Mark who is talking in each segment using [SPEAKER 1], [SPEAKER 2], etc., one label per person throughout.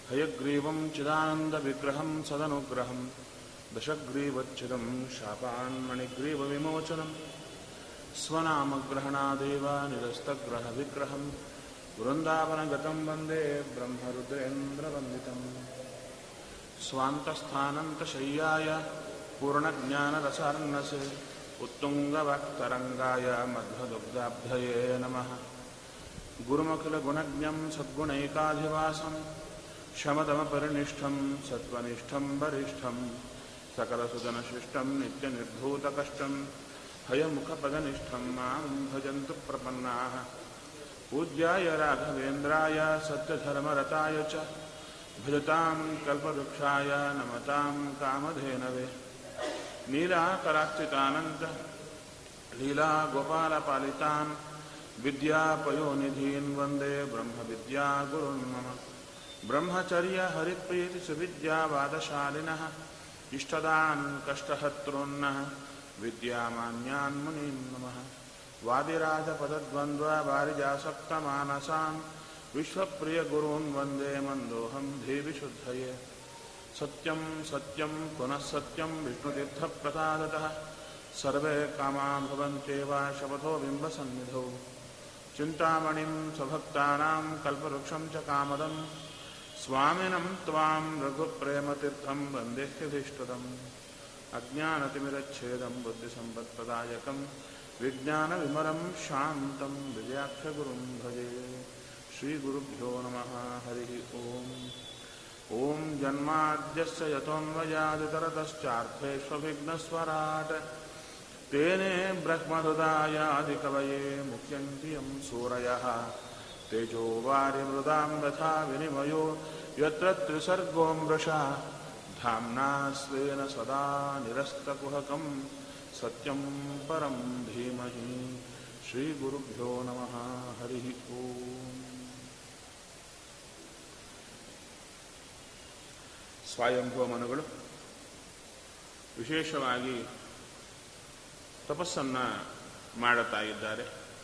[SPEAKER 1] हयग्रीवं चिदानन्दविग्रहं सदनुग्रहं दशग्रीवच्छिदं शापान्मणिग्रीवविमोचनं स्वनामग्रहणादेव निरस्तग्रहविग्रहं वृन्दावनगतं वन्दे ब्रह्मरुद्रेन्द्रवन्दितम् स्वान्तस्थानन्तशय्याय पूर्णज्ञानरसार्णसे उत्तुङ्गवक्तरङ्गाय मध्वदुग्धाब्धये नमः गुरुमखिलगुणज्ञं सद्गुणैकाधिवासं शमदमपरिनिष्ठं सत्त्वनिष्ठं वरिष्ठं सकलसुजनशिष्टं नित्यनिर्धूतकष्टं हयमुखपदनिष्ठं मां भजन्तु प्रपन्नाः पूज्याय राघवेन्द्राय सत्यधर्मरताय च भजतां कल्पवृक्षाय नमतां कामधेनवे नीलाकराच्युतानन्द लीलागोपालपालितान् विद्यापयोनिधीन् वन्दे ब्रह्मविद्यागुरुन् मम ब्रह्मचर्यहरिप्रीतिसुविद्यावादशालिनः इष्टदान् कष्टहर्तॄन्नः विद्यामान्यान् मुनीन् नमः वादिराजपदद्वन्द्ववारिजासक्तमानसान् विश्वप्रियगुरून् वन्दे मन्दोऽहं धीविशुद्धये सत्यं सत्यं पुनः सत्यं विष्णुतीर्थप्रसादतः सर्वे कामा भवन्त्येव शपथो बिम्बसन्निधौ चिन्तामणिं स्वभक्तानां कल्पवृक्षं च कामदं स्वामिनं त्वां रघुप्रेमतीर्थं वन्देह्यभीष्टदम् अज्ञानतिमिरच्छेदं बुद्धिसम्पत्प्रदायकं विज्ञानविमलं शान्तं विजयाख्यगुरुं भजे श्रीगुरुभ्यो नमः हरिः ओम् ॐ जन्माद्यस्य यतोऽन्वयादितरतश्चार्थेष्वभिघ्नस्वराट् तेने ब्रह्महृदायादिकवये मुख्यन्ति यं सूरयः तेजो वारिमृदां यथा विनिमयो यत्र त्रिसर्गो मृषा धाम्ना स्वेन सदा निरस्तकुहकं सत्यं परं धीमहि श्रीगुरुभ्यो नमः हरिः ओम् ಸ್ವಯಂಭವ ಮನುಗಳು ವಿಶೇಷವಾಗಿ ತಪಸ್ಸನ್ನು ಮಾಡುತ್ತಾ ಇದ್ದಾರೆ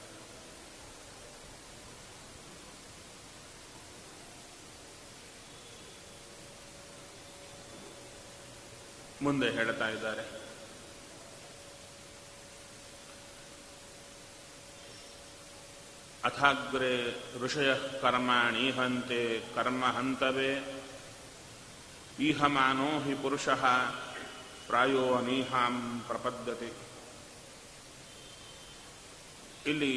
[SPEAKER 1] ಮುಂದೆ ಹೇಳ್ತಾ ಇದ್ದಾರೆ ಅಥಾಗ್ರೆ ಋಷಯ ಕರ್ಮಾಣೀಹಂತೆ ಕರ್ಮ ಹಂತವೇ ಈಹಮಾನೋ ಹಿ ಪುರುಷ ಪ್ರಾಯೋ ಅನೀಹಾಂ ಪ್ರಪದ್ಯತೆ ಇಲ್ಲಿ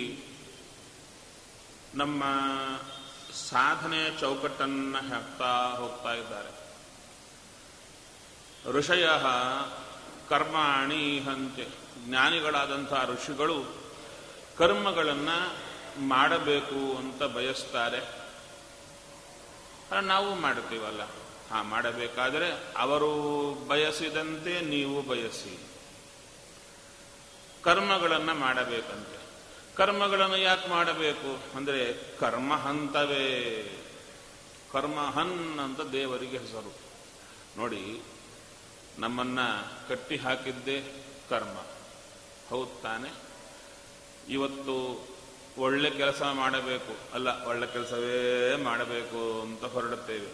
[SPEAKER 1] ನಮ್ಮ ಸಾಧನೆಯ ಚೌಕಟ್ಟನ್ನು ಹಾಕ್ತಾ ಹೋಗ್ತಾ ಇದ್ದಾರೆ ಋಷಯ ಕರ್ಮಾಣೀಹಂತೆ ಜ್ಞಾನಿಗಳಾದಂಥ ಋಷಿಗಳು ಕರ್ಮಗಳನ್ನು ಮಾಡಬೇಕು ಅಂತ ಬಯಸ್ತಾರೆ ನಾವು ಮಾಡ್ತೀವಲ್ಲ ಹಾ ಮಾಡಬೇಕಾದರೆ ಅವರು ಬಯಸಿದಂತೆ ನೀವು ಬಯಸಿ ಕರ್ಮಗಳನ್ನು ಮಾಡಬೇಕಂತೆ ಕರ್ಮಗಳನ್ನು ಯಾಕೆ ಮಾಡಬೇಕು ಅಂದರೆ ಕರ್ಮ ಹಂತವೇ ಕರ್ಮ ಹನ್ ಅಂತ ದೇವರಿಗೆ ಹೆಸರು ನೋಡಿ ನಮ್ಮನ್ನ ಕಟ್ಟಿ ಹಾಕಿದ್ದೇ ಕರ್ಮ ಹೌದು ತಾನೆ ಇವತ್ತು ಒಳ್ಳೆ ಕೆಲಸ ಮಾಡಬೇಕು ಅಲ್ಲ ಒಳ್ಳೆ ಕೆಲಸವೇ ಮಾಡಬೇಕು ಅಂತ ಹೊರಡುತ್ತೇವೆ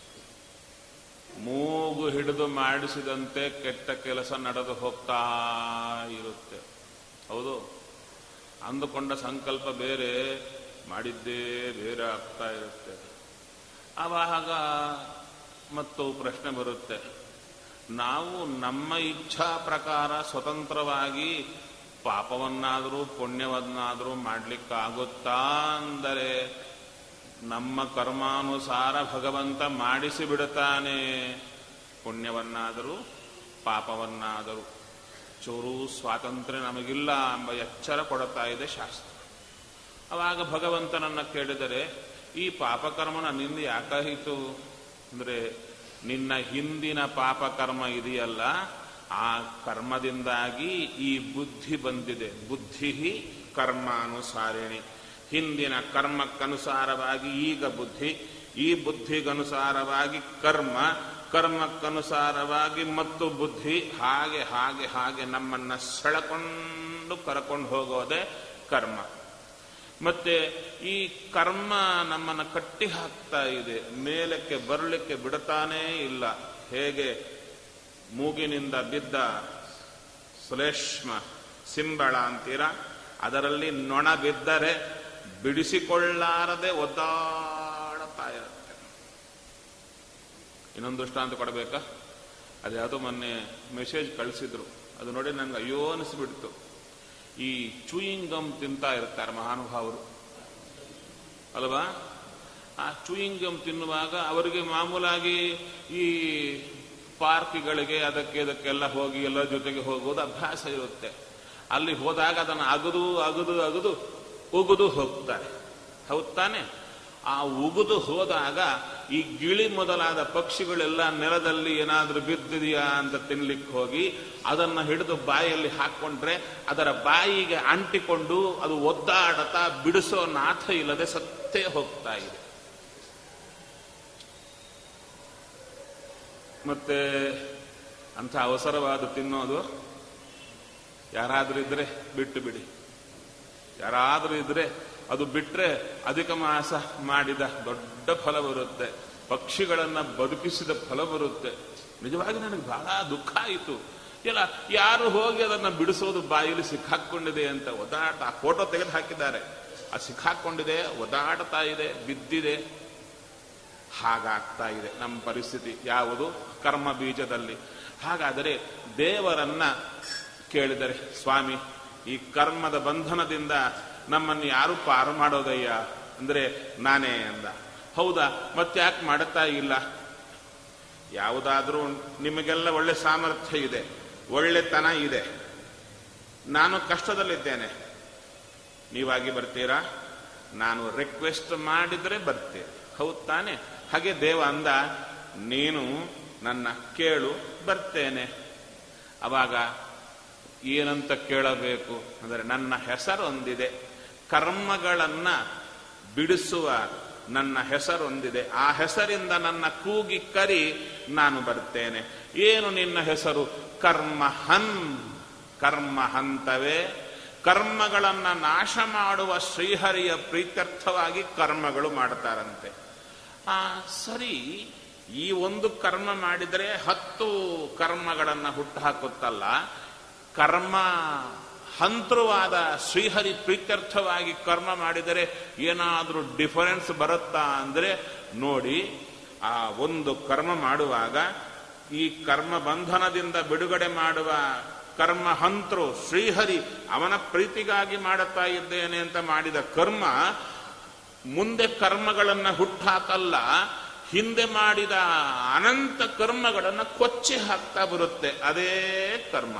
[SPEAKER 1] ಮೂಗು ಹಿಡಿದು ಮಾಡಿಸಿದಂತೆ ಕೆಟ್ಟ ಕೆಲಸ ನಡೆದು ಹೋಗ್ತಾ ಇರುತ್ತೆ ಹೌದು ಅಂದುಕೊಂಡ ಸಂಕಲ್ಪ ಬೇರೆ ಮಾಡಿದ್ದೇ ಬೇರೆ ಆಗ್ತಾ ಇರುತ್ತೆ ಆವಾಗ ಮತ್ತು ಪ್ರಶ್ನೆ ಬರುತ್ತೆ ನಾವು ನಮ್ಮ ಇಚ್ಛಾ ಪ್ರಕಾರ ಸ್ವತಂತ್ರವಾಗಿ ಪಾಪವನ್ನಾದರೂ ಪುಣ್ಯವನ್ನಾದರೂ ಮಾಡಲಿಕ್ಕಾಗುತ್ತಾ ಅಂದರೆ ನಮ್ಮ ಕರ್ಮಾನುಸಾರ ಭಗವಂತ ಮಾಡಿಸಿ ಬಿಡುತ್ತಾನೆ ಪುಣ್ಯವನ್ನಾದರೂ ಪಾಪವನ್ನಾದರೂ ಚೂರು ಸ್ವಾತಂತ್ರ್ಯ ನಮಗಿಲ್ಲ ಎಂಬ ಎಚ್ಚರ ಕೊಡುತ್ತಾ ಇದೆ ಶಾಸ್ತ್ರ ಅವಾಗ ಭಗವಂತನನ್ನು ಕೇಳಿದರೆ ಈ ಪಾಪಕರ್ಮ ನನ್ನಿಂದ ಯಾಕಾಯಿತು ಅಂದರೆ ನಿನ್ನ ಹಿಂದಿನ ಪಾಪಕರ್ಮ ಇದೆಯಲ್ಲ ಆ ಕರ್ಮದಿಂದಾಗಿ ಈ ಬುದ್ಧಿ ಬಂದಿದೆ ಬುದ್ಧಿ ಕರ್ಮಾನುಸಾರಿಣಿ ಹಿಂದಿನ ಕರ್ಮಕ್ಕನುಸಾರವಾಗಿ ಈಗ ಬುದ್ಧಿ ಈ ಬುದ್ಧಿಗನುಸಾರವಾಗಿ ಕರ್ಮ ಕರ್ಮಕ್ಕನುಸಾರವಾಗಿ ಮತ್ತು ಬುದ್ಧಿ ಹಾಗೆ ಹಾಗೆ ಹಾಗೆ ನಮ್ಮನ್ನ ಸೆಳೆಕೊಂಡು ಕರ್ಕೊಂಡು ಹೋಗೋದೇ ಕರ್ಮ ಮತ್ತೆ ಈ ಕರ್ಮ ನಮ್ಮನ್ನು ಕಟ್ಟಿ ಹಾಕ್ತಾ ಇದೆ ಮೇಲಕ್ಕೆ ಬರಲಿಕ್ಕೆ ಬಿಡುತ್ತಾನೇ ಇಲ್ಲ ಹೇಗೆ ಮೂಗಿನಿಂದ ಬಿದ್ದ ಸುಲೇಷ್ಮ ಸಿಂಬಳ ಅಂತೀರ ಅದರಲ್ಲಿ ನೊಣ ಬಿದ್ದರೆ ಬಿಡಿಸಿಕೊಳ್ಳಾರದೆ ಒದ್ದಾಡುತ್ತಾ ಇರುತ್ತೆ ಇನ್ನೊಂದು ದೃಷ್ಟಾಂತ ಕೊಡಬೇಕಾ ಅದ್ಯಾವುದೋ ಮೊನ್ನೆ ಮೆಸೇಜ್ ಕಳಿಸಿದ್ರು ಅದು ನೋಡಿ ನಂಗೆ ಅಯ್ಯೋ ಅನಿಸ್ಬಿಡ್ತು ಈ ಚೂಯಿಂಗ್ ಗಮ್ ತಿಂತಾ ಇರ್ತಾರೆ ಮಹಾನುಭಾವರು ಅಲ್ವಾ ಆ ಚೂಯಿಂಗ್ ಗಮ್ ತಿನ್ನುವಾಗ ಅವರಿಗೆ ಮಾಮೂಲಾಗಿ ಈ ಪಾರ್ಕ್ಗಳಿಗೆ ಅದಕ್ಕೆ ಇದಕ್ಕೆಲ್ಲ ಹೋಗಿ ಎಲ್ಲ ಜೊತೆಗೆ ಹೋಗೋದು ಅಭ್ಯಾಸ ಇರುತ್ತೆ ಅಲ್ಲಿ ಹೋದಾಗ ಅದನ್ನು ಅಗದು ಅಗದು ಅಗದು ಉಗುದು ಹೋಗ್ತಾರೆ ಹೌದ್ ತಾನೆ ಆ ಉಗಿದು ಹೋದಾಗ ಈ ಗಿಳಿ ಮೊದಲಾದ ಪಕ್ಷಿಗಳೆಲ್ಲ ನೆಲದಲ್ಲಿ ಏನಾದರೂ ಬಿದ್ದಿದೆಯಾ ಅಂತ ತಿನ್ಲಿಕ್ಕೆ ಹೋಗಿ ಅದನ್ನು ಹಿಡಿದು ಬಾಯಲ್ಲಿ ಹಾಕ್ಕೊಂಡ್ರೆ ಅದರ ಬಾಯಿಗೆ ಅಂಟಿಕೊಂಡು ಅದು ಒದ್ದಾಡತಾ ಬಿಡಿಸೋ ನಾಥ ಇಲ್ಲದೆ ಸತ್ತೇ ಹೋಗ್ತಾ ಇದೆ ಮತ್ತೆ ಅಂಥ ಅವಸರವಾದ ತಿನ್ನೋದು ಯಾರಾದ್ರೂ ಇದ್ರೆ ಬಿಟ್ಟು ಬಿಡಿ ಯಾರಾದರೂ ಇದ್ರೆ ಅದು ಬಿಟ್ರೆ ಅಧಿಕ ಮಾಸ ಮಾಡಿದ ದೊಡ್ಡ ಫಲ ಬರುತ್ತೆ ಪಕ್ಷಿಗಳನ್ನ ಬದುಕಿಸಿದ ಫಲ ಬರುತ್ತೆ ನಿಜವಾಗಿ ನನಗೆ ಬಹಳ ದುಃಖ ಆಯಿತು ಇಲ್ಲ ಯಾರು ಹೋಗಿ ಅದನ್ನ ಬಿಡಿಸೋದು ಬಾಯಲ್ಲಿ ಸಿಕ್ಕಾಕೊಂಡಿದೆ ಅಂತ ಒದಾಟ ಆ ಫೋಟೋ ತೆಗೆದು ಹಾಕಿದ್ದಾರೆ ಆ ಸಿಕ್ಕಾಕೊಂಡಿದೆ ಒದಾಡ್ತಾ ಇದೆ ಬಿದ್ದಿದೆ ಹಾಗಾಗ್ತಾ ಇದೆ ನಮ್ಮ ಪರಿಸ್ಥಿತಿ ಯಾವುದು ಕರ್ಮ ಬೀಜದಲ್ಲಿ ಹಾಗಾದರೆ ದೇವರನ್ನ ಕೇಳಿದರೆ ಸ್ವಾಮಿ ಈ ಕರ್ಮದ ಬಂಧನದಿಂದ ನಮ್ಮನ್ನು ಯಾರು ಪಾರು ಮಾಡೋದಯ್ಯ ಅಂದ್ರೆ ನಾನೇ ಅಂದ ಹೌದಾ ಮತ್ತೆ ಯಾಕೆ ಮಾಡುತ್ತಾ ಇಲ್ಲ ಯಾವುದಾದ್ರೂ ನಿಮಗೆಲ್ಲ ಒಳ್ಳೆ ಸಾಮರ್ಥ್ಯ ಇದೆ ಒಳ್ಳೆತನ ಇದೆ ನಾನು ಕಷ್ಟದಲ್ಲಿದ್ದೇನೆ ನೀವಾಗಿ ಬರ್ತೀರಾ ನಾನು ರಿಕ್ವೆಸ್ಟ್ ಮಾಡಿದ್ರೆ ಬರ್ತೇನೆ ಹೌದ್ ತಾನೆ ಹಾಗೆ ದೇವ ಅಂದ ನೀನು ನನ್ನ ಕೇಳು ಬರ್ತೇನೆ ಅವಾಗ ಏನಂತ ಕೇಳಬೇಕು ಅಂದರೆ ನನ್ನ ಹೆಸರೊಂದಿದೆ ಕರ್ಮಗಳನ್ನ ಬಿಡಿಸುವ ನನ್ನ ಹೆಸರೊಂದಿದೆ ಆ ಹೆಸರಿಂದ ನನ್ನ ಕೂಗಿ ಕರಿ ನಾನು ಬರ್ತೇನೆ ಏನು ನಿನ್ನ ಹೆಸರು ಕರ್ಮ ಹನ್ ಕರ್ಮ ಹಂತವೇ ಕರ್ಮಗಳನ್ನ ನಾಶ ಮಾಡುವ ಶ್ರೀಹರಿಯ ಪ್ರೀತ್ಯರ್ಥವಾಗಿ ಕರ್ಮಗಳು ಮಾಡ್ತಾರಂತೆ ಆ ಸರಿ ಈ ಒಂದು ಕರ್ಮ ಮಾಡಿದರೆ ಹತ್ತು ಕರ್ಮಗಳನ್ನು ಹುಟ್ಟುಹಾಕುತ್ತಲ್ಲ ಕರ್ಮ ಹಂತೃವಾದ ಶ್ರೀಹರಿ ಪ್ರೀತ್ಯರ್ಥವಾಗಿ ಕರ್ಮ ಮಾಡಿದರೆ ಏನಾದರೂ ಡಿಫರೆನ್ಸ್ ಬರುತ್ತಾ ಅಂದರೆ ನೋಡಿ ಆ ಒಂದು ಕರ್ಮ ಮಾಡುವಾಗ ಈ ಕರ್ಮ ಬಂಧನದಿಂದ ಬಿಡುಗಡೆ ಮಾಡುವ ಕರ್ಮ ಹಂತೃ ಶ್ರೀಹರಿ ಅವನ ಪ್ರೀತಿಗಾಗಿ ಮಾಡುತ್ತಾ ಇದ್ದೇನೆ ಅಂತ ಮಾಡಿದ ಕರ್ಮ ಮುಂದೆ ಕರ್ಮಗಳನ್ನು ಹುಟ್ಟಾಕಲ್ಲ ಹಿಂದೆ ಮಾಡಿದ ಅನಂತ ಕರ್ಮಗಳನ್ನು ಕೊಚ್ಚಿ ಹಾಕ್ತಾ ಬರುತ್ತೆ ಅದೇ ಕರ್ಮ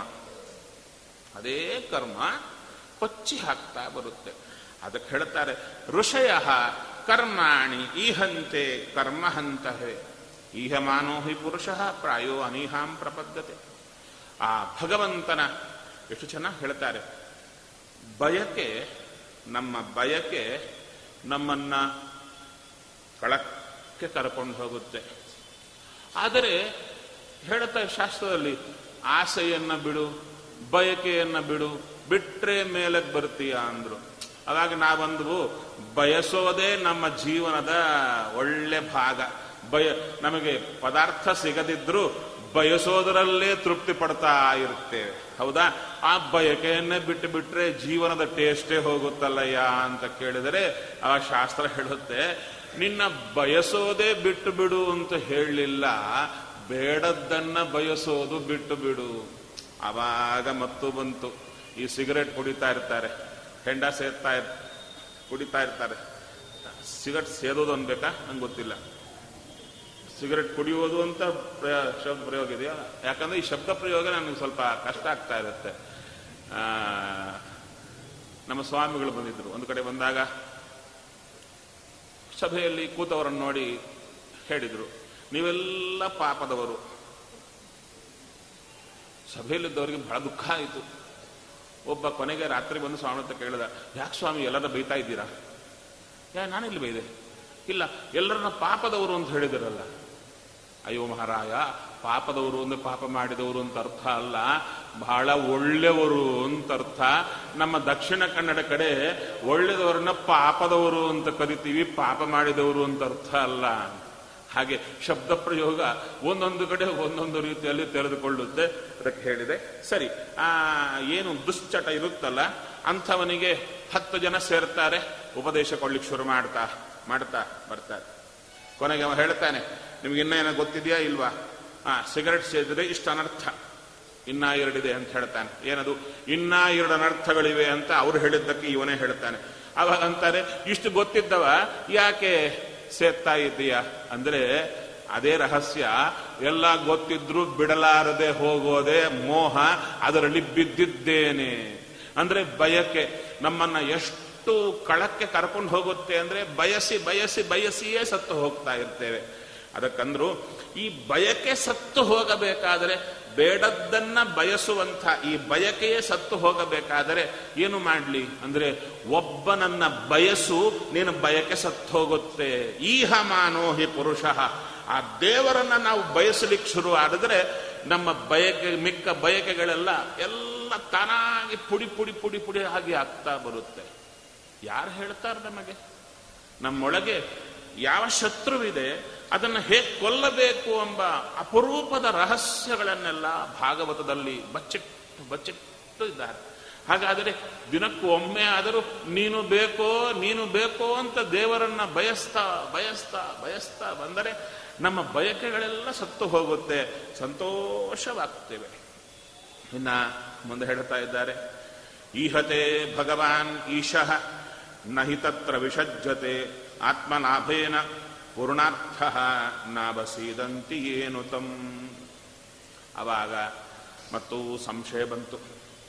[SPEAKER 1] ಅದೇ ಕರ್ಮ ಕೊಚ್ಚಿ ಹಾಕ್ತಾ ಬರುತ್ತೆ ಅದಕ್ಕೆ ಹೇಳ್ತಾರೆ ಋಷಯ ಕರ್ಮಾಣಿ ಈಹಂತೆ ಕರ್ಮಹಂತಹೇ ಈಹಮಾನೋ ಹಿ ಪುರುಷ ಪ್ರಾಯೋ ಅನೀಹಾಂ ಪ್ರಪದ್ಯತೆ ಆ ಭಗವಂತನ ಎಷ್ಟು ಚೆನ್ನಾಗಿ ಹೇಳ್ತಾರೆ ಬಯಕೆ ನಮ್ಮ ಬಯಕೆ ನಮ್ಮನ್ನ ಕಳಕ್ಕೆ ಕರ್ಕೊಂಡು ಹೋಗುತ್ತೆ ಆದರೆ ಹೇಳುತ್ತೆ ಶಾಸ್ತ್ರದಲ್ಲಿ ಆಸೆಯನ್ನ ಬಿಡು ಬಯಕೆಯನ್ನ ಬಿಡು ಬಿಟ್ರೆ ಮೇಲಕ್ಕೆ ಬರ್ತೀಯ ಅಂದ್ರು ಅವಾಗ ನಾವಂದ್ವು ಬಯಸೋದೇ ನಮ್ಮ ಜೀವನದ ಒಳ್ಳೆ ಭಾಗ ಬಯ ನಮಗೆ ಪದಾರ್ಥ ಸಿಗದಿದ್ರು ಬಯಸೋದರಲ್ಲೇ ತೃಪ್ತಿ ಪಡ್ತಾ ಇರ್ತೇವೆ ಹೌದಾ ಆ ಬಯಕೆಯನ್ನೇ ಬಿಟ್ಟು ಬಿಟ್ರೆ ಜೀವನದ ಟೇಸ್ಟೇ ಹೋಗುತ್ತಲ್ಲಯ್ಯ ಅಂತ ಕೇಳಿದರೆ ಆ ಶಾಸ್ತ್ರ ಹೇಳುತ್ತೆ ನಿನ್ನ ಬಯಸೋದೇ ಬಿಟ್ಟು ಬಿಡು ಅಂತ ಹೇಳಲಿಲ್ಲ ಬೇಡದ್ದನ್ನ ಬಯಸೋದು ಬಿಟ್ಟು ಬಿಡು ಆವಾಗ ಮತ್ತು ಬಂತು ಈ ಸಿಗರೆಟ್ ಕುಡಿತಾ ಇರ್ತಾರೆ ಹೆಂಡ ಸೇರ್ತಾ ಇರ್ ಕುಡಿತಾ ಇರ್ತಾರೆ ಸಿಗರೆಟ್ ಸೇದೋದು ಅನ್ಬೇಕಾ ನಂಗೆ ಗೊತ್ತಿಲ್ಲ ಸಿಗರೆಟ್ ಕುಡಿಯೋದು ಅಂತ ಪ್ರಯ ಶಬ್ದ ಪ್ರಯೋಗ ಇದೆಯಾ ಯಾಕಂದ್ರೆ ಈ ಶಬ್ದ ಪ್ರಯೋಗ ನನಗೆ ಸ್ವಲ್ಪ ಕಷ್ಟ ಆಗ್ತಾ ಇರುತ್ತೆ ಆ, ನಮ್ಮ ಸ್ವಾಮಿಗಳು ಬಂದಿದ್ರು ಒಂದು ಕಡೆ ಬಂದಾಗ ಸಭೆಯಲ್ಲಿ ಕೂತವರನ್ನು ನೋಡಿ ಹೇಳಿದ್ರು ನೀವೆಲ್ಲ ಪಾಪದವರು ಸಭೆಯಲ್ಲಿದ್ದವರಿಗೆ ಬಹಳ ದುಃಖ ಆಯಿತು ಒಬ್ಬ ಕೊನೆಗೆ ರಾತ್ರಿ ಬಂದು ಸ್ವಾಮಿ ಹತ್ರ ಕೇಳಿದ ಯಾಕೆ ಸ್ವಾಮಿ ಎಲ್ಲರ ಬೈತಾ ಇದ್ದೀರಾ ಯಾ ನಾನೆಲ್ಲಿ ಬೈದೆ ಇಲ್ಲ ಎಲ್ಲರನ್ನ ಪಾಪದವರು ಅಂತ ಹೇಳಿದಿರಲ್ಲ ಅಯ್ಯೋ ಮಹಾರಾಯ ಪಾಪದವರು ಅಂದ್ರೆ ಪಾಪ ಮಾಡಿದವರು ಅಂತ ಅರ್ಥ ಅಲ್ಲ ಬಹಳ ಒಳ್ಳೆಯವರು ಅಂತ ಅರ್ಥ ನಮ್ಮ ದಕ್ಷಿಣ ಕನ್ನಡ ಕಡೆ ಒಳ್ಳೆದವರನ್ನ ಪಾಪದವರು ಅಂತ ಕರಿತೀವಿ ಪಾಪ ಮಾಡಿದವರು ಅಂತ ಅರ್ಥ ಅಲ್ಲ ಹಾಗೆ ಶಬ್ದ ಪ್ರಯೋಗ ಒಂದೊಂದು ಕಡೆ ಒಂದೊಂದು ರೀತಿಯಲ್ಲಿ ತೆರೆದುಕೊಳ್ಳುತ್ತೆ ಅದಕ್ಕೆ ಹೇಳಿದೆ ಸರಿ ಆ ಏನು ದುಶ್ಚಟ ಇರುತ್ತಲ್ಲ ಅಂಥವನಿಗೆ ಹತ್ತು ಜನ ಸೇರ್ತಾರೆ ಉಪದೇಶ ಕೊಡ್ಲಿಕ್ಕೆ ಶುರು ಮಾಡ್ತಾ ಮಾಡ್ತಾ ಬರ್ತಾರೆ ಕೊನೆಗೆ ಅವ ಹೇಳ್ತಾನೆ ನಿಮ್ಗೆ ಇನ್ನ ಏನೋ ಗೊತ್ತಿದೆಯಾ ಇಲ್ವಾ ಆ ಸಿಗರೆಟ್ ಸೇದಿದ್ರೆ ಇಷ್ಟು ಅನರ್ಥ ಇನ್ನ ಎರಡಿದೆ ಅಂತ ಹೇಳ್ತಾನೆ ಏನದು ಇನ್ನ ಎರಡು ಅನರ್ಥಗಳಿವೆ ಅಂತ ಅವ್ರು ಹೇಳಿದ್ದಕ್ಕೆ ಇವನೇ ಹೇಳ್ತಾನೆ ಅವಾಗ ಅಂತಾರೆ ಇಷ್ಟು ಗೊತ್ತಿದ್ದವ ಯಾಕೆ ಸೇರ್ತಾ ಇದ್ದೀಯ ಅಂದ್ರೆ ಅದೇ ರಹಸ್ಯ ಎಲ್ಲ ಗೊತ್ತಿದ್ರು ಬಿಡಲಾರದೆ ಹೋಗೋದೆ ಮೋಹ ಅದರಲ್ಲಿ ಬಿದ್ದಿದ್ದೇನೆ ಅಂದ್ರೆ ಬಯಕೆ ನಮ್ಮನ್ನ ಎಷ್ಟು ಕಳಕ್ಕೆ ಕರ್ಕೊಂಡು ಹೋಗುತ್ತೆ ಅಂದ್ರೆ ಬಯಸಿ ಬಯಸಿ ಬಯಸಿಯೇ ಸತ್ತು ಹೋಗ್ತಾ ಇರ್ತೇವೆ ಅದಕ್ಕಂದ್ರು ಈ ಬಯಕೆ ಸತ್ತು ಹೋಗಬೇಕಾದರೆ ಬೇಡದ್ದನ್ನ ಬಯಸುವಂಥ ಈ ಬಯಕೆಯೇ ಸತ್ತು ಹೋಗಬೇಕಾದರೆ ಏನು ಮಾಡಲಿ ಅಂದ್ರೆ ಒಬ್ಬನನ್ನ ಬಯಸು ನೀನು ಬಯಕೆ ಸತ್ತು ಹೋಗುತ್ತೆ ಈಹ ಮಾನೋಹಿ ಪುರುಷ ಆ ದೇವರನ್ನ ನಾವು ಬಯಸಲಿಕ್ಕೆ ಶುರು ಆಡಿದ್ರೆ ನಮ್ಮ ಬಯಕೆ ಮಿಕ್ಕ ಬಯಕೆಗಳೆಲ್ಲ ಎಲ್ಲ ತಾನಾಗಿ ಪುಡಿ ಪುಡಿ ಪುಡಿ ಪುಡಿ ಆಗಿ ಆಗ್ತಾ ಬರುತ್ತೆ ಯಾರು ಹೇಳ್ತಾರೆ ನಮಗೆ ನಮ್ಮೊಳಗೆ ಯಾವ ಶತ್ರುವಿದೆ ಅದನ್ನು ಹೇಗೆ ಕೊಲ್ಲಬೇಕು ಎಂಬ ಅಪರೂಪದ ರಹಸ್ಯಗಳನ್ನೆಲ್ಲ ಭಾಗವತದಲ್ಲಿ ಬಚ್ಚಿಟ್ಟು ಬಚ್ಚಿಟ್ಟು ಇದ್ದಾರೆ ಹಾಗಾದರೆ ದಿನಕ್ಕೂ ಒಮ್ಮೆ ಆದರೂ ನೀನು ಬೇಕೋ ನೀನು ಬೇಕೋ ಅಂತ ದೇವರನ್ನ ಬಯಸ್ತಾ ಬಯಸ್ತಾ ಬಯಸ್ತಾ ಬಂದರೆ ನಮ್ಮ ಬಯಕೆಗಳೆಲ್ಲ ಸತ್ತು ಹೋಗುತ್ತೆ ಸಂತೋಷವಾಗ್ತೇವೆ ಇನ್ನ ಮುಂದೆ ಹೇಳ್ತಾ ಇದ್ದಾರೆ ಈಹತೆ ಭಗವಾನ್ ಈಶಃ ನಹಿ ತತ್ರ ವಿಷಜ್ಯತೆ ಆತ್ಮಲಾಭೇನ ಪೂರ್ಣಾರ್ಥ ನಾಭಸೀದಂತಿ ಏನು ತಂ ಅವಾಗ ಮತ್ತು ಸಂಶಯ ಬಂತು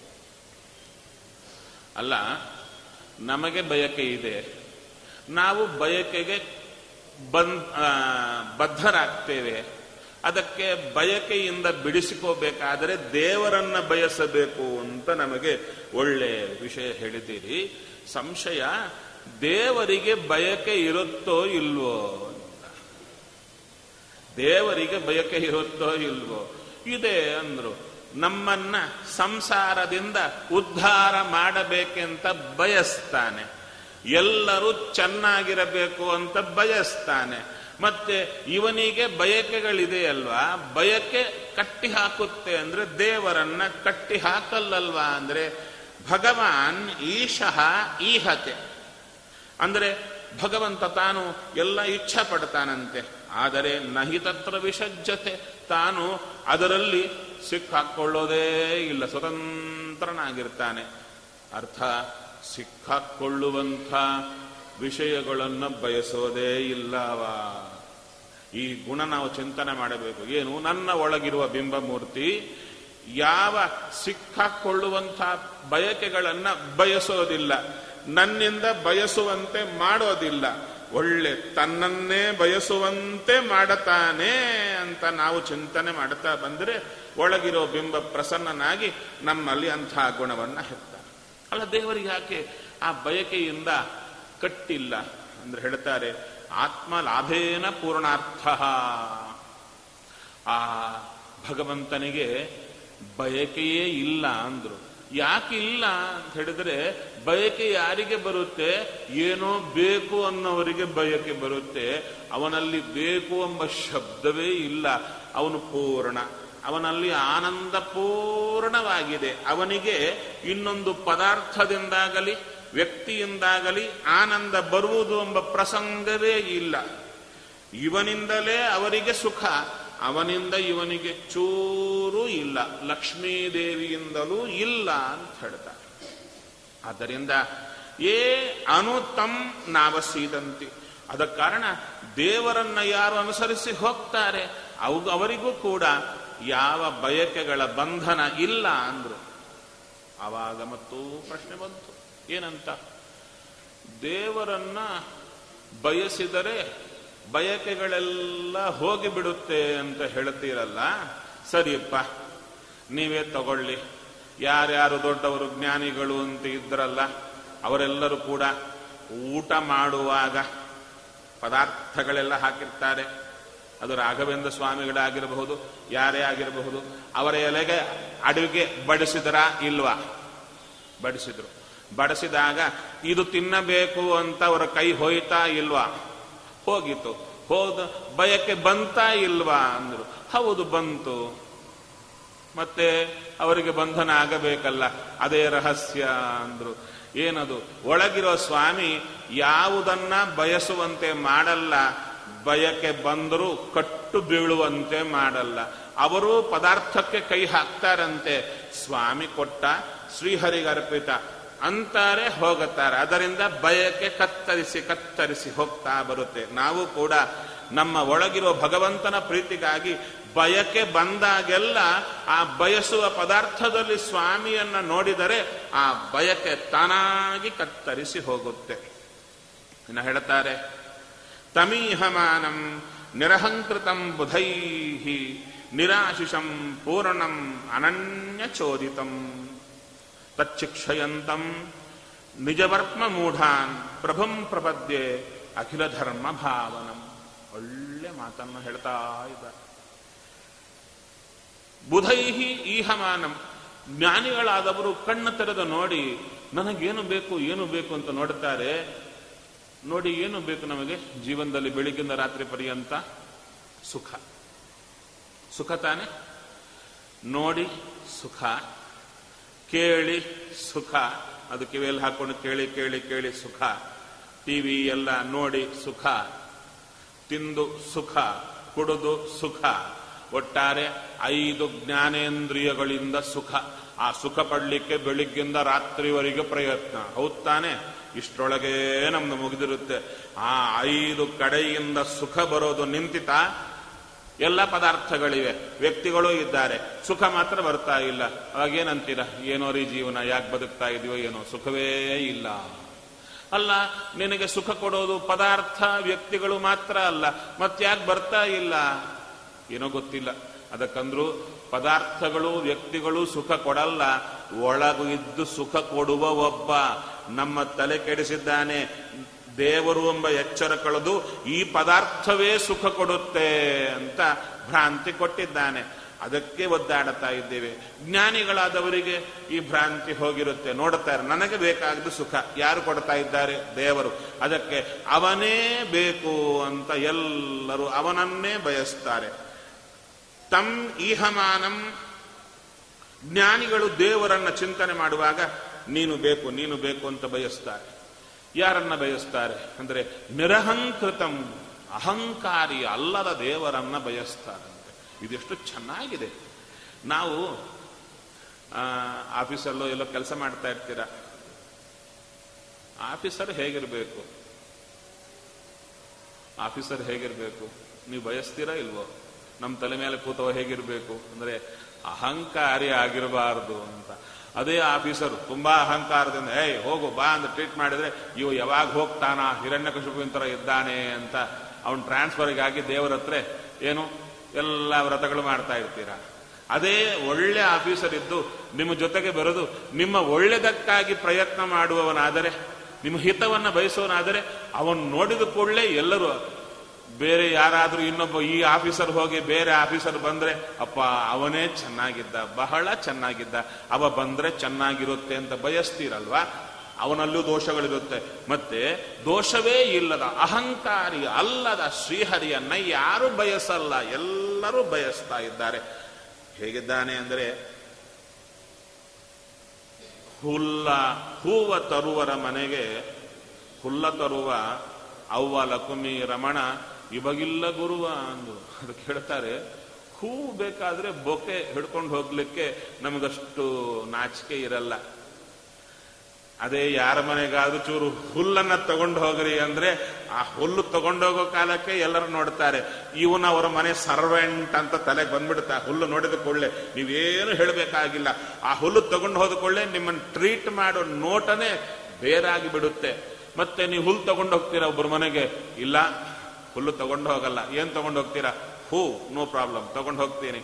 [SPEAKER 1] ಅಲ್ಲ ನಮಗೆ ಬಯಕೆ ಇದೆ ನಾವು ಬಯಕೆಗೆ ಬಂದ್ ಬದ್ಧರಾಗ್ತೇವೆ ಅದಕ್ಕೆ ಬಯಕೆಯಿಂದ ಬಿಡಿಸಿಕೋಬೇಕಾದರೆ ದೇವರನ್ನ ಬಯಸಬೇಕು ಅಂತ ನಮಗೆ ಒಳ್ಳೆ ವಿಷಯ ಹೇಳಿದ್ದೀರಿ ಸಂಶಯ ದೇವರಿಗೆ ಬಯಕೆ ಇರುತ್ತೋ ಇಲ್ವೋ ಅಂತ ದೇವರಿಗೆ ಬಯಕೆ ಇರುತ್ತೋ ಇಲ್ವೋ ಇದೆ ಅಂದ್ರು ನಮ್ಮನ್ನ ಸಂಸಾರದಿಂದ ಉದ್ಧಾರ ಮಾಡಬೇಕೆಂತ ಬಯಸ್ತಾನೆ ಎಲ್ಲರೂ ಚೆನ್ನಾಗಿರಬೇಕು ಅಂತ ಬಯಸ್ತಾನೆ ಮತ್ತೆ ಇವನಿಗೆ ಬಯಕೆಗಳಿದೆ ಅಲ್ವಾ ಬಯಕೆ ಕಟ್ಟಿ ಹಾಕುತ್ತೆ ಅಂದ್ರೆ ದೇವರನ್ನ ಕಟ್ಟಿ ಹಾಕಲ್ಲಲ್ವಾ ಅಂದ್ರೆ ಭಗವಾನ್ ಈಶಃ ಈಹತೆ ಅಂದ್ರೆ ಭಗವಂತ ತಾನು ಎಲ್ಲ ಇಚ್ಛಾ ಪಡ್ತಾನಂತೆ ಆದರೆ ನಹಿ ತತ್ರ ವಿಸಜ್ಜತೆ ತಾನು ಅದರಲ್ಲಿ ಸಿಕ್ಕಾಕೊಳ್ಳೋದೇ ಇಲ್ಲ ಸ್ವತಂತ್ರನಾಗಿರ್ತಾನೆ ಅರ್ಥ ಸಿಕ್ಕಾಕೊಳ್ಳುವಂಥ ವಿಷಯಗಳನ್ನು ಬಯಸೋದೇ ಇಲ್ಲವ ಈ ಗುಣ ನಾವು ಚಿಂತನೆ ಮಾಡಬೇಕು ಏನು ನನ್ನ ಒಳಗಿರುವ ಬಿಂಬಮೂರ್ತಿ ಯಾವ ಸಿಕ್ಕಾಕೊಳ್ಳುವಂಥ ಬಯಕೆಗಳನ್ನ ಬಯಸೋದಿಲ್ಲ ನನ್ನಿಂದ ಬಯಸುವಂತೆ ಮಾಡೋದಿಲ್ಲ ಒಳ್ಳೆ ತನ್ನನ್ನೇ ಬಯಸುವಂತೆ ಮಾಡತಾನೆ ಅಂತ ನಾವು ಚಿಂತನೆ ಮಾಡ್ತಾ ಬಂದರೆ ಒಳಗಿರೋ ಬಿಂಬ ಪ್ರಸನ್ನನಾಗಿ ನಮ್ಮಲ್ಲಿ ಅಂಥ ಗುಣವನ್ನ ಹೆತ್ತ ಅಲ್ಲ ದೇವರಿಗೆ ಯಾಕೆ ಆ ಬಯಕೆಯಿಂದ ಕಟ್ಟಿಲ್ಲ ಅಂದ್ರೆ ಹೇಳ್ತಾರೆ ಆತ್ಮ ಲಾಭೇನ ಪೂರ್ಣಾರ್ಥ ಆ ಭಗವಂತನಿಗೆ ಬಯಕೆಯೇ ಇಲ್ಲ ಅಂದ್ರು ಯಾಕಿಲ್ಲ ಅಂತ ಹೇಳಿದ್ರೆ ಬಯಕೆ ಯಾರಿಗೆ ಬರುತ್ತೆ ಏನೋ ಬೇಕು ಅನ್ನೋವರಿಗೆ ಬಯಕೆ ಬರುತ್ತೆ ಅವನಲ್ಲಿ ಬೇಕು ಎಂಬ ಶಬ್ದವೇ ಇಲ್ಲ ಅವನು ಪೂರ್ಣ ಅವನಲ್ಲಿ ಆನಂದ ಪೂರ್ಣವಾಗಿದೆ ಅವನಿಗೆ ಇನ್ನೊಂದು ಪದಾರ್ಥದಿಂದಾಗಲಿ ವ್ಯಕ್ತಿಯಿಂದಾಗಲಿ ಆನಂದ ಬರುವುದು ಎಂಬ ಪ್ರಸಂಗವೇ ಇಲ್ಲ ಇವನಿಂದಲೇ ಅವರಿಗೆ ಸುಖ ಅವನಿಂದ ಇವನಿಗೆ ಚೂರು ಇಲ್ಲ ಲಕ್ಷ್ಮೀದೇವಿಯಿಂದಲೂ ಇಲ್ಲ ಅಂತ ಹೇಳ್ತಾರೆ ಆದ್ದರಿಂದ ಏ ಅನುತಂ ನಾವಸೀದಂತಿ ಅದ ಕಾರಣ ದೇವರನ್ನ ಯಾರು ಅನುಸರಿಸಿ ಹೋಗ್ತಾರೆ ಅವು ಅವರಿಗೂ ಕೂಡ ಯಾವ ಬಯಕೆಗಳ ಬಂಧನ ಇಲ್ಲ ಅಂದ್ರು ಆವಾಗ ಮತ್ತು ಪ್ರಶ್ನೆ ಬಂತು ಏನಂತ ದೇವರನ್ನ ಬಯಸಿದರೆ ಬಯಕೆಗಳೆಲ್ಲ ಹೋಗಿಬಿಡುತ್ತೆ ಅಂತ ಹೇಳ್ತೀರಲ್ಲ ಸರಿಯಪ್ಪ ನೀವೇ ತಗೊಳ್ಳಿ ಯಾರ್ಯಾರು ದೊಡ್ಡವರು ಜ್ಞಾನಿಗಳು ಅಂತ ಇದ್ರಲ್ಲ ಅವರೆಲ್ಲರೂ ಕೂಡ ಊಟ ಮಾಡುವಾಗ ಪದಾರ್ಥಗಳೆಲ್ಲ ಹಾಕಿರ್ತಾರೆ ಅದು ರಾಘವೇಂದ್ರ ಸ್ವಾಮಿಗಳಾಗಿರಬಹುದು ಯಾರೇ ಆಗಿರಬಹುದು ಅವರ ಎಲೆಗೆ ಅಡುಗೆ ಬಡಿಸಿದರ ಇಲ್ವಾ ಬಡಿಸಿದ್ರು ಬಡಿಸಿದಾಗ ಇದು ತಿನ್ನಬೇಕು ಅಂತ ಅವರ ಕೈ ಹೋಯ್ತಾ ಇಲ್ವಾ ಹೋಗಿತ್ತು ಹೋದ ಬಯಕೆ ಬಂತಾ ಇಲ್ವಾ ಅಂದ್ರು ಹೌದು ಬಂತು ಮತ್ತೆ ಅವರಿಗೆ ಬಂಧನ ಆಗಬೇಕಲ್ಲ ಅದೇ ರಹಸ್ಯ ಅಂದ್ರು ಏನದು ಒಳಗಿರೋ ಸ್ವಾಮಿ ಯಾವುದನ್ನ ಬಯಸುವಂತೆ ಮಾಡಲ್ಲ ಬಯಕೆ ಬಂದರೂ ಕಟ್ಟು ಬೀಳುವಂತೆ ಮಾಡಲ್ಲ ಅವರು ಪದಾರ್ಥಕ್ಕೆ ಕೈ ಹಾಕ್ತಾರಂತೆ ಸ್ವಾಮಿ ಕೊಟ್ಟ ಶ್ರೀಹರಿಗರ್ಪಿತ ಅಂತಾರೆ ಹೋಗುತ್ತಾರೆ ಅದರಿಂದ ಬಯಕೆ ಕತ್ತರಿಸಿ ಕತ್ತರಿಸಿ ಹೋಗ್ತಾ ಬರುತ್ತೆ ನಾವು ಕೂಡ ನಮ್ಮ ಒಳಗಿರೋ ಭಗವಂತನ ಪ್ರೀತಿಗಾಗಿ ಬಯಕೆ ಬಂದಾಗೆಲ್ಲ ಆ ಬಯಸುವ ಪದಾರ್ಥದಲ್ಲಿ ಸ್ವಾಮಿಯನ್ನ ನೋಡಿದರೆ ಆ ಬಯಕೆ ತಾನಾಗಿ ಕತ್ತರಿಸಿ ಹೋಗುತ್ತೆ ಇನ್ನು ಹೇಳ್ತಾರೆ ತಮೀಹಮಾನಂ ನಿರಹಂಕೃತಂ ಬುಧೈ ನಿರಾಶಿಷಂ ಪೂರ್ಣಂ ಅನನ್ಯಚೋದಿತಂ ತಚ್ಚಿಕ್ಷಯಂತಂ ನಿಜವರ್ಮ ಮೂಢಾನ್ ಪ್ರಭುಂ ಪ್ರಪದ್ಯೆ ಅಖಿಲ ಧರ್ಮ ಭಾವನಂ ಒಳ್ಳೆ ಮಾತನ್ನು ಹೇಳ್ತಾ ಇದ್ದಾರೆ ಬುಧೈಹಿ ಈಹಮಾನಂ ಜ್ಞಾನಿಗಳಾದವರು ಕಣ್ಣು ತೆರೆದು ನೋಡಿ ನನಗೇನು ಬೇಕು ಏನು ಬೇಕು ಅಂತ ನೋಡುತ್ತಾರೆ ನೋಡಿ ಏನು ಬೇಕು ನಮಗೆ ಜೀವನದಲ್ಲಿ ಬೆಳಿಗ್ಗಿಂದ ರಾತ್ರಿ ಪರ್ಯಂತ ಸುಖ ಸುಖ ತಾನೆ ನೋಡಿ ಸುಖ ಕೇಳಿ ಸುಖ ಅದು ಕಿವಿಯಲ್ಲಿ ಹಾಕೊಂಡು ಕೇಳಿ ಕೇಳಿ ಕೇಳಿ ಸುಖ ಟಿವಿ ಎಲ್ಲ ನೋಡಿ ಸುಖ ತಿಂದು ಸುಖ ಕುಡಿದು ಸುಖ ಒಟ್ಟಾರೆ ಐದು ಜ್ಞಾನೇಂದ್ರಿಯಗಳಿಂದ ಸುಖ ಆ ಸುಖ ಪಡಲಿಕ್ಕೆ ಬೆಳಿಗ್ಗಿಂದ ರಾತ್ರಿವರೆಗೆ ಪ್ರಯತ್ನ ಹೌದ್ ತಾನೆ ಇಷ್ಟರೊಳಗೆ ನಮ್ದು ಮುಗಿದಿರುತ್ತೆ ಆ ಐದು ಕಡೆಯಿಂದ ಸುಖ ಬರೋದು ನಿಂತಿತ ಎಲ್ಲ ಪದಾರ್ಥಗಳಿವೆ ವ್ಯಕ್ತಿಗಳು ಇದ್ದಾರೆ ಸುಖ ಮಾತ್ರ ಬರ್ತಾ ಇಲ್ಲ ಅವಾಗೇನಂತೀರ ಏನೋ ರೀ ಜೀವನ ಯಾಕೆ ಬದುಕ್ತಾ ಇದೀವೋ ಏನೋ ಸುಖವೇ ಇಲ್ಲ ಅಲ್ಲ ನಿನಗೆ ಸುಖ ಕೊಡೋದು ಪದಾರ್ಥ ವ್ಯಕ್ತಿಗಳು ಮಾತ್ರ ಅಲ್ಲ ಮತ್ತ್ಯಾಕೆ ಬರ್ತಾ ಇಲ್ಲ ಏನೋ ಗೊತ್ತಿಲ್ಲ ಅದಕ್ಕಂದ್ರು ಪದಾರ್ಥಗಳು ವ್ಯಕ್ತಿಗಳು ಸುಖ ಕೊಡಲ್ಲ ಒಳಗು ಇದ್ದು ಸುಖ ಕೊಡುವ ಒಬ್ಬ ನಮ್ಮ ತಲೆ ಕೆಡಿಸಿದ್ದಾನೆ ದೇವರು ಎಂಬ ಎಚ್ಚರ ಕಳೆದು ಈ ಪದಾರ್ಥವೇ ಸುಖ ಕೊಡುತ್ತೆ ಅಂತ ಭ್ರಾಂತಿ ಕೊಟ್ಟಿದ್ದಾನೆ ಅದಕ್ಕೆ ಒದ್ದಾಡುತ್ತಾ ಇದ್ದೇವೆ ಜ್ಞಾನಿಗಳಾದವರಿಗೆ ಈ ಭ್ರಾಂತಿ ಹೋಗಿರುತ್ತೆ ನೋಡುತ್ತಾರೆ ನನಗೆ ಬೇಕಾದ ಸುಖ ಯಾರು ಕೊಡ್ತಾ ಇದ್ದಾರೆ ದೇವರು ಅದಕ್ಕೆ ಅವನೇ ಬೇಕು ಅಂತ ಎಲ್ಲರೂ ಅವನನ್ನೇ ಬಯಸ್ತಾರೆ ತಮ್ ಈಹಮಾನಂ ಜ್ಞಾನಿಗಳು ದೇವರನ್ನ ಚಿಂತನೆ ಮಾಡುವಾಗ ನೀನು ಬೇಕು ನೀನು ಬೇಕು ಅಂತ ಬಯಸ್ತಾರೆ ಯಾರನ್ನ ಬಯಸ್ತಾರೆ ಅಂದ್ರೆ ನಿರಹಂಕೃತಂ ಅಹಂಕಾರಿ ಅಲ್ಲದ ದೇವರನ್ನ ಬಯಸ್ತಾರಂತೆ ಇದೆಷ್ಟು ಚೆನ್ನಾಗಿದೆ ನಾವು ಆಫೀಸಲ್ಲೋ ಎಲ್ಲೋ ಕೆಲಸ ಮಾಡ್ತಾ ಇರ್ತೀರ ಆಫೀಸರ್ ಹೇಗಿರಬೇಕು ಆಫೀಸರ್ ಹೇಗಿರಬೇಕು ನೀವು ಬಯಸ್ತೀರಾ ಇಲ್ವೋ ನಮ್ಮ ತಲೆ ಮೇಲೆ ಕೂತವ ಹೇಗಿರಬೇಕು ಅಂದ್ರೆ ಅಹಂಕಾರಿ ಆಗಿರಬಾರದು ಅಂತ ಅದೇ ಆಫೀಸರ್ ತುಂಬಾ ಅಹಂಕಾರದಿಂದ ಏಯ್ ಹೋಗು ಬಾ ಅಂತ ಟ್ರೀಟ್ ಮಾಡಿದ್ರೆ ಇವು ಯಾವಾಗ ಹೋಗ್ತಾನ ಹಿರಣ್ಯಕಶಿಪುವಿನ ಥರ ಇದ್ದಾನೆ ಅಂತ ಅವನ್ ಟ್ರಾನ್ಸ್ಫರ್ಗಾಗಿ ದೇವರ ಹತ್ರ ಏನು ಎಲ್ಲ ವ್ರತಗಳು ಮಾಡ್ತಾ ಇರ್ತೀರಾ ಅದೇ ಒಳ್ಳೆ ಆಫೀಸರ್ ಇದ್ದು ನಿಮ್ಮ ಜೊತೆಗೆ ಬರೋದು ನಿಮ್ಮ ಒಳ್ಳೆದಕ್ಕಾಗಿ ಪ್ರಯತ್ನ ಮಾಡುವವನಾದರೆ ನಿಮ್ಮ ಹಿತವನ್ನ ಬಯಸುವನಾದರೆ ಅವನು ನೋಡಿದ ಕೂಡಲೇ ಎಲ್ಲರೂ ಬೇರೆ ಯಾರಾದರೂ ಇನ್ನೊಬ್ಬ ಈ ಆಫೀಸರ್ ಹೋಗಿ ಬೇರೆ ಆಫೀಸರ್ ಬಂದ್ರೆ ಅಪ್ಪ ಅವನೇ ಚೆನ್ನಾಗಿದ್ದ ಬಹಳ ಚೆನ್ನಾಗಿದ್ದ ಅವ ಬಂದ್ರೆ ಚೆನ್ನಾಗಿರುತ್ತೆ ಅಂತ ಬಯಸ್ತೀರಲ್ವಾ ಅವನಲ್ಲೂ ದೋಷಗಳಿರುತ್ತೆ ಮತ್ತೆ ದೋಷವೇ ಇಲ್ಲದ ಅಹಂಕಾರಿ ಅಲ್ಲದ ಶ್ರೀಹರಿಯನ್ನ ಯಾರು ಬಯಸಲ್ಲ ಎಲ್ಲರೂ ಬಯಸ್ತಾ ಇದ್ದಾರೆ ಹೇಗಿದ್ದಾನೆ ಅಂದರೆ ಹುಲ್ಲ ಹೂವ ತರುವರ ಮನೆಗೆ ಹುಲ್ಲ ತರುವ ಅವ್ವ ಲಕುಮಿ ರಮಣ ಇವಾಗಿಲ್ಲ ಗುರುವ ಅಂದು ಅದಕ್ಕೆ ಹೇಳ್ತಾರೆ ಹೂ ಬೇಕಾದ್ರೆ ಬೊಕೆ ಹಿಡ್ಕೊಂಡು ಹೋಗ್ಲಿಕ್ಕೆ ನಮಗಷ್ಟು ನಾಚಿಕೆ ಇರಲ್ಲ ಅದೇ ಯಾರ ಮನೆಗಾದ್ರೂ ಚೂರು ಹುಲ್ಲನ್ನ ತಗೊಂಡು ಹೋಗ್ರಿ ಅಂದ್ರೆ ಆ ಹುಲ್ಲು ತಗೊಂಡೋಗೋ ಕಾಲಕ್ಕೆ ಎಲ್ಲರೂ ನೋಡ್ತಾರೆ ಇವನ ಅವರ ಮನೆ ಸರ್ವೆಂಟ್ ಅಂತ ತಲೆಗೆ ಬಂದ್ಬಿಡುತ್ತೆ ಆ ಹುಲ್ಲು ನೋಡಿದ ಕೂಡಲೇ ನೀವೇನು ಹೇಳಬೇಕಾಗಿಲ್ಲ ಆ ಹುಲ್ಲು ತಗೊಂಡು ಹೋದ ಕೂಡಲೇ ನಿಮ್ಮನ್ನು ಟ್ರೀಟ್ ಮಾಡೋ ನೋಟನೇ ಬೇರಾಗಿ ಬಿಡುತ್ತೆ ಮತ್ತೆ ನೀವು ಹುಲ್ಲು ತಗೊಂಡು ಹೋಗ್ತೀರಾ ಒಬ್ಬರ ಮನೆಗೆ ಇಲ್ಲ ಹುಲ್ಲು ತಗೊಂಡು ಹೋಗಲ್ಲ ಏನ್ ತಗೊಂಡು ಹೋಗ್ತೀರಾ ಹೂ ನೋ ಪ್ರಾಬ್ಲಮ್ ತಗೊಂಡು ಹೋಗ್ತೀನಿ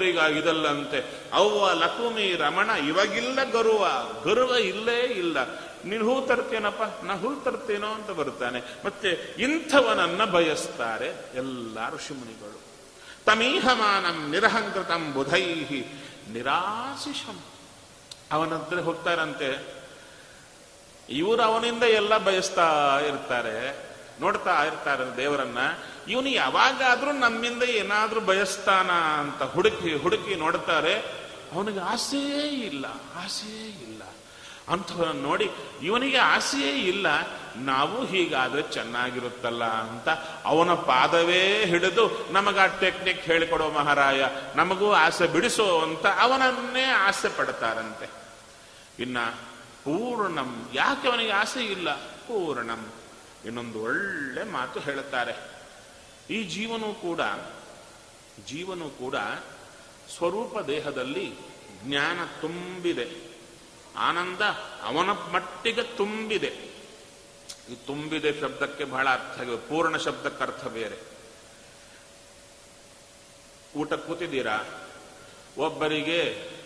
[SPEAKER 1] ದೇವರಿಗಾಗಿದಲ್ಲಂತೆ ಅವ್ವ ಲಕ್ಷ್ಮಿ ರಮಣ ಇವಾಗಿಲ್ಲ ಗರುವ ಗರ್ವ ಇಲ್ಲೇ ಇಲ್ಲ ನೀನು ಹೂ ತರ್ತೇನಪ್ಪ ನಾ ಹುಲ್ ತರ್ತೇನೋ ಅಂತ ಬರ್ತಾನೆ ಮತ್ತೆ ಇಂಥವನನ್ನ ಬಯಸ್ತಾರೆ ಎಲ್ಲ ಋಷಿಮುನಿಗಳು ತಮೀಹಮಾನಂ ನಿರಹಂಕೃತಂ ಬುಧೈಹಿ ನಿರಾಶಿಷಂ ಅವನ ಹತ್ರ ಹೋಗ್ತಾರಂತೆ ಇವರು ಅವನಿಂದ ಎಲ್ಲ ಬಯಸ್ತಾ ಇರ್ತಾರೆ ನೋಡ್ತಾ ಇರ್ತಾರೆ ದೇವರನ್ನ ಇವನು ಯಾವಾಗಾದ್ರೂ ನಮ್ಮಿಂದ ಏನಾದ್ರೂ ಬಯಸ್ತಾನ ಅಂತ ಹುಡುಕಿ ಹುಡುಕಿ ನೋಡ್ತಾರೆ ಅವನಿಗೆ ಆಸೆಯೇ ಇಲ್ಲ ಆಸೆಯೇ ಇಲ್ಲ ಅಂಥವನ್ನ ನೋಡಿ ಇವನಿಗೆ ಆಸೆಯೇ ಇಲ್ಲ ನಾವು ಹೀಗಾದ್ರೆ ಚೆನ್ನಾಗಿರುತ್ತಲ್ಲ ಅಂತ ಅವನ ಪಾದವೇ ಹಿಡಿದು ನಮಗ ಟೆಕ್ನಿಕ್ ಹೇಳಿಕೊಡೋ ಮಹಾರಾಯ ನಮಗೂ ಆಸೆ ಬಿಡಿಸೋ ಅಂತ ಅವನನ್ನೇ ಆಸೆ ಪಡ್ತಾರಂತೆ ಇನ್ನ ಪೂರ್ಣಂ ಯಾಕೆ ಅವನಿಗೆ ಆಸೆ ಇಲ್ಲ ಪೂರ್ಣಂ ಇನ್ನೊಂದು ಒಳ್ಳೆ ಮಾತು ಹೇಳುತ್ತಾರೆ ಈ ಜೀವನೂ ಕೂಡ ಜೀವನೂ ಕೂಡ ಸ್ವರೂಪ ದೇಹದಲ್ಲಿ ಜ್ಞಾನ ತುಂಬಿದೆ ಆನಂದ ಅವನ ಮಟ್ಟಿಗೆ ತುಂಬಿದೆ ಈ ತುಂಬಿದೆ ಶಬ್ದಕ್ಕೆ ಬಹಳ ಅರ್ಥ ಇದೆ ಪೂರ್ಣ ಶಬ್ದಕ್ಕೆ ಅರ್ಥ ಬೇರೆ ಊಟ ಕೂತಿದ್ದೀರಾ ಒಬ್ಬರಿಗೆ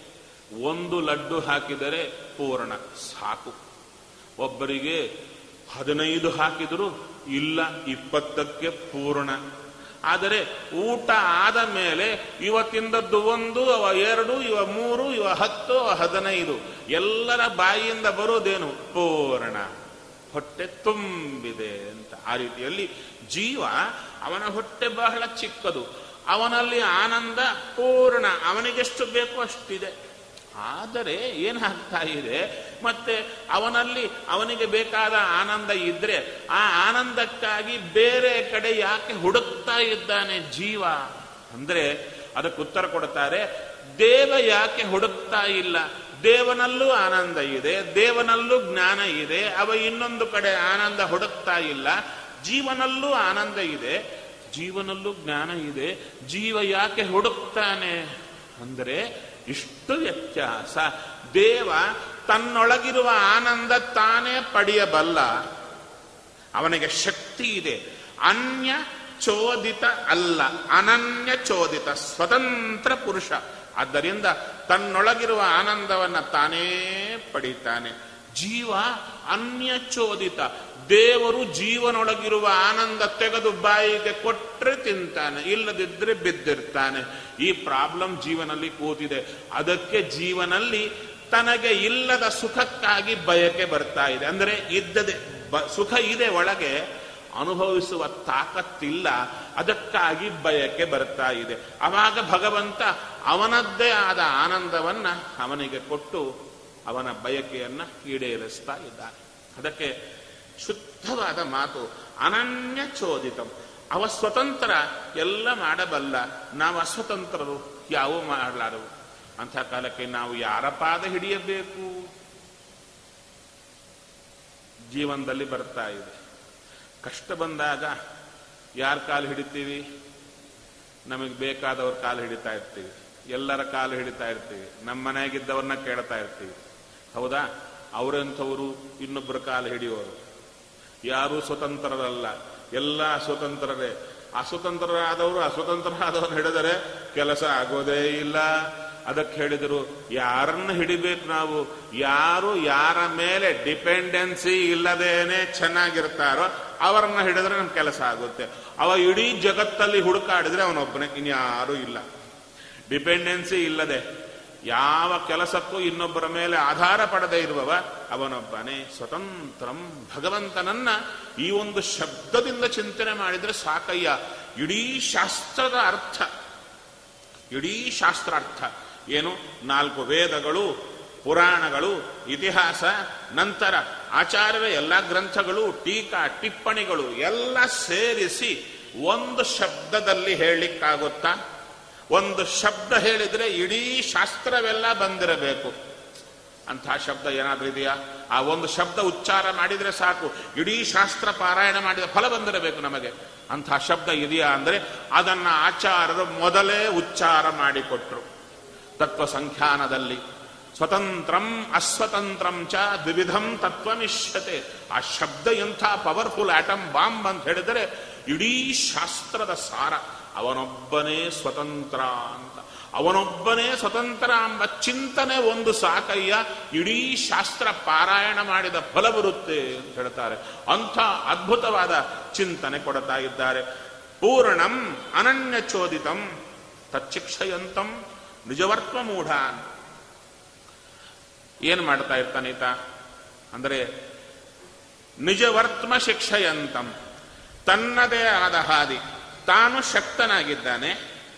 [SPEAKER 1] ಒಂದು ಲಡ್ಡು ಹಾಕಿದರೆ ಪೂರ್ಣ ಸಾಕು ಒಬ್ಬರಿಗೆ ಹದಿನೈದು ಹಾಕಿದರೂ ಇಲ್ಲ ಇಪ್ಪತ್ತಕ್ಕೆ ಪೂರ್ಣ ಆದರೆ ಊಟ ಆದ ಮೇಲೆ ಇವತ್ತಿಂದದ್ದು ಒಂದು ಅವ ಎರಡು ಇವ ಮೂರು ಇವ ಹತ್ತು ಅವ ಹದಿನೈದು ಎಲ್ಲರ ಬಾಯಿಯಿಂದ ಬರೋದೇನು ಪೂರ್ಣ ಹೊಟ್ಟೆ ತುಂಬಿದೆ ಅಂತ ಆ ರೀತಿಯಲ್ಲಿ ಜೀವ ಅವನ ಹೊಟ್ಟೆ ಬಹಳ ಚಿಕ್ಕದು ಅವನಲ್ಲಿ ಆನಂದ ಪೂರ್ಣ ಅವನಿಗೆಷ್ಟು ಬೇಕೋ ಅಷ್ಟಿದೆ ಆದರೆ ಏನಾಗ್ತಾ ಇದೆ ಮತ್ತೆ ಅವನಲ್ಲಿ ಅವನಿಗೆ ಬೇಕಾದ ಆನಂದ ಇದ್ರೆ ಆ ಆನಂದಕ್ಕಾಗಿ ಬೇರೆ ಕಡೆ ಯಾಕೆ ಹುಡುಕ್ತಾ ಇದ್ದಾನೆ ಜೀವ ಅಂದ್ರೆ ಅದಕ್ಕೆ ಉತ್ತರ ಕೊಡ್ತಾರೆ ದೇವ ಯಾಕೆ ಹುಡುಕ್ತಾ ಇಲ್ಲ ದೇವನಲ್ಲೂ ಆನಂದ ಇದೆ ದೇವನಲ್ಲೂ ಜ್ಞಾನ ಇದೆ ಅವ ಇನ್ನೊಂದು ಕಡೆ ಆನಂದ ಹುಡುಕ್ತಾ ಇಲ್ಲ ಜೀವನಲ್ಲೂ ಆನಂದ ಇದೆ ಜೀವನಲ್ಲೂ ಜ್ಞಾನ ಇದೆ ಜೀವ ಯಾಕೆ ಹುಡುಕ್ತಾನೆ ಅಂದರೆ ಇಷ್ಟು ವ್ಯತ್ಯಾಸ ದೇವ ತನ್ನೊಳಗಿರುವ ಆನಂದ ತಾನೇ ಪಡೆಯಬಲ್ಲ ಅವನಿಗೆ ಶಕ್ತಿ ಇದೆ ಅನ್ಯ ಚೋದಿತ ಅಲ್ಲ ಅನನ್ಯ ಚೋದಿತ ಸ್ವತಂತ್ರ ಪುರುಷ ಆದ್ದರಿಂದ ತನ್ನೊಳಗಿರುವ ಆನಂದವನ್ನ ತಾನೇ ಪಡಿತಾನೆ ಜೀವ ಅನ್ಯ ಚೋದಿತ ದೇವರು ಜೀವನೊಳಗಿರುವ ಆನಂದ ತೆಗೆದು ಬಾಯಿಗೆ ಕೊಟ್ಟರೆ ತಿಂತಾನೆ ಇಲ್ಲದಿದ್ದರೆ ಬಿದ್ದಿರ್ತಾನೆ ಈ ಪ್ರಾಬ್ಲಮ್ ಜೀವನಲ್ಲಿ ಕೂತಿದೆ ಅದಕ್ಕೆ ಜೀವನಲ್ಲಿ ತನಗೆ ಇಲ್ಲದ ಸುಖಕ್ಕಾಗಿ ಬಯಕೆ ಬರ್ತಾ ಇದೆ ಅಂದರೆ ಇದ್ದದೆ ಬ ಸುಖ ಇದೆ ಒಳಗೆ ಅನುಭವಿಸುವ ತಾಕತ್ತಿಲ್ಲ ಅದಕ್ಕಾಗಿ ಬಯಕೆ ಬರ್ತಾ ಇದೆ ಅವಾಗ ಭಗವಂತ ಅವನದ್ದೇ ಆದ ಆನಂದವನ್ನ ಅವನಿಗೆ ಕೊಟ್ಟು ಅವನ ಬಯಕೆಯನ್ನ ಈಡೇರಿಸ್ತಾ ಇದ್ದಾನೆ ಅದಕ್ಕೆ ಶುದ್ಧವಾದ ಮಾತು ಅನನ್ಯ ಚೋದಿತಂ ಅವ ಸ್ವತಂತ್ರ ಎಲ್ಲ ಮಾಡಬಲ್ಲ ನಾವು ಅಸ್ವತಂತ್ರರು ಯಾವ ಮಾಡಲಾರವು ಅಂಥ ಕಾಲಕ್ಕೆ ನಾವು ಯಾರ ಪಾದ ಹಿಡಿಯಬೇಕು ಜೀವನದಲ್ಲಿ ಬರ್ತಾ ಇದೆ ಕಷ್ಟ ಬಂದಾಗ ಯಾರ ಕಾಲು ಹಿಡಿತೀವಿ ನಮಗೆ ಬೇಕಾದವ್ರ ಕಾಲು ಹಿಡಿತಾ ಇರ್ತೀವಿ ಎಲ್ಲರ ಕಾಲು ಹಿಡಿತಾ ಇರ್ತೀವಿ ನಮ್ಮ ಮನೆಯಾಗಿದ್ದವ್ರನ್ನ ಕೇಳ್ತಾ ಇರ್ತೀವಿ ಹೌದಾ ಅವರಂಥವರು ಇನ್ನೊಬ್ಬರ ಕಾಲು ಹಿಡಿಯೋರು ಯಾರೂ ಸ್ವತಂತ್ರರಲ್ಲ ಎಲ್ಲ ಸ್ವತಂತ್ರರೇ ಅಸ್ವತಂತ್ರರಾದವರು ಅಸ್ವತಂತ್ರರಾದವ್ರನ್ನ ಹಿಡಿದರೆ ಕೆಲಸ ಆಗೋದೇ ಇಲ್ಲ ಅದಕ್ಕೆ ಹೇಳಿದರು ಯಾರನ್ನ ಹಿಡಿಬೇಕು ನಾವು ಯಾರು ಯಾರ ಮೇಲೆ ಡಿಪೆಂಡೆನ್ಸಿ ಇಲ್ಲದೇನೆ ಚೆನ್ನಾಗಿರ್ತಾರೋ ಅವರನ್ನ ಹಿಡಿದ್ರೆ ನಮ್ಮ ಕೆಲಸ ಆಗುತ್ತೆ ಅವ ಇಡೀ ಜಗತ್ತಲ್ಲಿ ಹುಡುಕಾಡಿದ್ರೆ ಅವನೊಬ್ಬನೇ ಇನ್ಯಾರೂ ಇಲ್ಲ ಡಿಪೆಂಡೆನ್ಸಿ ಇಲ್ಲದೆ ಯಾವ ಕೆಲಸಕ್ಕೂ ಇನ್ನೊಬ್ಬರ ಮೇಲೆ ಆಧಾರ ಪಡದೆ ಇರುವವ ಅವನೊಬ್ಬನೇ ಸ್ವತಂತ್ರಂ ಭಗವಂತನನ್ನ ಈ ಒಂದು ಶಬ್ದದಿಂದ ಚಿಂತನೆ ಮಾಡಿದ್ರೆ ಸಾಕಯ್ಯ ಇಡೀ ಶಾಸ್ತ್ರದ ಅರ್ಥ ಇಡೀ ಶಾಸ್ತ್ರಾರ್ಥ ಏನು ನಾಲ್ಕು ವೇದಗಳು ಪುರಾಣಗಳು ಇತಿಹಾಸ ನಂತರ ಆಚಾರ್ಯರ ಎಲ್ಲ ಗ್ರಂಥಗಳು ಟೀಕಾ ಟಿಪ್ಪಣಿಗಳು ಎಲ್ಲ ಸೇರಿಸಿ ಒಂದು ಶಬ್ದದಲ್ಲಿ ಹೇಳಲಿಕ್ಕಾಗುತ್ತಾ ಒಂದು ಶಬ್ದ ಹೇಳಿದ್ರೆ ಇಡೀ ಶಾಸ್ತ್ರವೆಲ್ಲ ಬಂದಿರಬೇಕು ಅಂತಹ ಶಬ್ದ ಏನಾದ್ರೂ ಇದೆಯಾ ಆ ಒಂದು ಶಬ್ದ ಉಚ್ಚಾರ ಮಾಡಿದ್ರೆ ಸಾಕು ಇಡೀ ಶಾಸ್ತ್ರ ಪಾರಾಯಣ ಮಾಡಿದ ಫಲ ಬಂದಿರಬೇಕು ನಮಗೆ ಅಂತಹ ಶಬ್ದ ಇದೆಯಾ ಅಂದರೆ ಅದನ್ನ ಆಚಾರ್ಯರು ಮೊದಲೇ ಉಚ್ಚಾರ ಮಾಡಿಕೊಟ್ರು ತತ್ವ ಸಂಖ್ಯಾನದಲ್ಲಿ ಸ್ವತಂತ್ರಂ ಅಸ್ವತಂತ್ರಂ ಚ ದ್ವಿವಿಧಂ ತತ್ವಮಿಷ್ಯತೆ ಆ ಶಬ್ದ ಎಂಥ ಪವರ್ಫುಲ್ ಆಟಮ್ ಬಾಂಬ್ ಅಂತ ಹೇಳಿದರೆ ಇಡೀ ಶಾಸ್ತ್ರದ ಸಾರ ಅವನೊಬ್ಬನೇ ಸ್ವತಂತ್ರ ಅಂತ ಅವನೊಬ್ಬನೇ ಸ್ವತಂತ್ರ ಎಂಬ ಚಿಂತನೆ ಒಂದು ಸಾಕಯ್ಯ ಇಡೀ ಶಾಸ್ತ್ರ ಪಾರಾಯಣ ಮಾಡಿದ ಫಲ ಬರುತ್ತೆ ಅಂತ ಹೇಳ್ತಾರೆ ಅಂಥ ಅದ್ಭುತವಾದ ಚಿಂತನೆ ಕೊಡ್ತಾ ಇದ್ದಾರೆ ಪೂರ್ಣಂ ಅನನ್ಯಚೋದಿತಂ ತಚ್ಚಿಕ್ಷಯಂತಂ ನಿಜವರ್ತ್ವ ಮೂಢಾನ್ ಏನು ಮಾಡ್ತಾ ಇರ್ತಾನೆ ಈತ ಅಂದರೆ ನಿಜವರ್ತ್ಮ ಶಿಕ್ಷಯಂತಂ ತನ್ನದೇ ಆದ ಹಾದಿ ತಾನು ಶಕ್ತನಾಗಿದ್ದಾನೆ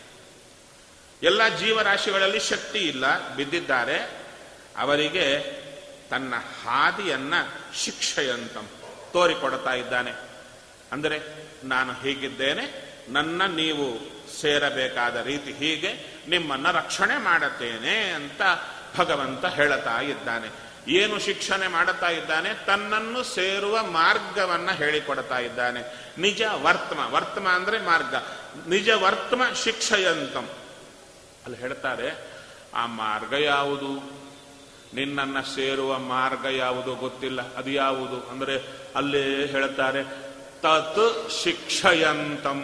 [SPEAKER 1] ಎಲ್ಲ ಜೀವರಾಶಿಗಳಲ್ಲಿ ಶಕ್ತಿ ಇಲ್ಲ ಬಿದ್ದಿದ್ದಾರೆ ಅವರಿಗೆ ತನ್ನ ಹಾದಿಯನ್ನ ಶಿಕ್ಷೆಯಂತಂ ತೋರಿಕೊಡ್ತಾ ಇದ್ದಾನೆ ಅಂದರೆ ನಾನು ಹೀಗಿದ್ದೇನೆ ನನ್ನ ನೀವು ಸೇರಬೇಕಾದ ರೀತಿ ಹೀಗೆ ನಿಮ್ಮನ್ನ ರಕ್ಷಣೆ ಮಾಡುತ್ತೇನೆ ಅಂತ ಭಗವಂತ ಹೇಳುತ್ತಾ ಇದ್ದಾನೆ ಏನು ಶಿಕ್ಷಣೆ ಮಾಡುತ್ತಾ ಇದ್ದಾನೆ ತನ್ನನ್ನು ಸೇರುವ ಮಾರ್ಗವನ್ನ ಹೇಳಿಕೊಡ್ತಾ ಇದ್ದಾನೆ ನಿಜ ವರ್ತಮ ವರ್ತಮ ಅಂದ್ರೆ ಮಾರ್ಗ ನಿಜ ವರ್ತಮ ಶಿಕ್ಷಯಂತಂ ಅಲ್ಲಿ ಹೇಳ್ತಾರೆ ಆ ಮಾರ್ಗ ಯಾವುದು ನಿನ್ನನ್ನ ಸೇರುವ ಮಾರ್ಗ ಯಾವುದು ಗೊತ್ತಿಲ್ಲ ಅದು ಯಾವುದು ಅಂದ್ರೆ ಅಲ್ಲೇ ಹೇಳ್ತಾರೆ ತತ್ ಶಿಕ್ಷಯಂತಂ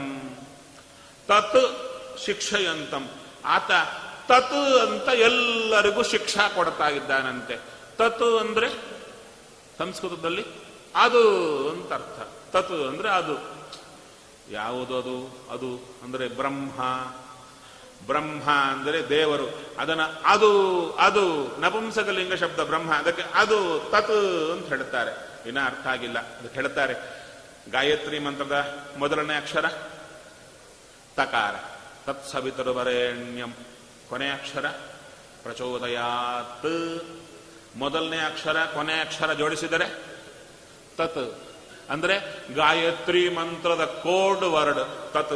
[SPEAKER 1] ತತ್ ಶಿಕ್ಷಯಂತಂ ಆತ ತತ್ ಅಂತ ಎಲ್ಲರಿಗೂ ಶಿಕ್ಷಾ ಕೊಡ್ತಾ ಇದ್ದಾನಂತೆ ತತ್ ಅಂದ್ರೆ ಸಂಸ್ಕೃತದಲ್ಲಿ ಅದು ಅಂತ ಅರ್ಥ ತತ್ ಅಂದ್ರೆ ಅದು ಯಾವುದು ಅದು ಅದು ಅಂದ್ರೆ ಬ್ರಹ್ಮ ಬ್ರಹ್ಮ ಅಂದರೆ ದೇವರು ಅದನ್ನ ಅದು ಅದು ನಪುಂಸಕಲಿಂಗ ಶಬ್ದ ಬ್ರಹ್ಮ ಅದಕ್ಕೆ ಅದು ತತ್ ಅಂತ ಹೇಳ್ತಾರೆ ಇನ್ನ ಅರ್ಥ ಆಗಿಲ್ಲ ಅದಕ್ಕೆ ಹೇಳ್ತಾರೆ ಗಾಯತ್ರಿ ಮಂತ್ರದ ಮೊದಲನೇ ಅಕ್ಷರ ತಕಾರ ತತ್ಸವಿತರು ವರೇಣ್ಯಂ ಕೊನೆ ಅಕ್ಷರ ಪ್ರಚೋದಯಾತ್ ಮೊದಲನೇ ಅಕ್ಷರ ಕೊನೆ ಅಕ್ಷರ ಜೋಡಿಸಿದರೆ ತತ್ ಅಂದ್ರೆ ಗಾಯತ್ರಿ ಮಂತ್ರದ ಕೋಡ್ ವರ್ಡ್ ತತ್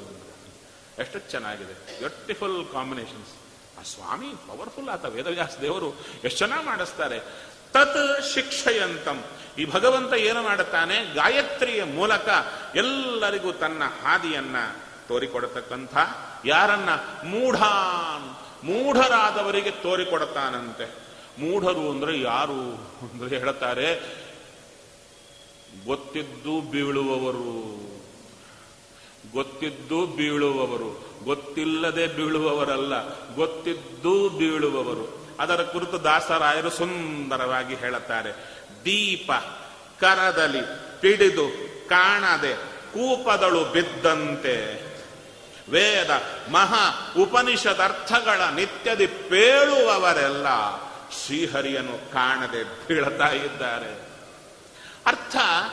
[SPEAKER 1] ಎಷ್ಟು ಚೆನ್ನಾಗಿದೆ ಬ್ಯೂಟಿಫುಲ್ ಕಾಂಬಿನೇಷನ್ಸ್ ಆ ಸ್ವಾಮಿ ಪವರ್ಫುಲ್ ಆತ ವೇದವ್ಯಾಸ ದೇವರು ಎಷ್ಟು ಚೆನ್ನಾಗಿ ಮಾಡಿಸ್ತಾರೆ ತತ್ ಶಿಕ್ಷಯಂತಂ ಈ ಭಗವಂತ ಏನು ಮಾಡುತ್ತಾನೆ ಗಾಯತ್ರಿಯ ಮೂಲಕ ಎಲ್ಲರಿಗೂ ತನ್ನ ಹಾದಿಯನ್ನ ತೋರಿಕೊಡತಕ್ಕಂಥ ಯಾರನ್ನ ಮೂಢಾನ್ ಮೂಢರಾದವರಿಗೆ ತೋರಿಕೊಡುತ್ತಾನಂತೆ ಮೂಢರು ಅಂದ್ರೆ ಯಾರು ಅಂದ್ರೆ ಹೇಳ್ತಾರೆ ಗೊತ್ತಿದ್ದು ಬೀಳುವವರು ಗೊತ್ತಿದ್ದು ಬೀಳುವವರು ಗೊತ್ತಿಲ್ಲದೆ ಬೀಳುವವರಲ್ಲ ಗೊತ್ತಿದ್ದು ಬೀಳುವವರು ಅದರ ಕುರಿತು ದಾಸರಾಯರು ಸುಂದರವಾಗಿ ಹೇಳುತ್ತಾರೆ ದೀಪ ಕರದಲ್ಲಿ ಪಿಡಿದು ಕಾಣದೆ ಕೂಪದಳು ಬಿದ್ದಂತೆ ವೇದ ಮಹಾ ಉಪನಿಷದರ್ಥಗಳ ನಿತ್ಯದಿ ಪೇಳುವವರೆಲ್ಲ ಶ್ರೀಹರಿಯನ್ನು ಕಾಣದೆ ಬೀಳ್ತಾ ಇದ್ದಾರೆ ಅರ್ಥ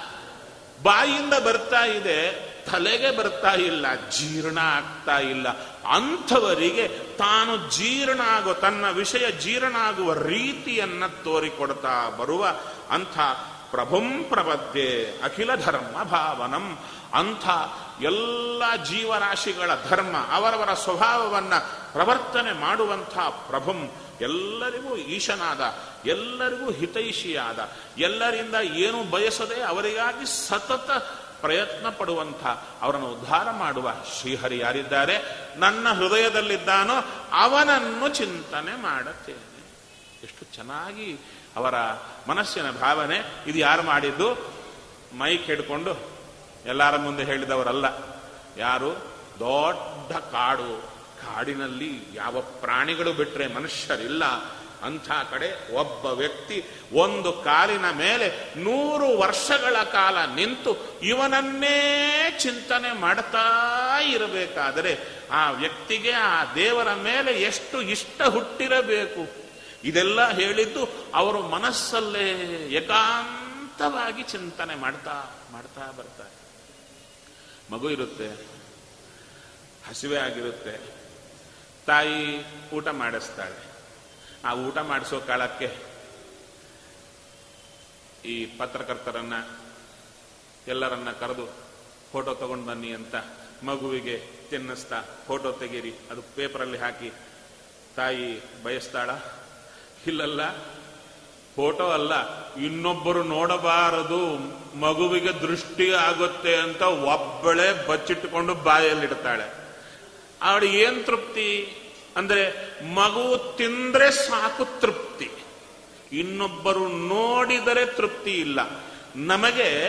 [SPEAKER 1] ಬಾಯಿಂದ ಬರ್ತಾ ಇದೆ ತಲೆಗೆ ಬರ್ತಾ ಇಲ್ಲ ಜೀರ್ಣ ಆಗ್ತಾ ಇಲ್ಲ ಅಂಥವರಿಗೆ ತಾನು ಜೀರ್ಣ ಆಗೋ ತನ್ನ ವಿಷಯ ಜೀರ್ಣ ಆಗುವ ರೀತಿಯನ್ನ ತೋರಿಕೊಡ್ತಾ ಬರುವ ಅಂಥ ಪ್ರಭುಂ ಪ್ರಪದ್ಯೆ ಅಖಿಲ ಧರ್ಮ ಭಾವನಂ ಅಂಥ ಎಲ್ಲ ಜೀವರಾಶಿಗಳ ಧರ್ಮ ಅವರವರ ಸ್ವಭಾವವನ್ನ ಪ್ರವರ್ತನೆ ಮಾಡುವಂಥ ಪ್ರಭುಂ ಎಲ್ಲರಿಗೂ ಈಶನಾದ ಎಲ್ಲರಿಗೂ ಹಿತೈಷಿಯಾದ ಎಲ್ಲರಿಂದ ಏನು ಬಯಸದೆ ಅವರಿಗಾಗಿ ಸತತ ಪ್ರಯತ್ನ ಪಡುವಂಥ ಅವರನ್ನು ಉದ್ಧಾರ ಮಾಡುವ ಶ್ರೀಹರಿ ಯಾರಿದ್ದಾರೆ ನನ್ನ ಹೃದಯದಲ್ಲಿದ್ದಾನೋ ಅವನನ್ನು ಚಿಂತನೆ ಮಾಡುತ್ತೇನೆ ಎಷ್ಟು ಚೆನ್ನಾಗಿ ಅವರ ಮನಸ್ಸಿನ ಭಾವನೆ ಇದು ಯಾರು ಮಾಡಿದ್ದು ಮೈಕ್ ಹಿಡ್ಕೊಂಡು ಎಲ್ಲರ ಮುಂದೆ ಹೇಳಿದವರಲ್ಲ ಯಾರು ದೊಡ್ಡ ಕಾಡು ಕಾಡಿನಲ್ಲಿ ಯಾವ ಪ್ರಾಣಿಗಳು ಬಿಟ್ರೆ ಮನುಷ್ಯರಿಲ್ಲ ಅಂಥ ಕಡೆ ಒಬ್ಬ ವ್ಯಕ್ತಿ ಒಂದು ಕಾಲಿನ ಮೇಲೆ ನೂರು ವರ್ಷಗಳ ಕಾಲ ನಿಂತು ಇವನನ್ನೇ ಚಿಂತನೆ ಮಾಡ್ತಾ ಇರಬೇಕಾದರೆ ಆ ವ್ಯಕ್ತಿಗೆ ಆ ದೇವರ ಮೇಲೆ ಎಷ್ಟು ಇಷ್ಟ ಹುಟ್ಟಿರಬೇಕು ಇದೆಲ್ಲ ಹೇಳಿದ್ದು ಅವರು ಮನಸ್ಸಲ್ಲೇ ಏಕಾಂತವಾಗಿ ಚಿಂತನೆ ಮಾಡ್ತಾ ಮಾಡ್ತಾ ಬರ್ತಾರೆ ಮಗು ಇರುತ್ತೆ ಹಸಿವೆ ಆಗಿರುತ್ತೆ ತಾಯಿ ಊಟ ಮಾಡಿಸ್ತಾಳೆ ಆ ಊಟ ಮಾಡಿಸೋ ಕಾಲಕ್ಕೆ ಈ ಪತ್ರಕರ್ತರನ್ನ ಎಲ್ಲರನ್ನ ಕರೆದು ಫೋಟೋ ತಗೊಂಡು ಬನ್ನಿ ಅಂತ ಮಗುವಿಗೆ ತಿನ್ನಿಸ್ತಾ ಫೋಟೋ ತೆಗೀರಿ ಅದು ಪೇಪರಲ್ಲಿ ಹಾಕಿ ತಾಯಿ ಬಯಸ್ತಾಳ ಇಲ್ಲಲ್ಲ ಫೋಟೋ ಅಲ್ಲ ಇನ್ನೊಬ್ಬರು ನೋಡಬಾರದು ಮಗುವಿಗೆ ದೃಷ್ಟಿ ಆಗುತ್ತೆ ಅಂತ ಒಬ್ಬಳೇ ಬಚ್ಚಿಟ್ಟುಕೊಂಡು ಬಾಯಲ್ಲಿಡ್ತಾಳೆ ಅವಳು ಏನ್ ತೃಪ್ತಿ ಅಂದ್ರೆ ಮಗು ತಿಂದ್ರೆ ಸಾಕು ತೃಪ್ತಿ ಇನ್ನೊಬ್ಬರು ನೋಡಿದರೆ ತೃಪ್ತಿ ಇಲ್ಲ ನಮಗೆ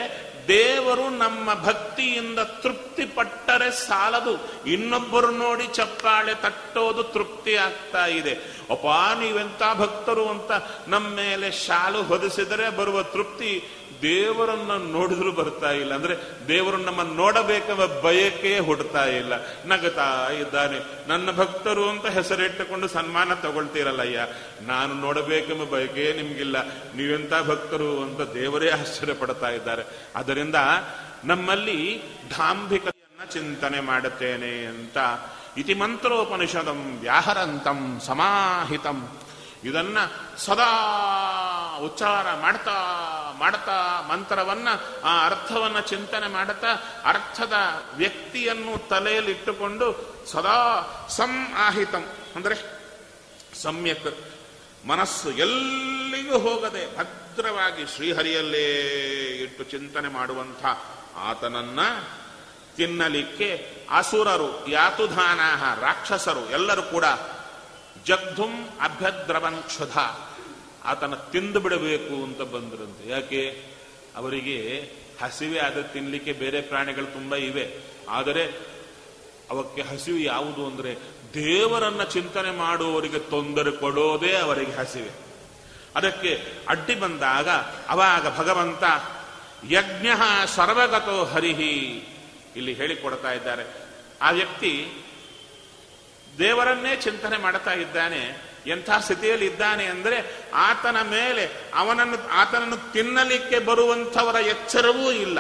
[SPEAKER 1] ದೇವರು ನಮ್ಮ ಭಕ್ತಿಯಿಂದ ತೃಪ್ತಿ ಪಟ್ಟರೆ ಸಾಲದು ಇನ್ನೊಬ್ಬರು ನೋಡಿ ಚಪ್ಪಾಳೆ ತಟ್ಟೋದು ತೃಪ್ತಿ ಆಗ್ತಾ ಇದೆ ಅಪ್ಪ ನೀವೆಂತ ಭಕ್ತರು ಅಂತ ನಮ್ಮ ಮೇಲೆ ಶಾಲು ಹೊದಿಸಿದರೆ ಬರುವ ತೃಪ್ತಿ ದೇವರನ್ನ ನೋಡಿದ್ರು ಬರ್ತಾ ಇಲ್ಲ ಅಂದ್ರೆ ದೇವರು ನಮ್ಮನ್ನು ನೋಡಬೇಕೆಂಬ ಬಯಕೆ ಹುಡ್ತಾ ಇಲ್ಲ ನಗತಾ ಇದ್ದಾನೆ ನನ್ನ ಭಕ್ತರು ಅಂತ ಹೆಸರಿಟ್ಟುಕೊಂಡು ಸನ್ಮಾನ ತಗೊಳ್ತೀರಲ್ಲಯ್ಯ ನಾನು ನೋಡಬೇಕೆಂಬ ಬಯಕೆ ನಿಮ್ಗಿಲ್ಲ ನೀವೆಂತ ಭಕ್ತರು ಅಂತ ದೇವರೇ ಆಶ್ಚರ್ಯ ಪಡ್ತಾ ಇದ್ದಾರೆ ಅದರಿಂದ ನಮ್ಮಲ್ಲಿ ಢಾಂಭಿಕತೆಯನ್ನ ಚಿಂತನೆ ಮಾಡುತ್ತೇನೆ ಅಂತ ಇತಿ ಮಂತ್ರೋಪನಿಷದಂ ವ್ಯಾಹರಂತಂ ಸಮಾಹಿತಂ ಇದನ್ನ ಸದಾ ಉಚ್ಚಾರ ಮಾಡ್ತಾ ಮಾಡ್ತಾ ಮಂತ್ರವನ್ನ ಆ ಅರ್ಥವನ್ನ ಚಿಂತನೆ ಮಾಡುತ್ತಾ ಅರ್ಥದ ವ್ಯಕ್ತಿಯನ್ನು ತಲೆಯಲ್ಲಿ ಇಟ್ಟುಕೊಂಡು ಸದಾ ಸಂ ಆಹಿತಂ ಅಂದ್ರೆ ಸಮ್ಯಕ್ ಮನಸ್ಸು ಎಲ್ಲಿಗೂ ಹೋಗದೆ ಭದ್ರವಾಗಿ ಶ್ರೀಹರಿಯಲ್ಲೇ ಇಟ್ಟು ಚಿಂತನೆ ಮಾಡುವಂಥ ಆತನನ್ನ ತಿನ್ನಲಿಕ್ಕೆ ಅಸುರರು ಯಾತುಧಾನಾಹ ರಾಕ್ಷಸರು ಎಲ್ಲರೂ ಕೂಡ ಜಗ್ಧುಂ ಅಭ್ಯದ್ರವನ್ ಕ್ಷುಧ ಆತನ ತಿಂದು ಬಿಡಬೇಕು ಅಂತ ಬಂದ್ರಂತೆ ಯಾಕೆ ಅವರಿಗೆ ಹಸಿವೆ ಆದ ತಿನ್ಲಿಕ್ಕೆ ಬೇರೆ ಪ್ರಾಣಿಗಳು ತುಂಬಾ ಇವೆ ಆದರೆ ಅವಕ್ಕೆ ಹಸಿವು ಯಾವುದು ಅಂದ್ರೆ ದೇವರನ್ನ ಚಿಂತನೆ ಮಾಡುವವರಿಗೆ ತೊಂದರೆ ಕೊಡೋದೇ ಅವರಿಗೆ ಹಸಿವೆ ಅದಕ್ಕೆ ಅಡ್ಡಿ ಬಂದಾಗ ಅವಾಗ ಭಗವಂತ ಯಜ್ಞ ಸರ್ವಗತೋ ಹರಿಹಿ ಇಲ್ಲಿ ಹೇಳಿಕೊಡ್ತಾ ಇದ್ದಾರೆ ಆ ವ್ಯಕ್ತಿ ದೇವರನ್ನೇ ಚಿಂತನೆ ಮಾಡ್ತಾ ಇದ್ದಾನೆ ಎಂಥ ಸ್ಥಿತಿಯಲ್ಲಿ ಇದ್ದಾನೆ ಅಂದ್ರೆ ಆತನ ಮೇಲೆ ಅವನನ್ನು ಆತನನ್ನು ತಿನ್ನಲಿಕ್ಕೆ ಬರುವಂಥವರ ಎಚ್ಚರವೂ ಇಲ್ಲ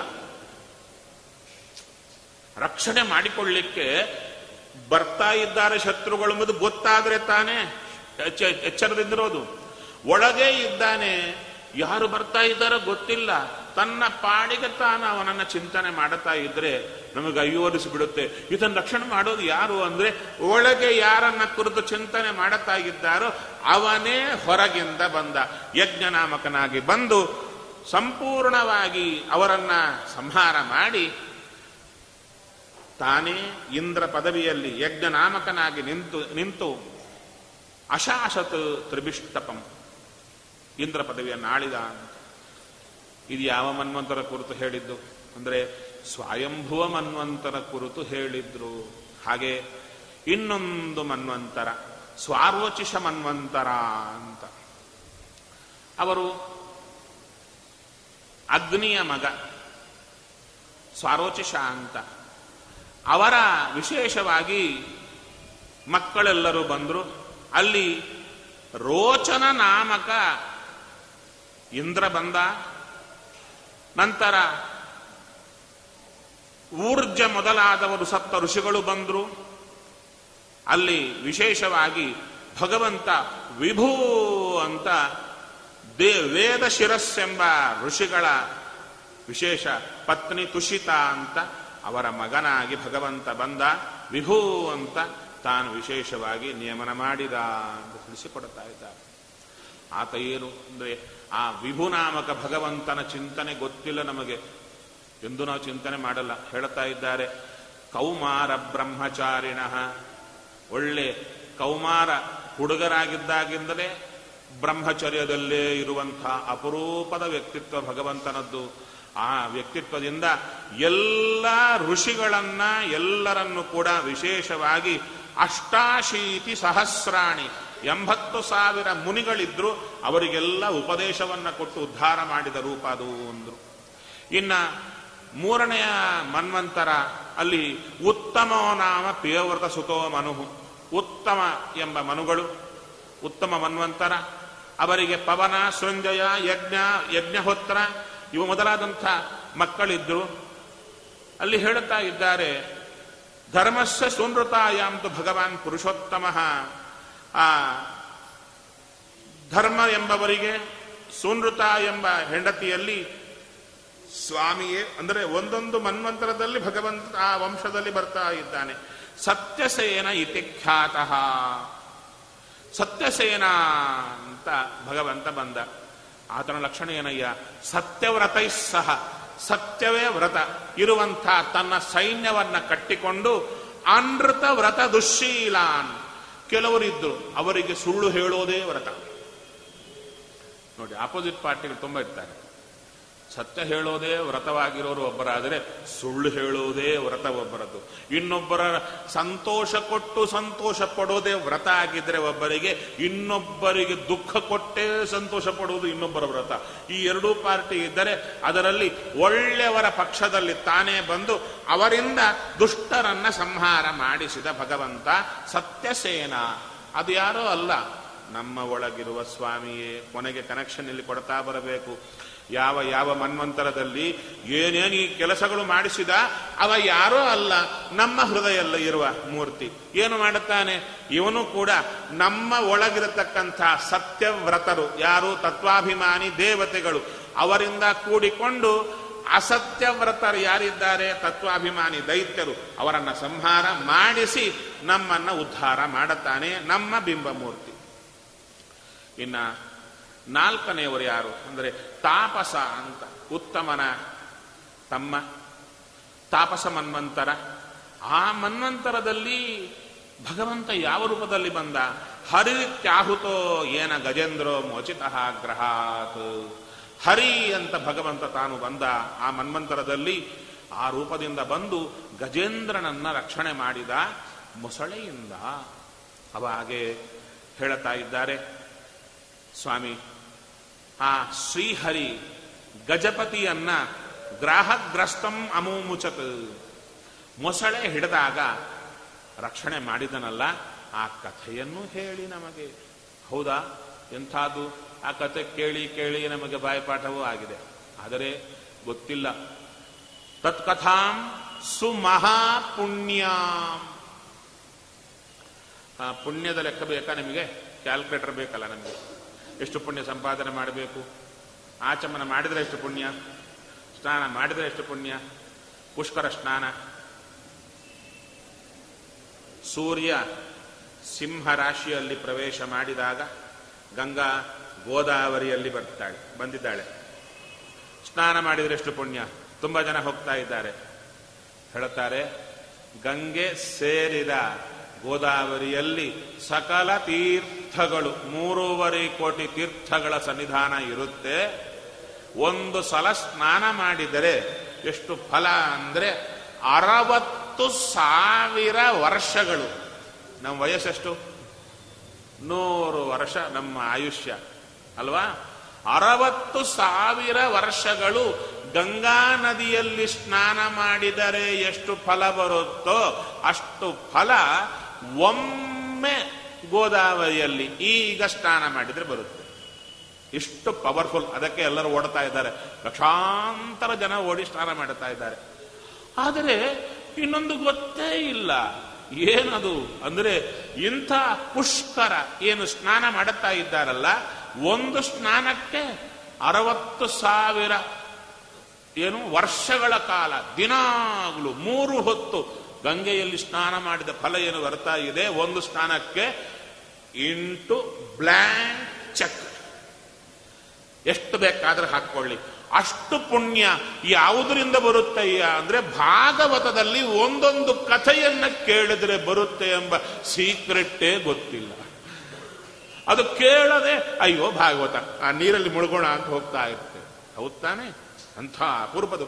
[SPEAKER 1] ರಕ್ಷಣೆ ಮಾಡಿಕೊಳ್ಳಿಕ್ಕೆ ಬರ್ತಾ ಇದ್ದಾರೆ ಶತ್ರುಗಳು ಎಂಬುದು ಗೊತ್ತಾದ್ರೆ ತಾನೇ ಎಚ್ಚ- ಎಚ್ಚರದಿಂದಿರೋದು ಒಳಗೆ ಇದ್ದಾನೆ ಯಾರು ಬರ್ತಾ ಇದ್ದಾರೋ ಗೊತ್ತಿಲ್ಲ ತನ್ನ ಪಾಡಿಗೆ ತಾನು ಅವನನ್ನ ಚಿಂತನೆ ಮಾಡುತ್ತಾ ಇದ್ರೆ ನಮಗೆ ಅಯ್ಯೋರಿಸಿ ಬಿಡುತ್ತೆ ಇದನ್ನು ರಕ್ಷಣೆ ಮಾಡೋದು ಯಾರು ಅಂದ್ರೆ ಒಳಗೆ ಯಾರನ್ನ ಕುರಿತು ಚಿಂತನೆ ಮಾಡುತ್ತಾ ಇದ್ದಾರೋ ಅವನೇ ಹೊರಗಿಂದ ಬಂದ ಯಜ್ಞನಾಮಕನಾಗಿ ಬಂದು ಸಂಪೂರ್ಣವಾಗಿ ಅವರನ್ನ ಸಂಹಾರ ಮಾಡಿ ತಾನೇ ಇಂದ್ರ ಪದವಿಯಲ್ಲಿ ಯಜ್ಞನಾಮಕನಾಗಿ ನಿಂತು ನಿಂತು ಅಶಾಸತ್ ತ್ರಿಭಿಷ್ಟಪಂ ಇಂದ್ರ ಪದವಿಯನ್ನು ಆಳಿದ ಅಂತ ಇದು ಯಾವ ಮನ್ವಂತರ ಕುರಿತು ಹೇಳಿದ್ದು ಅಂದ್ರೆ ಸ್ವಯಂಭುವ ಮನ್ವಂತರ ಕುರಿತು ಹೇಳಿದ್ರು ಹಾಗೆ ಇನ್ನೊಂದು ಮನ್ವಂತರ ಸ್ವಾರೋಚಿಷ ಮನ್ವಂತರ ಅಂತ ಅವರು ಅಗ್ನಿಯ ಮಗ ಸ್ವಾರೋಚಿಷ ಅಂತ ಅವರ ವಿಶೇಷವಾಗಿ ಮಕ್ಕಳೆಲ್ಲರೂ ಬಂದರು ಅಲ್ಲಿ ರೋಚನ ನಾಮಕ ಇಂದ್ರ ಬಂದ ನಂತರ ಊರ್ಜ ಮೊದಲಾದವರು ಸಪ್ತ ಋಷಿಗಳು ಬಂದರು ಅಲ್ಲಿ ವಿಶೇಷವಾಗಿ ಭಗವಂತ ವಿಭೂ ಅಂತ ದೇ ವೇದ ಶಿರಸ್ಸೆಂಬ ಋಷಿಗಳ ವಿಶೇಷ ಪತ್ನಿ ತುಷಿತ ಅಂತ ಅವರ ಮಗನಾಗಿ ಭಗವಂತ ಬಂದ ವಿಭೂ ಅಂತ ತಾನು ವಿಶೇಷವಾಗಿ ನಿಯಮನ ಮಾಡಿದ ಅಂತ ತಿಳಿಸಿಕೊಡ್ತಾ ಇದ್ದಾರೆ ಆತ ಏನು ಅಂದ್ರೆ ಆ ವಿಭುನಾಮಕ ಭಗವಂತನ ಚಿಂತನೆ ಗೊತ್ತಿಲ್ಲ ನಮಗೆ ಎಂದು ನಾವು ಚಿಂತನೆ ಮಾಡಲ್ಲ ಹೇಳ್ತಾ ಇದ್ದಾರೆ ಕೌಮಾರ ಬ್ರಹ್ಮಚಾರಿಣ ಒಳ್ಳೆ ಕೌಮಾರ ಹುಡುಗರಾಗಿದ್ದಾಗಿಂದಲೇ ಬ್ರಹ್ಮಚರ್ಯದಲ್ಲೇ ಇರುವಂತಹ ಅಪರೂಪದ ವ್ಯಕ್ತಿತ್ವ ಭಗವಂತನದ್ದು ಆ ವ್ಯಕ್ತಿತ್ವದಿಂದ ಎಲ್ಲ ಋಷಿಗಳನ್ನ ಎಲ್ಲರನ್ನು ಕೂಡ ವಿಶೇಷವಾಗಿ ಅಷ್ಟಾಶೀತಿ ಸಹಸ್ರಾಣಿ ಎಂಬತ್ತು ಸಾವಿರ ಮುನಿಗಳಿದ್ರು ಅವರಿಗೆಲ್ಲ ಉಪದೇಶವನ್ನ ಕೊಟ್ಟು ಉದ್ಧಾರ ಮಾಡಿದ ರೂಪ ಅದು ಅಂದ್ರು ಇನ್ನ ಮೂರನೆಯ ಮನ್ವಂತರ ಅಲ್ಲಿ ಉತ್ತಮೋ ನಾಮ ಪ್ರಿಯವ್ರತ ಸುತೋ ಮನುಹು ಉತ್ತಮ ಎಂಬ ಮನುಗಳು ಉತ್ತಮ ಮನ್ವಂತರ ಅವರಿಗೆ ಪವನ ಸೃಂಜಯ ಯಜ್ಞ ಯಜ್ಞಹೋತ್ರ ಇವು ಮೊದಲಾದಂಥ ಮಕ್ಕಳಿದ್ರು ಅಲ್ಲಿ ಹೇಳುತ್ತಾ ಇದ್ದಾರೆ ಧರ್ಮಸ್ಯ ಸುನೃತಾಯಾಂತು ಭಗವಾನ್ ಪುರುಷೋತ್ತಮ ಆ ಧರ್ಮ ಎಂಬವರಿಗೆ ಸುನೃತ ಎಂಬ ಹೆಂಡತಿಯಲ್ಲಿ ಸ್ವಾಮಿಯೇ ಅಂದರೆ ಒಂದೊಂದು ಮನ್ವಂತರದಲ್ಲಿ ಭಗವಂತ ಆ ವಂಶದಲ್ಲಿ ಬರ್ತಾ ಇದ್ದಾನೆ ಸತ್ಯಸೇನ ಇತಿ ಖ್ಯಾತಃ ಸತ್ಯಸೇನ ಅಂತ ಭಗವಂತ ಬಂದ ಆತನ ಲಕ್ಷಣ ಏನಯ್ಯ ಸತ್ಯವ್ರತೈ ಸಹ ಸತ್ಯವೇ ವ್ರತ ಇರುವಂಥ ತನ್ನ ಸೈನ್ಯವನ್ನ ಕಟ್ಟಿಕೊಂಡು ಅನೃತ ವ್ರತ ದುಶ್ಶೀಲಾನ್ ಕೆಲವರಿದ್ರು ಅವರಿಗೆ ಸುಳ್ಳು ಹೇಳೋದೇ ವ್ರತ ನೋಡಿ ಆಪೋಸಿಟ್ ಪಾರ್ಟಿಗಳು ತುಂಬಾ ಇರ್ತಾರೆ ಸತ್ಯ ಹೇಳೋದೇ ವ್ರತವಾಗಿರೋರು ಒಬ್ಬರಾದರೆ ಸುಳ್ಳು ಹೇಳೋದೇ ವ್ರತ ಒಬ್ಬರದ್ದು ಇನ್ನೊಬ್ಬರ ಸಂತೋಷ ಕೊಟ್ಟು ಸಂತೋಷ ಪಡೋದೇ ವ್ರತ ಆಗಿದ್ರೆ ಒಬ್ಬರಿಗೆ ಇನ್ನೊಬ್ಬರಿಗೆ ದುಃಖ ಕೊಟ್ಟೇ ಸಂತೋಷ ಪಡುವುದು ಇನ್ನೊಬ್ಬರ ವ್ರತ ಈ ಎರಡೂ ಪಾರ್ಟಿ ಇದ್ದರೆ ಅದರಲ್ಲಿ ಒಳ್ಳೆಯವರ ಪಕ್ಷದಲ್ಲಿ ತಾನೇ ಬಂದು ಅವರಿಂದ ದುಷ್ಟರನ್ನ ಸಂಹಾರ ಮಾಡಿಸಿದ ಭಗವಂತ ಸತ್ಯಸೇನ ಅದು ಯಾರೋ ಅಲ್ಲ ನಮ್ಮ ಒಳಗಿರುವ ಸ್ವಾಮಿಯೇ ಕೊನೆಗೆ ಕನೆಕ್ಷನ್ ಇಲ್ಲಿ ಕೊಡ್ತಾ ಬರಬೇಕು ಯಾವ ಯಾವ ಮನ್ವಂತರದಲ್ಲಿ ಏನೇನು ಈ ಕೆಲಸಗಳು ಮಾಡಿಸಿದ ಅವ ಯಾರೋ ಅಲ್ಲ ನಮ್ಮ ಹೃದಯಲ್ಲಿ ಇರುವ ಮೂರ್ತಿ ಏನು ಮಾಡುತ್ತಾನೆ ಇವನು ಕೂಡ ನಮ್ಮ ಒಳಗಿರತಕ್ಕಂಥ ಸತ್ಯವ್ರತರು ಯಾರು ತತ್ವಾಭಿಮಾನಿ ದೇವತೆಗಳು ಅವರಿಂದ ಕೂಡಿಕೊಂಡು ಅಸತ್ಯವ್ರತರು ಯಾರಿದ್ದಾರೆ ತತ್ವಾಭಿಮಾನಿ ದೈತ್ಯರು ಅವರನ್ನ ಸಂಹಾರ ಮಾಡಿಸಿ ನಮ್ಮನ್ನ ಉದ್ಧಾರ ಮಾಡುತ್ತಾನೆ ನಮ್ಮ ಬಿಂಬಮೂರ್ತಿ ಇನ್ನ ನಾಲ್ಕನೆಯವರು ಯಾರು ಅಂದರೆ ತಾಪಸ ಅಂತ ಉತ್ತಮನ ತಮ್ಮ ತಾಪಸ ಮನ್ವಂತರ ಆ ಮನ್ವಂತರದಲ್ಲಿ ಭಗವಂತ ಯಾವ ರೂಪದಲ್ಲಿ ಬಂದ ಹರಿತ್ಯಾಹುತೋ ಏನ ಗಜೇಂದ್ರೋ ಮೋಚಿತ ಗ್ರಹಾತ್ ಹರಿ ಅಂತ ಭಗವಂತ ತಾನು ಬಂದ ಆ ಮನ್ವಂತರದಲ್ಲಿ ಆ ರೂಪದಿಂದ ಬಂದು ಗಜೇಂದ್ರನನ್ನ ರಕ್ಷಣೆ ಮಾಡಿದ ಮೊಸಳೆಯಿಂದ ಅವಾಗೆ ಹೇಳುತ್ತಾ ಇದ್ದಾರೆ ಸ್ವಾಮಿ ಆ ಶ್ರೀಹರಿ ಗಜಪತಿಯನ್ನ ಗ್ರಾಹಗ್ರಸ್ತಂ ಅಮೂಮುಚತ್ ಮೊಸಳೆ ಹಿಡಿದಾಗ ರಕ್ಷಣೆ ಮಾಡಿದನಲ್ಲ ಆ ಕಥೆಯನ್ನು ಹೇಳಿ ನಮಗೆ ಹೌದಾ ಎಂಥದ್ದು ಆ ಕಥೆ ಕೇಳಿ ಕೇಳಿ ನಮಗೆ ಬಾಯಪಾಠವೂ ಆಗಿದೆ ಆದರೆ ಗೊತ್ತಿಲ್ಲ ತತ್ಕಥಾಂ ಸುಮಹಾಪುಣ್ಯಾಂ ಆ ಪುಣ್ಯದ ಲೆಕ್ಕ ಬೇಕಾ ನಿಮಗೆ ಕ್ಯಾಲ್ಕುಲೇಟರ್ ಬೇಕಲ್ಲ ನಮಗೆ ಎಷ್ಟು ಪುಣ್ಯ ಸಂಪಾದನೆ ಮಾಡಬೇಕು ಆಚಮನ ಮಾಡಿದರೆ ಎಷ್ಟು ಪುಣ್ಯ ಸ್ನಾನ ಮಾಡಿದರೆ ಎಷ್ಟು ಪುಣ್ಯ ಪುಷ್ಕರ ಸ್ನಾನ ಸೂರ್ಯ ಸಿಂಹ ರಾಶಿಯಲ್ಲಿ ಪ್ರವೇಶ ಮಾಡಿದಾಗ ಗಂಗಾ ಗೋದಾವರಿಯಲ್ಲಿ ಬರ್ತಾಳೆ ಬಂದಿದ್ದಾಳೆ ಸ್ನಾನ ಮಾಡಿದರೆ ಎಷ್ಟು ಪುಣ್ಯ ತುಂಬ ಜನ ಹೋಗ್ತಾ ಇದ್ದಾರೆ ಹೇಳುತ್ತಾರೆ ಗಂಗೆ ಸೇರಿದ ಗೋದಾವರಿಯಲ್ಲಿ ಸಕಲ ತೀರ್ಥಗಳು ಮೂರುವರೆ ಕೋಟಿ ತೀರ್ಥಗಳ ಸನ್ನಿಧಾನ ಇರುತ್ತೆ ಒಂದು ಸಲ ಸ್ನಾನ ಮಾಡಿದರೆ ಎಷ್ಟು ಫಲ ಅಂದರೆ ಅರವತ್ತು ಸಾವಿರ ವರ್ಷಗಳು ನಮ್ಮ ವಯಸ್ಸೆಷ್ಟು ನೂರು ವರ್ಷ ನಮ್ಮ ಆಯುಷ್ಯ ಅಲ್ವಾ ಅರವತ್ತು ಸಾವಿರ ವರ್ಷಗಳು ಗಂಗಾ ನದಿಯಲ್ಲಿ ಸ್ನಾನ ಮಾಡಿದರೆ ಎಷ್ಟು ಫಲ ಬರುತ್ತೋ ಅಷ್ಟು ಫಲ ಒಮ್ಮೆ ಗೋದಾವರಿಯಲ್ಲಿ ಈಗ ಸ್ನಾನ ಮಾಡಿದರೆ ಬರುತ್ತೆ ಇಷ್ಟು ಪವರ್ಫುಲ್ ಅದಕ್ಕೆ ಎಲ್ಲರೂ ಓಡ್ತಾ ಇದ್ದಾರೆ ಲಕ್ಷಾಂತರ ಜನ ಓಡಿ ಸ್ನಾನ ಮಾಡುತ್ತಾ ಇದ್ದಾರೆ ಆದರೆ ಇನ್ನೊಂದು ಗೊತ್ತೇ ಇಲ್ಲ ಏನದು ಅಂದ್ರೆ ಇಂಥ ಪುಷ್ಕರ ಏನು ಸ್ನಾನ ಮಾಡುತ್ತಾ ಇದ್ದಾರಲ್ಲ ಒಂದು ಸ್ನಾನಕ್ಕೆ ಅರವತ್ತು ಸಾವಿರ ಏನು ವರ್ಷಗಳ ಕಾಲ ದಿನಾಗ್ಲು ಮೂರು ಹೊತ್ತು ಗಂಗೆಯಲ್ಲಿ ಸ್ನಾನ ಮಾಡಿದ ಫಲ ಏನು ಬರ್ತಾ ಇದೆ ಒಂದು ಸ್ನಾನಕ್ಕೆ ಇಂಟು ಬ್ಲ್ಯಾಂಕ್ ಚೆಕ್ ಎಷ್ಟು ಬೇಕಾದ್ರೆ ಹಾಕೊಳ್ಳಿ ಅಷ್ಟು ಪುಣ್ಯ ಯಾವುದರಿಂದ ಬರುತ್ತಯ್ಯ ಅಂದ್ರೆ ಭಾಗವತದಲ್ಲಿ ಒಂದೊಂದು ಕಥೆಯನ್ನ ಕೇಳಿದ್ರೆ ಬರುತ್ತೆ ಎಂಬ ಸೀಕ್ರೆಟ್ಟೇ ಗೊತ್ತಿಲ್ಲ ಅದು ಕೇಳದೆ ಅಯ್ಯೋ ಭಾಗವತ ಆ ನೀರಲ್ಲಿ ಮುಳುಗೋಣ ಅಂತ ಹೋಗ್ತಾ ಇರುತ್ತೆ ಹೌದ್ ತಾನೆ ಅಂಥ ಅಪೂರ್ವದು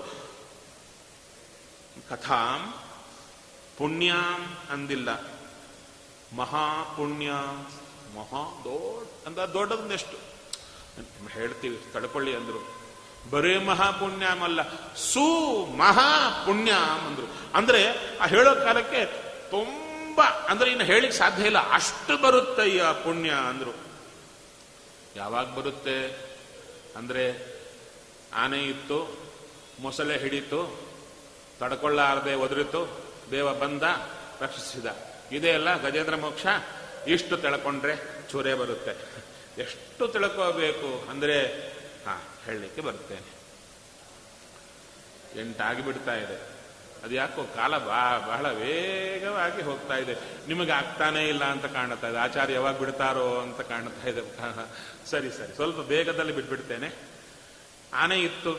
[SPEAKER 1] ಕಥಾಂ ಪುಣ್ಯಾಂ ಅಂದಿಲ್ಲ ಮಹಾಪುಣ್ಯ ಮಹಾ ದೊಡ್ಡ ಅಂತ ದೊಡ್ಡದನ್ನೆಷ್ಟು ಹೇಳ್ತೀವಿ ತಡ್ಕೊಳ್ಳಿ ಅಂದ್ರು ಬರೇ ಮಹಾಪುಣ್ಯಾಮ್ ಅಲ್ಲ ಸು ಮಹಾಪುಣ್ಯಾಮ್ ಅಂದ್ರು ಅಂದ್ರೆ ಆ ಹೇಳೋ ಕಾಲಕ್ಕೆ ತುಂಬಾ ಅಂದ್ರೆ ಇನ್ನು ಹೇಳಿಕ್ ಸಾಧ್ಯ ಇಲ್ಲ ಅಷ್ಟು ಬರುತ್ತಯ್ಯ ಪುಣ್ಯ ಅಂದ್ರು ಯಾವಾಗ ಬರುತ್ತೆ ಅಂದ್ರೆ ಆನೆ ಇತ್ತು ಮೊಸಳೆ ಹಿಡಿತು ತಡ್ಕೊಳ್ಳಾರದೆ ಒದರಿತು ದೇವ ಬಂದ ರಕ್ಷಿಸಿದ ಇದೇ ಅಲ್ಲ ಗಜೇಂದ್ರ ಮೋಕ್ಷ ಇಷ್ಟು ತಿಳ್ಕೊಂಡ್ರೆ ಚೂರೇ ಬರುತ್ತೆ ಎಷ್ಟು ತಿಳ್ಕೋಬೇಕು ಅಂದ್ರೆ ಹಾ ಹೇಳಲಿಕ್ಕೆ ಬರ್ತೇನೆ ಎಂಟಾಗಿ ಬಿಡ್ತಾ ಇದೆ ಅದು ಯಾಕೋ ಕಾಲ ಬಾ ಬಹಳ ವೇಗವಾಗಿ ಹೋಗ್ತಾ ಇದೆ ನಿಮಗೆ ಆಗ್ತಾನೇ ಇಲ್ಲ ಅಂತ ಕಾಣ್ತಾ ಇದೆ ಆಚಾರ್ಯ ಯಾವಾಗ ಬಿಡ್ತಾರೋ ಅಂತ ಕಾಣ್ತಾ ಇದೆ ಸರಿ ಸರಿ ಸ್ವಲ್ಪ ಬೇಗದಲ್ಲಿ ಬಿಟ್ಬಿಡ್ತೇನೆ ಆನೆ ಇತ್ತು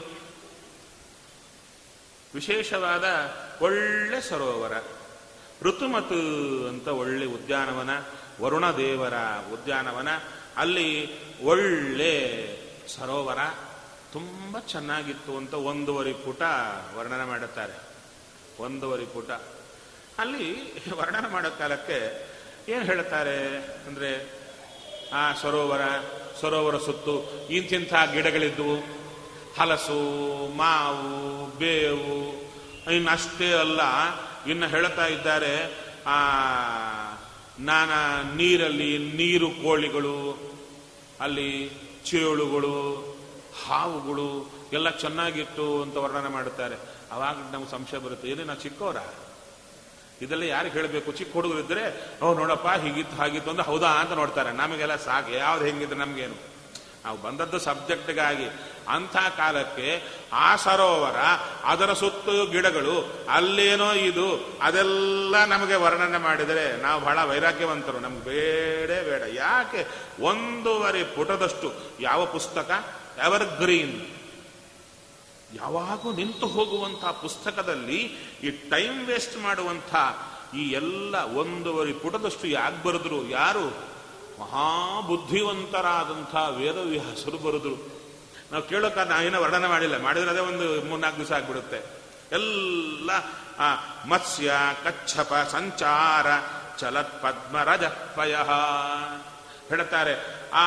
[SPEAKER 1] ವಿಶೇಷವಾದ ಒಳ್ಳೆ ಸರೋವರ ಋತುಮತು ಅಂತ ಒಳ್ಳೆ ಉದ್ಯಾನವನ ವರುಣ ದೇವರ ಉದ್ಯಾನವನ ಅಲ್ಲಿ ಒಳ್ಳೆ ಸರೋವರ ತುಂಬ ಚೆನ್ನಾಗಿತ್ತು ಅಂತ ಒಂದೂವರೆ ಪುಟ ವರ್ಣನೆ ಮಾಡುತ್ತಾರೆ ಒಂದೂವರೆ ಪುಟ ಅಲ್ಲಿ ವರ್ಣನೆ ಮಾಡೋ ಕಾಲಕ್ಕೆ ಏನು ಹೇಳ್ತಾರೆ ಅಂದರೆ ಆ ಸರೋವರ ಸರೋವರ ಸುತ್ತು ಇಂತಿಂಥ ಗಿಡಗಳಿದ್ವು ಹಲಸು ಮಾವು ಬೇವು ಇನ್ನು ಅಷ್ಟೇ ಅಲ್ಲ ಇನ್ನು ಹೇಳ್ತಾ ಇದ್ದಾರೆ ಆ ನಾನಾ ನೀರಲ್ಲಿ ನೀರು ಕೋಳಿಗಳು ಅಲ್ಲಿ ಚೇಳುಗಳು ಹಾವುಗಳು ಎಲ್ಲ ಚೆನ್ನಾಗಿತ್ತು ಅಂತ ವರ್ಣನೆ ಮಾಡುತ್ತಾರೆ ಅವಾಗ ನಮ್ಗೆ ಸಂಶಯ ಬರುತ್ತೆ ಏನೇ ನಾವು ಚಿಕ್ಕವರ ಇದೆಲ್ಲ ಯಾರಿಗೆ ಹೇಳಬೇಕು ಚಿಕ್ಕ ಹುಡುಗರು ಇದ್ರೆ ಓ ನೋಡಪ್ಪ ಹೀಗಿತ್ತು ಹಾಗಿತ್ತು ಅಂದ್ರೆ ಹೌದಾ ಅಂತ ನೋಡ್ತಾರೆ ನಮಗೆಲ್ಲ ಸಾಕು ಯಾವ್ದು ಹೆಂಗಿದ್ರೆ ನಮಗೇನು ನಾವು ಬಂದದ್ದು ಸಬ್ಜೆಕ್ಟ್ಗಾಗಿ ಅಂಥ ಕಾಲಕ್ಕೆ ಆ ಸರೋವರ ಅದರ ಸುತ್ತು ಗಿಡಗಳು ಅಲ್ಲೇನೋ ಇದು ಅದೆಲ್ಲ ನಮಗೆ ವರ್ಣನೆ ಮಾಡಿದರೆ ನಾವು ಬಹಳ ವೈರಾಗ್ಯವಂತರು ನಮ್ಗೆ ಬೇಡೇ ಬೇಡ ಯಾಕೆ ಒಂದೂವರೆ ಪುಟದಷ್ಟು ಯಾವ ಪುಸ್ತಕ ಎವರ್ ಗ್ರೀನ್ ಯಾವಾಗೂ ನಿಂತು ಹೋಗುವಂಥ ಪುಸ್ತಕದಲ್ಲಿ ಈ ಟೈಮ್ ವೇಸ್ಟ್ ಮಾಡುವಂಥ ಈ ಎಲ್ಲ ಒಂದೂವರೆ ಪುಟದಷ್ಟು ಯಾಕೆ ಬರೆದ್ರು ಯಾರು ಮಹಾಬುದ್ಧಿವಂತರಾದಂಥ ವೇದವ್ಯಾಸರು ಬರೆದ್ರು ನಾವು ಕೇಳೋಕ ನಾವೇನೋ ವರ್ಣನೆ ಮಾಡಿಲ್ಲ ಮಾಡಿದ್ರೆ ಅದೇ ಒಂದು ಮೂರ್ನಾಲ್ಕು ದಿವಸ ಆಗ್ಬಿಡುತ್ತೆ ಎಲ್ಲ ಆ ಮತ್ಸ್ಯ ಕಚ್ಚಪ ಸಂಚಾರ ಚಲತ್ ಪದ್ಮರಜ ಪಯ ಹೇಳ್ತಾರೆ ಆ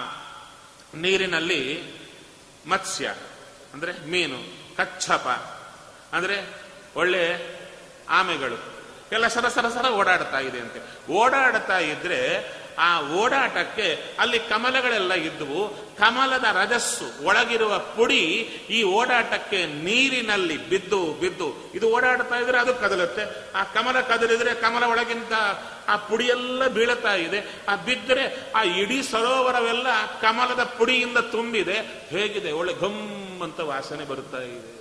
[SPEAKER 1] ನೀರಿನಲ್ಲಿ ಮತ್ಸ್ಯ ಅಂದ್ರೆ ಮೀನು ಕಚ್ಚಪ ಅಂದ್ರೆ ಒಳ್ಳೆ ಆಮೆಗಳು ಎಲ್ಲ ಸರ ಸರ ಸರ ಓಡಾಡ್ತಾ ಇದೆ ಅಂತೆ ಓಡಾಡ್ತಾ ಇದ್ರೆ ಆ ಓಡಾಟಕ್ಕೆ ಅಲ್ಲಿ ಕಮಲಗಳೆಲ್ಲ ಇದ್ವು ಕಮಲದ ರಜಸ್ಸು ಒಳಗಿರುವ ಪುಡಿ ಈ ಓಡಾಟಕ್ಕೆ ನೀರಿನಲ್ಲಿ ಬಿದ್ದು ಬಿದ್ದು ಇದು ಓಡಾಡ್ತಾ ಇದ್ರೆ ಅದು ಕದಲುತ್ತೆ ಆ ಕಮಲ ಕದಲಿದ್ರೆ ಕಮಲ ಒಳಗಿಂತ ಆ ಪುಡಿಯೆಲ್ಲ ಬೀಳುತ್ತಾ ಇದೆ ಆ ಬಿದ್ದರೆ ಆ ಇಡೀ ಸರೋವರವೆಲ್ಲ ಕಮಲದ ಪುಡಿಯಿಂದ ತುಂಬಿದೆ ಹೇಗಿದೆ ಒಳ್ಳೆ ಘಮ್ ಅಂತ ವಾಸನೆ ಬರುತ್ತಾ ಇದೆ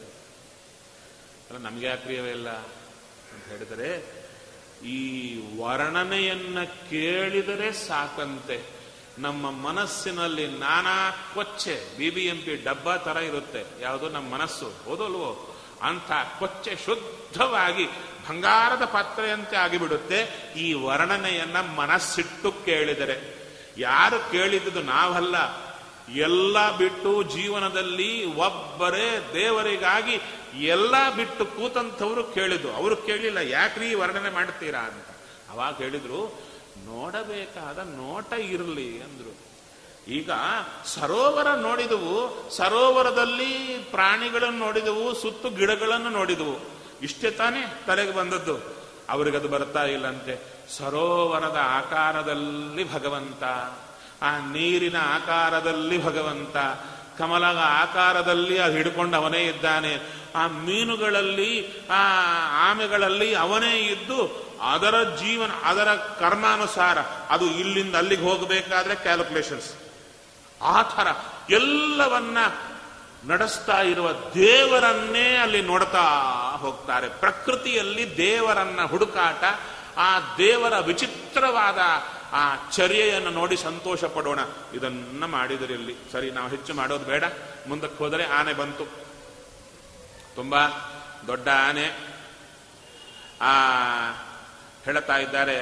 [SPEAKER 1] ಅಲ್ಲ ನಮ್ಗೆ ಯಾಕ್ರಿಯವೆಲ್ಲ ಅಂತ ಹೇಳಿದರೆ ಈ ವರ್ಣನೆಯನ್ನ ಕೇಳಿದರೆ ಸಾಕಂತೆ ನಮ್ಮ ಮನಸ್ಸಿನಲ್ಲಿ ನಾನಾ ಕೊಚ್ಚೆ ಬಿ ಬಿ ಎಂ ಪಿ ಡಬ್ಬ ತರ ಇರುತ್ತೆ ಯಾವುದು ನಮ್ಮ ಮನಸ್ಸು ಹೌದಲ್ವೋ ಅಂಥ ಕೊಚ್ಚೆ ಶುದ್ಧವಾಗಿ ಬಂಗಾರದ ಪಾತ್ರೆಯಂತೆ ಆಗಿಬಿಡುತ್ತೆ ಈ ವರ್ಣನೆಯನ್ನ ಮನಸ್ಸಿಟ್ಟು ಕೇಳಿದರೆ ಯಾರು ಕೇಳಿದ್ದು ನಾವಲ್ಲ ಎಲ್ಲ ಬಿಟ್ಟು ಜೀವನದಲ್ಲಿ ಒಬ್ಬರೇ ದೇವರಿಗಾಗಿ ಎಲ್ಲ ಬಿಟ್ಟು ಕೂತಂಥವ್ರು ಕೇಳಿದ್ರು ಅವರು ಕೇಳಿಲ್ಲ ಯಾಕ್ರಿ ವರ್ಣನೆ ಮಾಡ್ತೀರಾ ಅಂತ ಅವಾಗ ಹೇಳಿದ್ರು ನೋಡಬೇಕಾದ ನೋಟ ಇರಲಿ ಅಂದ್ರು ಈಗ ಸರೋವರ ನೋಡಿದವು ಸರೋವರದಲ್ಲಿ ಪ್ರಾಣಿಗಳನ್ನು ನೋಡಿದವು ಸುತ್ತು ಗಿಡಗಳನ್ನು ನೋಡಿದವು ಇಷ್ಟೇ ತಾನೇ ತಲೆಗೆ ಬಂದದ್ದು ಅವರಿಗದು ಬರ್ತಾ ಇಲ್ಲಂತೆ ಸರೋವರದ ಆಕಾರದಲ್ಲಿ ಭಗವಂತ ಆ ನೀರಿನ ಆಕಾರದಲ್ಲಿ ಭಗವಂತ ಕಮಲದ ಆಕಾರದಲ್ಲಿ ಅದು ಹಿಡ್ಕೊಂಡು ಅವನೇ ಇದ್ದಾನೆ ಆ ಮೀನುಗಳಲ್ಲಿ ಆ ಆಮೆಗಳಲ್ಲಿ ಅವನೇ ಇದ್ದು ಅದರ ಜೀವನ ಅದರ ಕರ್ಮಾನುಸಾರ ಅದು ಇಲ್ಲಿಂದ ಅಲ್ಲಿಗೆ ಹೋಗಬೇಕಾದ್ರೆ ಕ್ಯಾಲ್ಕುಲೇಷನ್ಸ್ ಆ ಥರ ಎಲ್ಲವನ್ನ ನಡೆಸ್ತಾ ಇರುವ ದೇವರನ್ನೇ ಅಲ್ಲಿ ನೋಡ್ತಾ ಹೋಗ್ತಾರೆ ಪ್ರಕೃತಿಯಲ್ಲಿ ದೇವರನ್ನ ಹುಡುಕಾಟ ಆ ದೇವರ ವಿಚಿತ್ರವಾದ ಆ ಚರ್ಯೆಯನ್ನು ನೋಡಿ ಸಂತೋಷ ಪಡೋಣ ಇದನ್ನ ಮಾಡಿದರೆ ಇಲ್ಲಿ ಸರಿ ನಾವು ಹೆಚ್ಚು ಮಾಡೋದು ಬೇಡ ಮುಂದಕ್ಕೆ ಹೋದರೆ ಆನೆ ಬಂತು ತುಂಬಾ ದೊಡ್ಡ ಆನೆ ಆ ಹೇಳ್ತಾ ಇದ್ದಾರೆ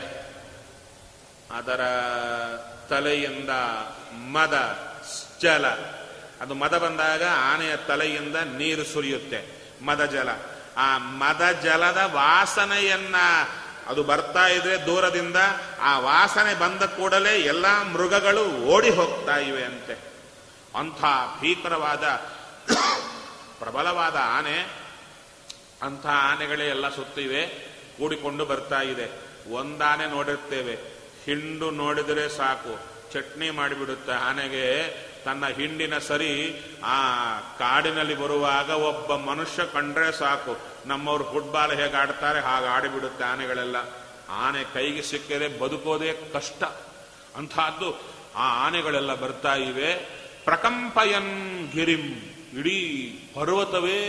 [SPEAKER 1] ಅದರ ತಲೆಯಿಂದ ಮದ ಜಲ ಅದು ಮದ ಬಂದಾಗ ಆನೆಯ ತಲೆಯಿಂದ ನೀರು ಸುರಿಯುತ್ತೆ ಮದ ಜಲ ಆ ಮದ ಜಲದ ವಾಸನೆಯನ್ನ ಅದು ಬರ್ತಾ ಇದ್ರೆ ದೂರದಿಂದ ಆ ವಾಸನೆ ಬಂದ ಕೂಡಲೇ ಎಲ್ಲಾ ಮೃಗಗಳು ಓಡಿ ಹೋಗ್ತಾ ಇವೆ ಅಂತೆ ಅಂಥ ಭೀಕರವಾದ ಪ್ರಬಲವಾದ ಆನೆ ಅಂಥ ಆನೆಗಳೇ ಎಲ್ಲ ಸುತ್ತಿವೆ ಕೂಡಿಕೊಂಡು ಬರ್ತಾ ಇದೆ ಒಂದಾನೆ ನೋಡಿರ್ತೇವೆ ಹಿಂಡು ನೋಡಿದರೆ ಸಾಕು ಚಟ್ನಿ ಮಾಡಿಬಿಡುತ್ತೆ ಆನೆಗೆ ತನ್ನ ಹಿಂಡಿನ ಸರಿ ಆ ಕಾಡಿನಲ್ಲಿ ಬರುವಾಗ ಒಬ್ಬ ಮನುಷ್ಯ ಕಂಡ್ರೆ ಸಾಕು ನಮ್ಮವ್ರು ಫುಟ್ಬಾಲ್ ಹೇಗೆ ಆಡ್ತಾರೆ ಹಾಗೆ ಆಡಿಬಿಡುತ್ತೆ ಆನೆಗಳೆಲ್ಲ ಆನೆ ಕೈಗೆ ಸಿಕ್ಕರೆ ಬದುಕೋದೇ ಕಷ್ಟ ಅಂಥದ್ದು ಆ ಆನೆಗಳೆಲ್ಲ ಬರ್ತಾ ಇವೆ ಪ್ರಕಂಪಯನ್ ಗಿರಿಂ ಇಡೀ ಪರ್ವತವೇ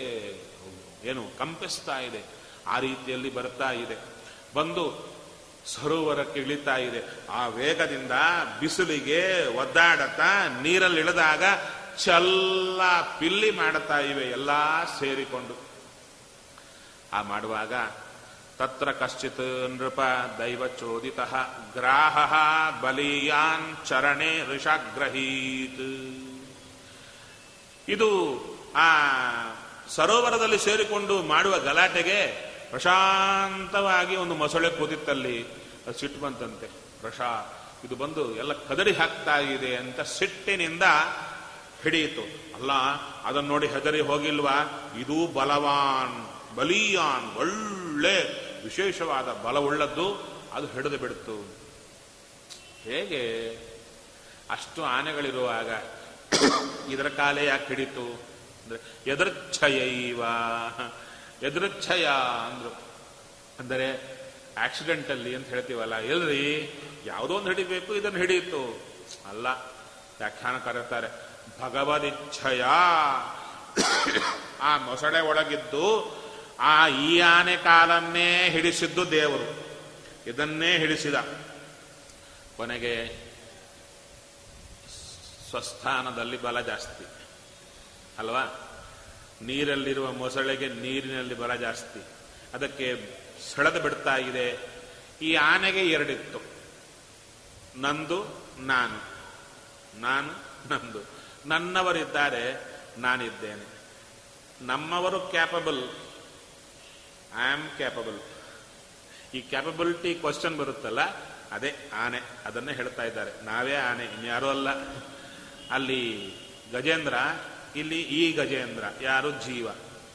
[SPEAKER 1] ಏನು ಕಂಪಿಸ್ತಾ ಇದೆ ಆ ರೀತಿಯಲ್ಲಿ ಬರ್ತಾ ಇದೆ ಬಂದು ಸರೋವರಕ್ಕೆ ಇಳಿತಾ ಇದೆ ಆ ವೇಗದಿಂದ ಬಿಸಿಲಿಗೆ ಒದ್ದಾಡತಾ ನೀರಲ್ಲಿ ಇಳಿದಾಗ ಚಲ್ಲ ಪಿಲ್ಲಿ ಮಾಡುತ್ತಾ ಇವೆ ಎಲ್ಲಾ ಸೇರಿಕೊಂಡು ಆ ಮಾಡುವಾಗ ತತ್ರ ಕಶ್ಚಿತ್ ನೃಪ ದೈವಚೋದಿತ ಗ್ರಾಹ ಬಲೀಯಾನ್ ಚರಣೆ ಋಷಾಗ್ರಹೀತ್ ಇದು ಆ ಸರೋವರದಲ್ಲಿ ಸೇರಿಕೊಂಡು ಮಾಡುವ ಗಲಾಟೆಗೆ ಪ್ರಶಾಂತವಾಗಿ ಒಂದು ಮೊಸಳೆ ಕೂತಿತ್ತಲ್ಲಿ ಅದು ಸಿಟ್ಟು ಬಂತಂತೆ ಪ್ರಶಾ ಇದು ಬಂದು ಎಲ್ಲ ಕದರಿ ಹಾಕ್ತಾ ಇದೆ ಅಂತ ಸಿಟ್ಟಿನಿಂದ ಹಿಡಿಯಿತು ಅಲ್ಲ ಅದನ್ನು ನೋಡಿ ಹೆದರಿ ಹೋಗಿಲ್ವಾ ಇದು ಬಲವಾನ್ ಬಲಿಯಾನ್ ಒಳ್ಳೆ ವಿಶೇಷವಾದ ಬಲವುಳ್ಳದ್ದು ಅದು ಹಿಡಿದು ಬಿಡ್ತು ಹೇಗೆ ಅಷ್ಟು ಆನೆಗಳಿರುವಾಗ ಇದರ ಕಾಲೇ ಯಾಕೆ ಹಿಡಿತು ಅಂದ್ರೆ ಎದೃಚ್ಛಯೈವ ಎದೃಚ್ಛಯ ಅಂದ್ರು ಅಂದರೆ ಆಕ್ಸಿಡೆಂಟಲ್ಲಿ ಅಂತ ಹೇಳ್ತೀವಲ್ಲ ಎಲ್ರಿ ಯಾವುದೋ ಒಂದು ಹಿಡಿಬೇಕು ಇದನ್ನು ಹಿಡಿಯಿತು ಅಲ್ಲ ವ್ಯಾಖ್ಯಾನ ಕರೀತಾರೆ ಭಗವದಿಚ್ಛಯ ಆ ಮೊಸಳೆ ಒಳಗಿದ್ದು ಆ ಈ ಆನೆ ಕಾಲನ್ನೇ ಹಿಡಿಸಿದ್ದು ದೇವರು ಇದನ್ನೇ ಹಿಡಿಸಿದ ಕೊನೆಗೆ ಸ್ವಸ್ಥಾನದಲ್ಲಿ ಬಲ ಜಾಸ್ತಿ ಅಲ್ವಾ ನೀರಲ್ಲಿರುವ ಮೊಸಳೆಗೆ ನೀರಿನಲ್ಲಿ ಬಲ ಜಾಸ್ತಿ ಅದಕ್ಕೆ ಸೆಳೆದು ಬಿಡ್ತಾ ಇದೆ ಈ ಆನೆಗೆ ಎರಡಿತ್ತು ನಂದು ನಾನು ನಾನು ನಂದು ನನ್ನವರಿದ್ದಾರೆ ನಾನಿದ್ದೇನೆ ನಮ್ಮವರು ಕ್ಯಾಪಬಲ್ ಐ ಆಮ್ ಕ್ಯಾಪಬಲ್ ಈ ಕ್ಯಾಪಬಿಲಿಟಿ ಕ್ವಶನ್ ಬರುತ್ತಲ್ಲ ಅದೇ ಆನೆ ಅದನ್ನೇ ಹೇಳ್ತಾ ಇದ್ದಾರೆ ನಾವೇ ಆನೆ ಇನ್ಯಾರೂ ಅಲ್ಲ ಅಲ್ಲಿ ಗಜೇಂದ್ರ ಇಲ್ಲಿ ಈ ಗಜೇಂದ್ರ ಯಾರು ಜೀವ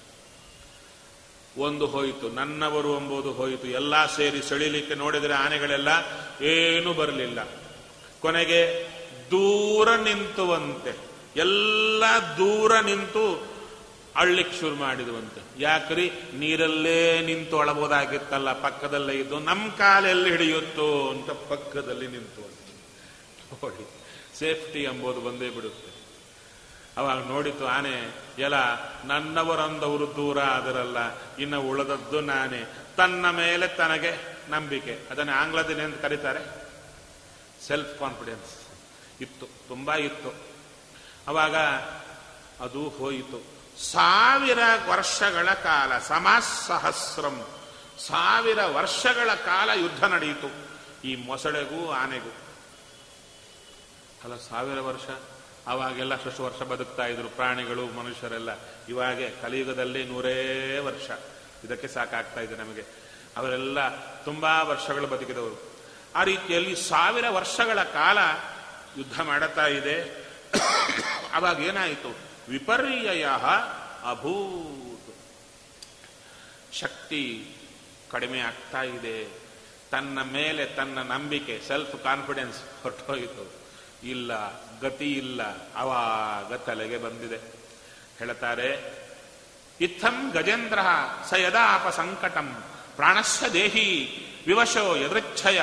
[SPEAKER 1] ಒಂದು ಹೋಯಿತು ನನ್ನವರು ಎಂಬುದು ಹೋಯಿತು ಎಲ್ಲ ಸೇರಿ ಸೆಳಿಲಿಕ್ಕೆ ನೋಡಿದರೆ ಆನೆಗಳೆಲ್ಲ ಏನೂ ಬರಲಿಲ್ಲ ಕೊನೆಗೆ ದೂರ ನಿಂತುವಂತೆ ಎಲ್ಲ ದೂರ ನಿಂತು ಅಳ್ಳಿಕ್ ಶುರು ಮಾಡಿದುವಂತೆ ಯಾಕ್ರಿ ನೀರಲ್ಲೇ ನಿಂತು ಅಳಬಹುದಾಗಿತ್ತಲ್ಲ ಪಕ್ಕದಲ್ಲೇ ಇದ್ದು ನಮ್ಮ ಕಾಲೆಲ್ಲಿ ಹಿಡಿಯುತ್ತೋ ಅಂತ ಪಕ್ಕದಲ್ಲಿ ನಿಂತು ನೋಡಿ ಸೇಫ್ಟಿ ಎಂಬುದು ಬಂದೇ ಬಿಡುತ್ತೆ ಅವಾಗ ನೋಡಿತು ಆನೆ ಎಲ ನನ್ನವರಂದವರು ದೂರ ಅದರಲ್ಲ ಇನ್ನು ಉಳಿದದ್ದು ನಾನೇ ತನ್ನ ಮೇಲೆ ತನಗೆ ನಂಬಿಕೆ ಅದನ್ನು ಆಂಗ್ಲದಲ್ಲಿ ಅಂತ ಕರೀತಾರೆ ಸೆಲ್ಫ್ ಕಾನ್ಫಿಡೆನ್ಸ್ ಇತ್ತು ತುಂಬಾ ಇತ್ತು ಅವಾಗ ಅದು ಹೋಯಿತು ಸಾವಿರ ವರ್ಷಗಳ ಕಾಲ ಸಹಸ್ರಂ ಸಾವಿರ ವರ್ಷಗಳ ಕಾಲ ಯುದ್ಧ ನಡೆಯಿತು ಈ ಮೊಸಳೆಗೂ ಆನೆಗೂ ಅಲ್ಲ ಸಾವಿರ ವರ್ಷ ಅವಾಗೆಲ್ಲ ಅಷ್ಟು ವರ್ಷ ಬದುಕ್ತಾ ಇದ್ರು ಪ್ರಾಣಿಗಳು ಮನುಷ್ಯರೆಲ್ಲ ಇವಾಗೆ ಕಲಿಯುಗದಲ್ಲಿ ನೂರೇ ವರ್ಷ ಇದಕ್ಕೆ ಸಾಕಾಗ್ತಾ ಇದೆ ನಮಗೆ ಅವರೆಲ್ಲ ತುಂಬಾ ವರ್ಷಗಳು ಬದುಕಿದವರು ಆ ರೀತಿಯಲ್ಲಿ ಸಾವಿರ ವರ್ಷಗಳ ಕಾಲ ಯುದ್ಧ ಮಾಡುತ್ತಾ ಇದೆ ಅವಾಗ ಏನಾಯಿತು ವಿಪರ್ಯಯ ಅಭೂತ್ ಶಕ್ತಿ ಕಡಿಮೆ ಆಗ್ತಾ ಇದೆ ತನ್ನ ಮೇಲೆ ತನ್ನ ನಂಬಿಕೆ ಸೆಲ್ಫ್ ಕಾನ್ಫಿಡೆನ್ಸ್ ಹೊರಟೋಯಿತು ಇಲ್ಲ ಗತಿ ಇಲ್ಲ ಅವಾಗ ತಲೆಗೆ ಬಂದಿದೆ ಹೇಳ್ತಾರೆ ಇತ್ತಂ ಗಜೇಂದ್ರ ಸ ಯದಾಪ ಸಂಕಟಂ ಪ್ರಾಣಸ್ಯ ದೇಹಿ ವಿವಶೋ ಯದೃಚ್ಛಯ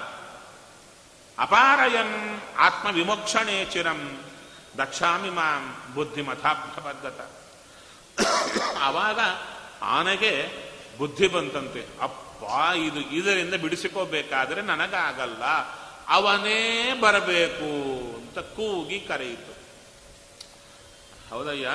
[SPEAKER 1] ಅಪಾರಯನ್ ಆತ್ಮ ವಿಮೋಕ್ಷಣೆ ಚಿರಂ ದಕ್ಷಾಮಿ ಮಾಂ ಬುದ್ಧಿಮಥಾಭ್ಯಪದ್ಧತ ಆವಾಗ ಆನೆಗೆ ಬುದ್ಧಿ ಬಂತಂತೆ ಅಪ್ಪ ಇದು ಇದರಿಂದ ಬಿಡಿಸಿಕೋಬೇಕಾದ್ರೆ ನನಗಾಗಲ್ಲ ಅವನೇ ಬರಬೇಕು ಅಂತ ಕೂಗಿ ಕರೆಯಿತು ಹೌದಯ್ಯ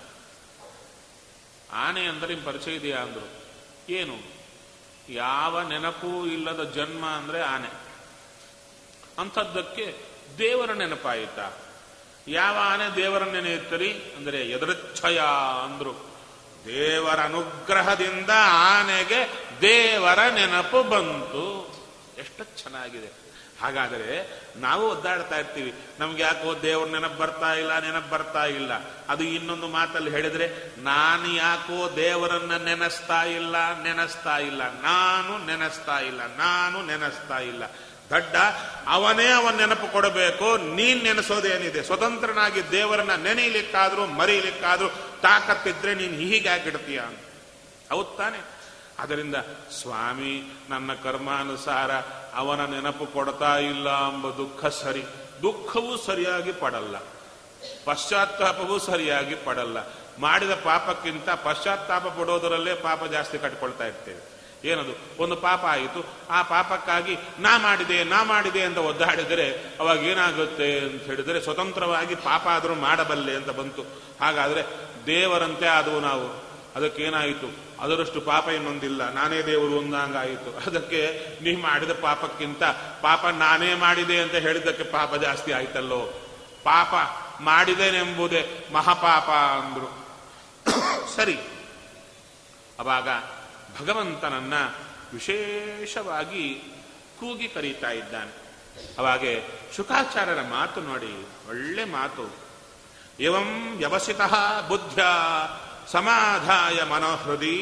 [SPEAKER 1] ಆನೆ ಅಂದ್ರೆ ನಿಮ್ ಪರಿಚಯ ಇದೆಯಾ ಅಂದ್ರು ಏನು ಯಾವ ನೆನಪೂ ಇಲ್ಲದ ಜನ್ಮ ಅಂದ್ರೆ ಆನೆ ಅಂಥದ್ದಕ್ಕೆ ದೇವರ ನೆನಪಾಯಿತಾ ಯಾವ ಆನೆ ದೇವರ ನೆನೆಯುತ್ತರಿ ಅಂದರೆ ಎದೃಚ್ಛಯ ಅಂದ್ರು ದೇವರ ಅನುಗ್ರಹದಿಂದ ಆನೆಗೆ ದೇವರ ನೆನಪು ಬಂತು ಎಷ್ಟು ಚೆನ್ನಾಗಿದೆ ಹಾಗಾದರೆ ನಾವು ಒದ್ದಾಡ್ತಾ ಇರ್ತೀವಿ ನಮ್ಗೆ ಯಾಕೋ ದೇವ್ರ ನೆನಪು ಬರ್ತಾ ಇಲ್ಲ ನೆನಪು ಬರ್ತಾ ಇಲ್ಲ ಅದು ಇನ್ನೊಂದು ಮಾತಲ್ಲಿ ಹೇಳಿದ್ರೆ ನಾನು ಯಾಕೋ ದೇವರನ್ನ ನೆನೆಸ್ತಾ ಇಲ್ಲ ನೆನೆಸ್ತಾ ಇಲ್ಲ ನಾನು ನೆನೆಸ್ತಾ ಇಲ್ಲ ನಾನು ನೆನೆಸ್ತಾ ಇಲ್ಲ ದಡ್ಡ ಅವನೇ ಅವನ್ ನೆನಪು ಕೊಡಬೇಕು ನೀನ್ ನೆನೆಸೋದೇನಿದೆ ಸ್ವತಂತ್ರನಾಗಿ ದೇವರನ್ನ ನೆನೆಯಲಿಕ್ಕಾದ್ರೂ ಮರೀಲಿಕ್ಕಾದ್ರೂ ತಾಕತ್ತಿದ್ರೆ ನೀನ್ ಹೀಗಾಗಿಡ್ತೀಯ ಅಂತ ಹೌದ್ ತಾನೆ ಅದರಿಂದ ಸ್ವಾಮಿ ನನ್ನ ಕರ್ಮಾನುಸಾರ ಅವನ ನೆನಪು ಕೊಡ್ತಾ ಇಲ್ಲ ಎಂಬ ದುಃಖ ಸರಿ ದುಃಖವೂ ಸರಿಯಾಗಿ ಪಡಲ್ಲ ಪಶ್ಚಾತ್ತಾಪವೂ ಸರಿಯಾಗಿ ಪಡಲ್ಲ ಮಾಡಿದ ಪಾಪಕ್ಕಿಂತ ಪಶ್ಚಾತ್ತಾಪ ಪಡೋದರಲ್ಲೇ ಪಾಪ ಜಾಸ್ತಿ ಕಟ್ಕೊಳ್ತಾ ಇರ್ತೇವೆ ಏನದು ಒಂದು ಪಾಪ ಆಯಿತು ಆ ಪಾಪಕ್ಕಾಗಿ ನಾ ಮಾಡಿದೆ ನಾ ಮಾಡಿದೆ ಅಂತ ಒದ್ದಾಡಿದರೆ ಅವಾಗ ಏನಾಗುತ್ತೆ ಅಂತ ಹೇಳಿದರೆ ಸ್ವತಂತ್ರವಾಗಿ ಪಾಪ ಆದರೂ ಮಾಡಬಲ್ಲೆ ಅಂತ ಬಂತು ಹಾಗಾದ್ರೆ ದೇವರಂತೆ ಆದವು ನಾವು ಅದಕ್ಕೇನಾಯಿತು ಅದರಷ್ಟು ಪಾಪ ಇನ್ನೊಂದಿಲ್ಲ ನಾನೇ ದೇವರು ಒಂದಂಗಾಯಿತು ಅದಕ್ಕೆ ನೀ ಮಾಡಿದ ಪಾಪಕ್ಕಿಂತ ಪಾಪ ನಾನೇ ಮಾಡಿದೆ ಅಂತ ಹೇಳಿದ್ದಕ್ಕೆ ಪಾಪ ಜಾಸ್ತಿ ಆಯ್ತಲ್ಲೋ ಪಾಪ ಮಾಡಿದೇನೆಂಬುದೇ ಮಹಾಪಾಪ ಅಂದ್ರು ಸರಿ ಅವಾಗ ಭಗವಂತನನ್ನ ವಿಶೇಷವಾಗಿ ಕೂಗಿ ಕರೀತಾ ಇದ್ದಾನೆ ಅವಾಗೆ ಶುಕಾಚಾರ್ಯರ ಮಾತು ನೋಡಿ ಒಳ್ಳೆ ಮಾತು ಇವಂ ವ್ಯವಸಿತ ಬುದ್ಧ ಸಮಾಧಾಯ ಮನೋಹೃದಿ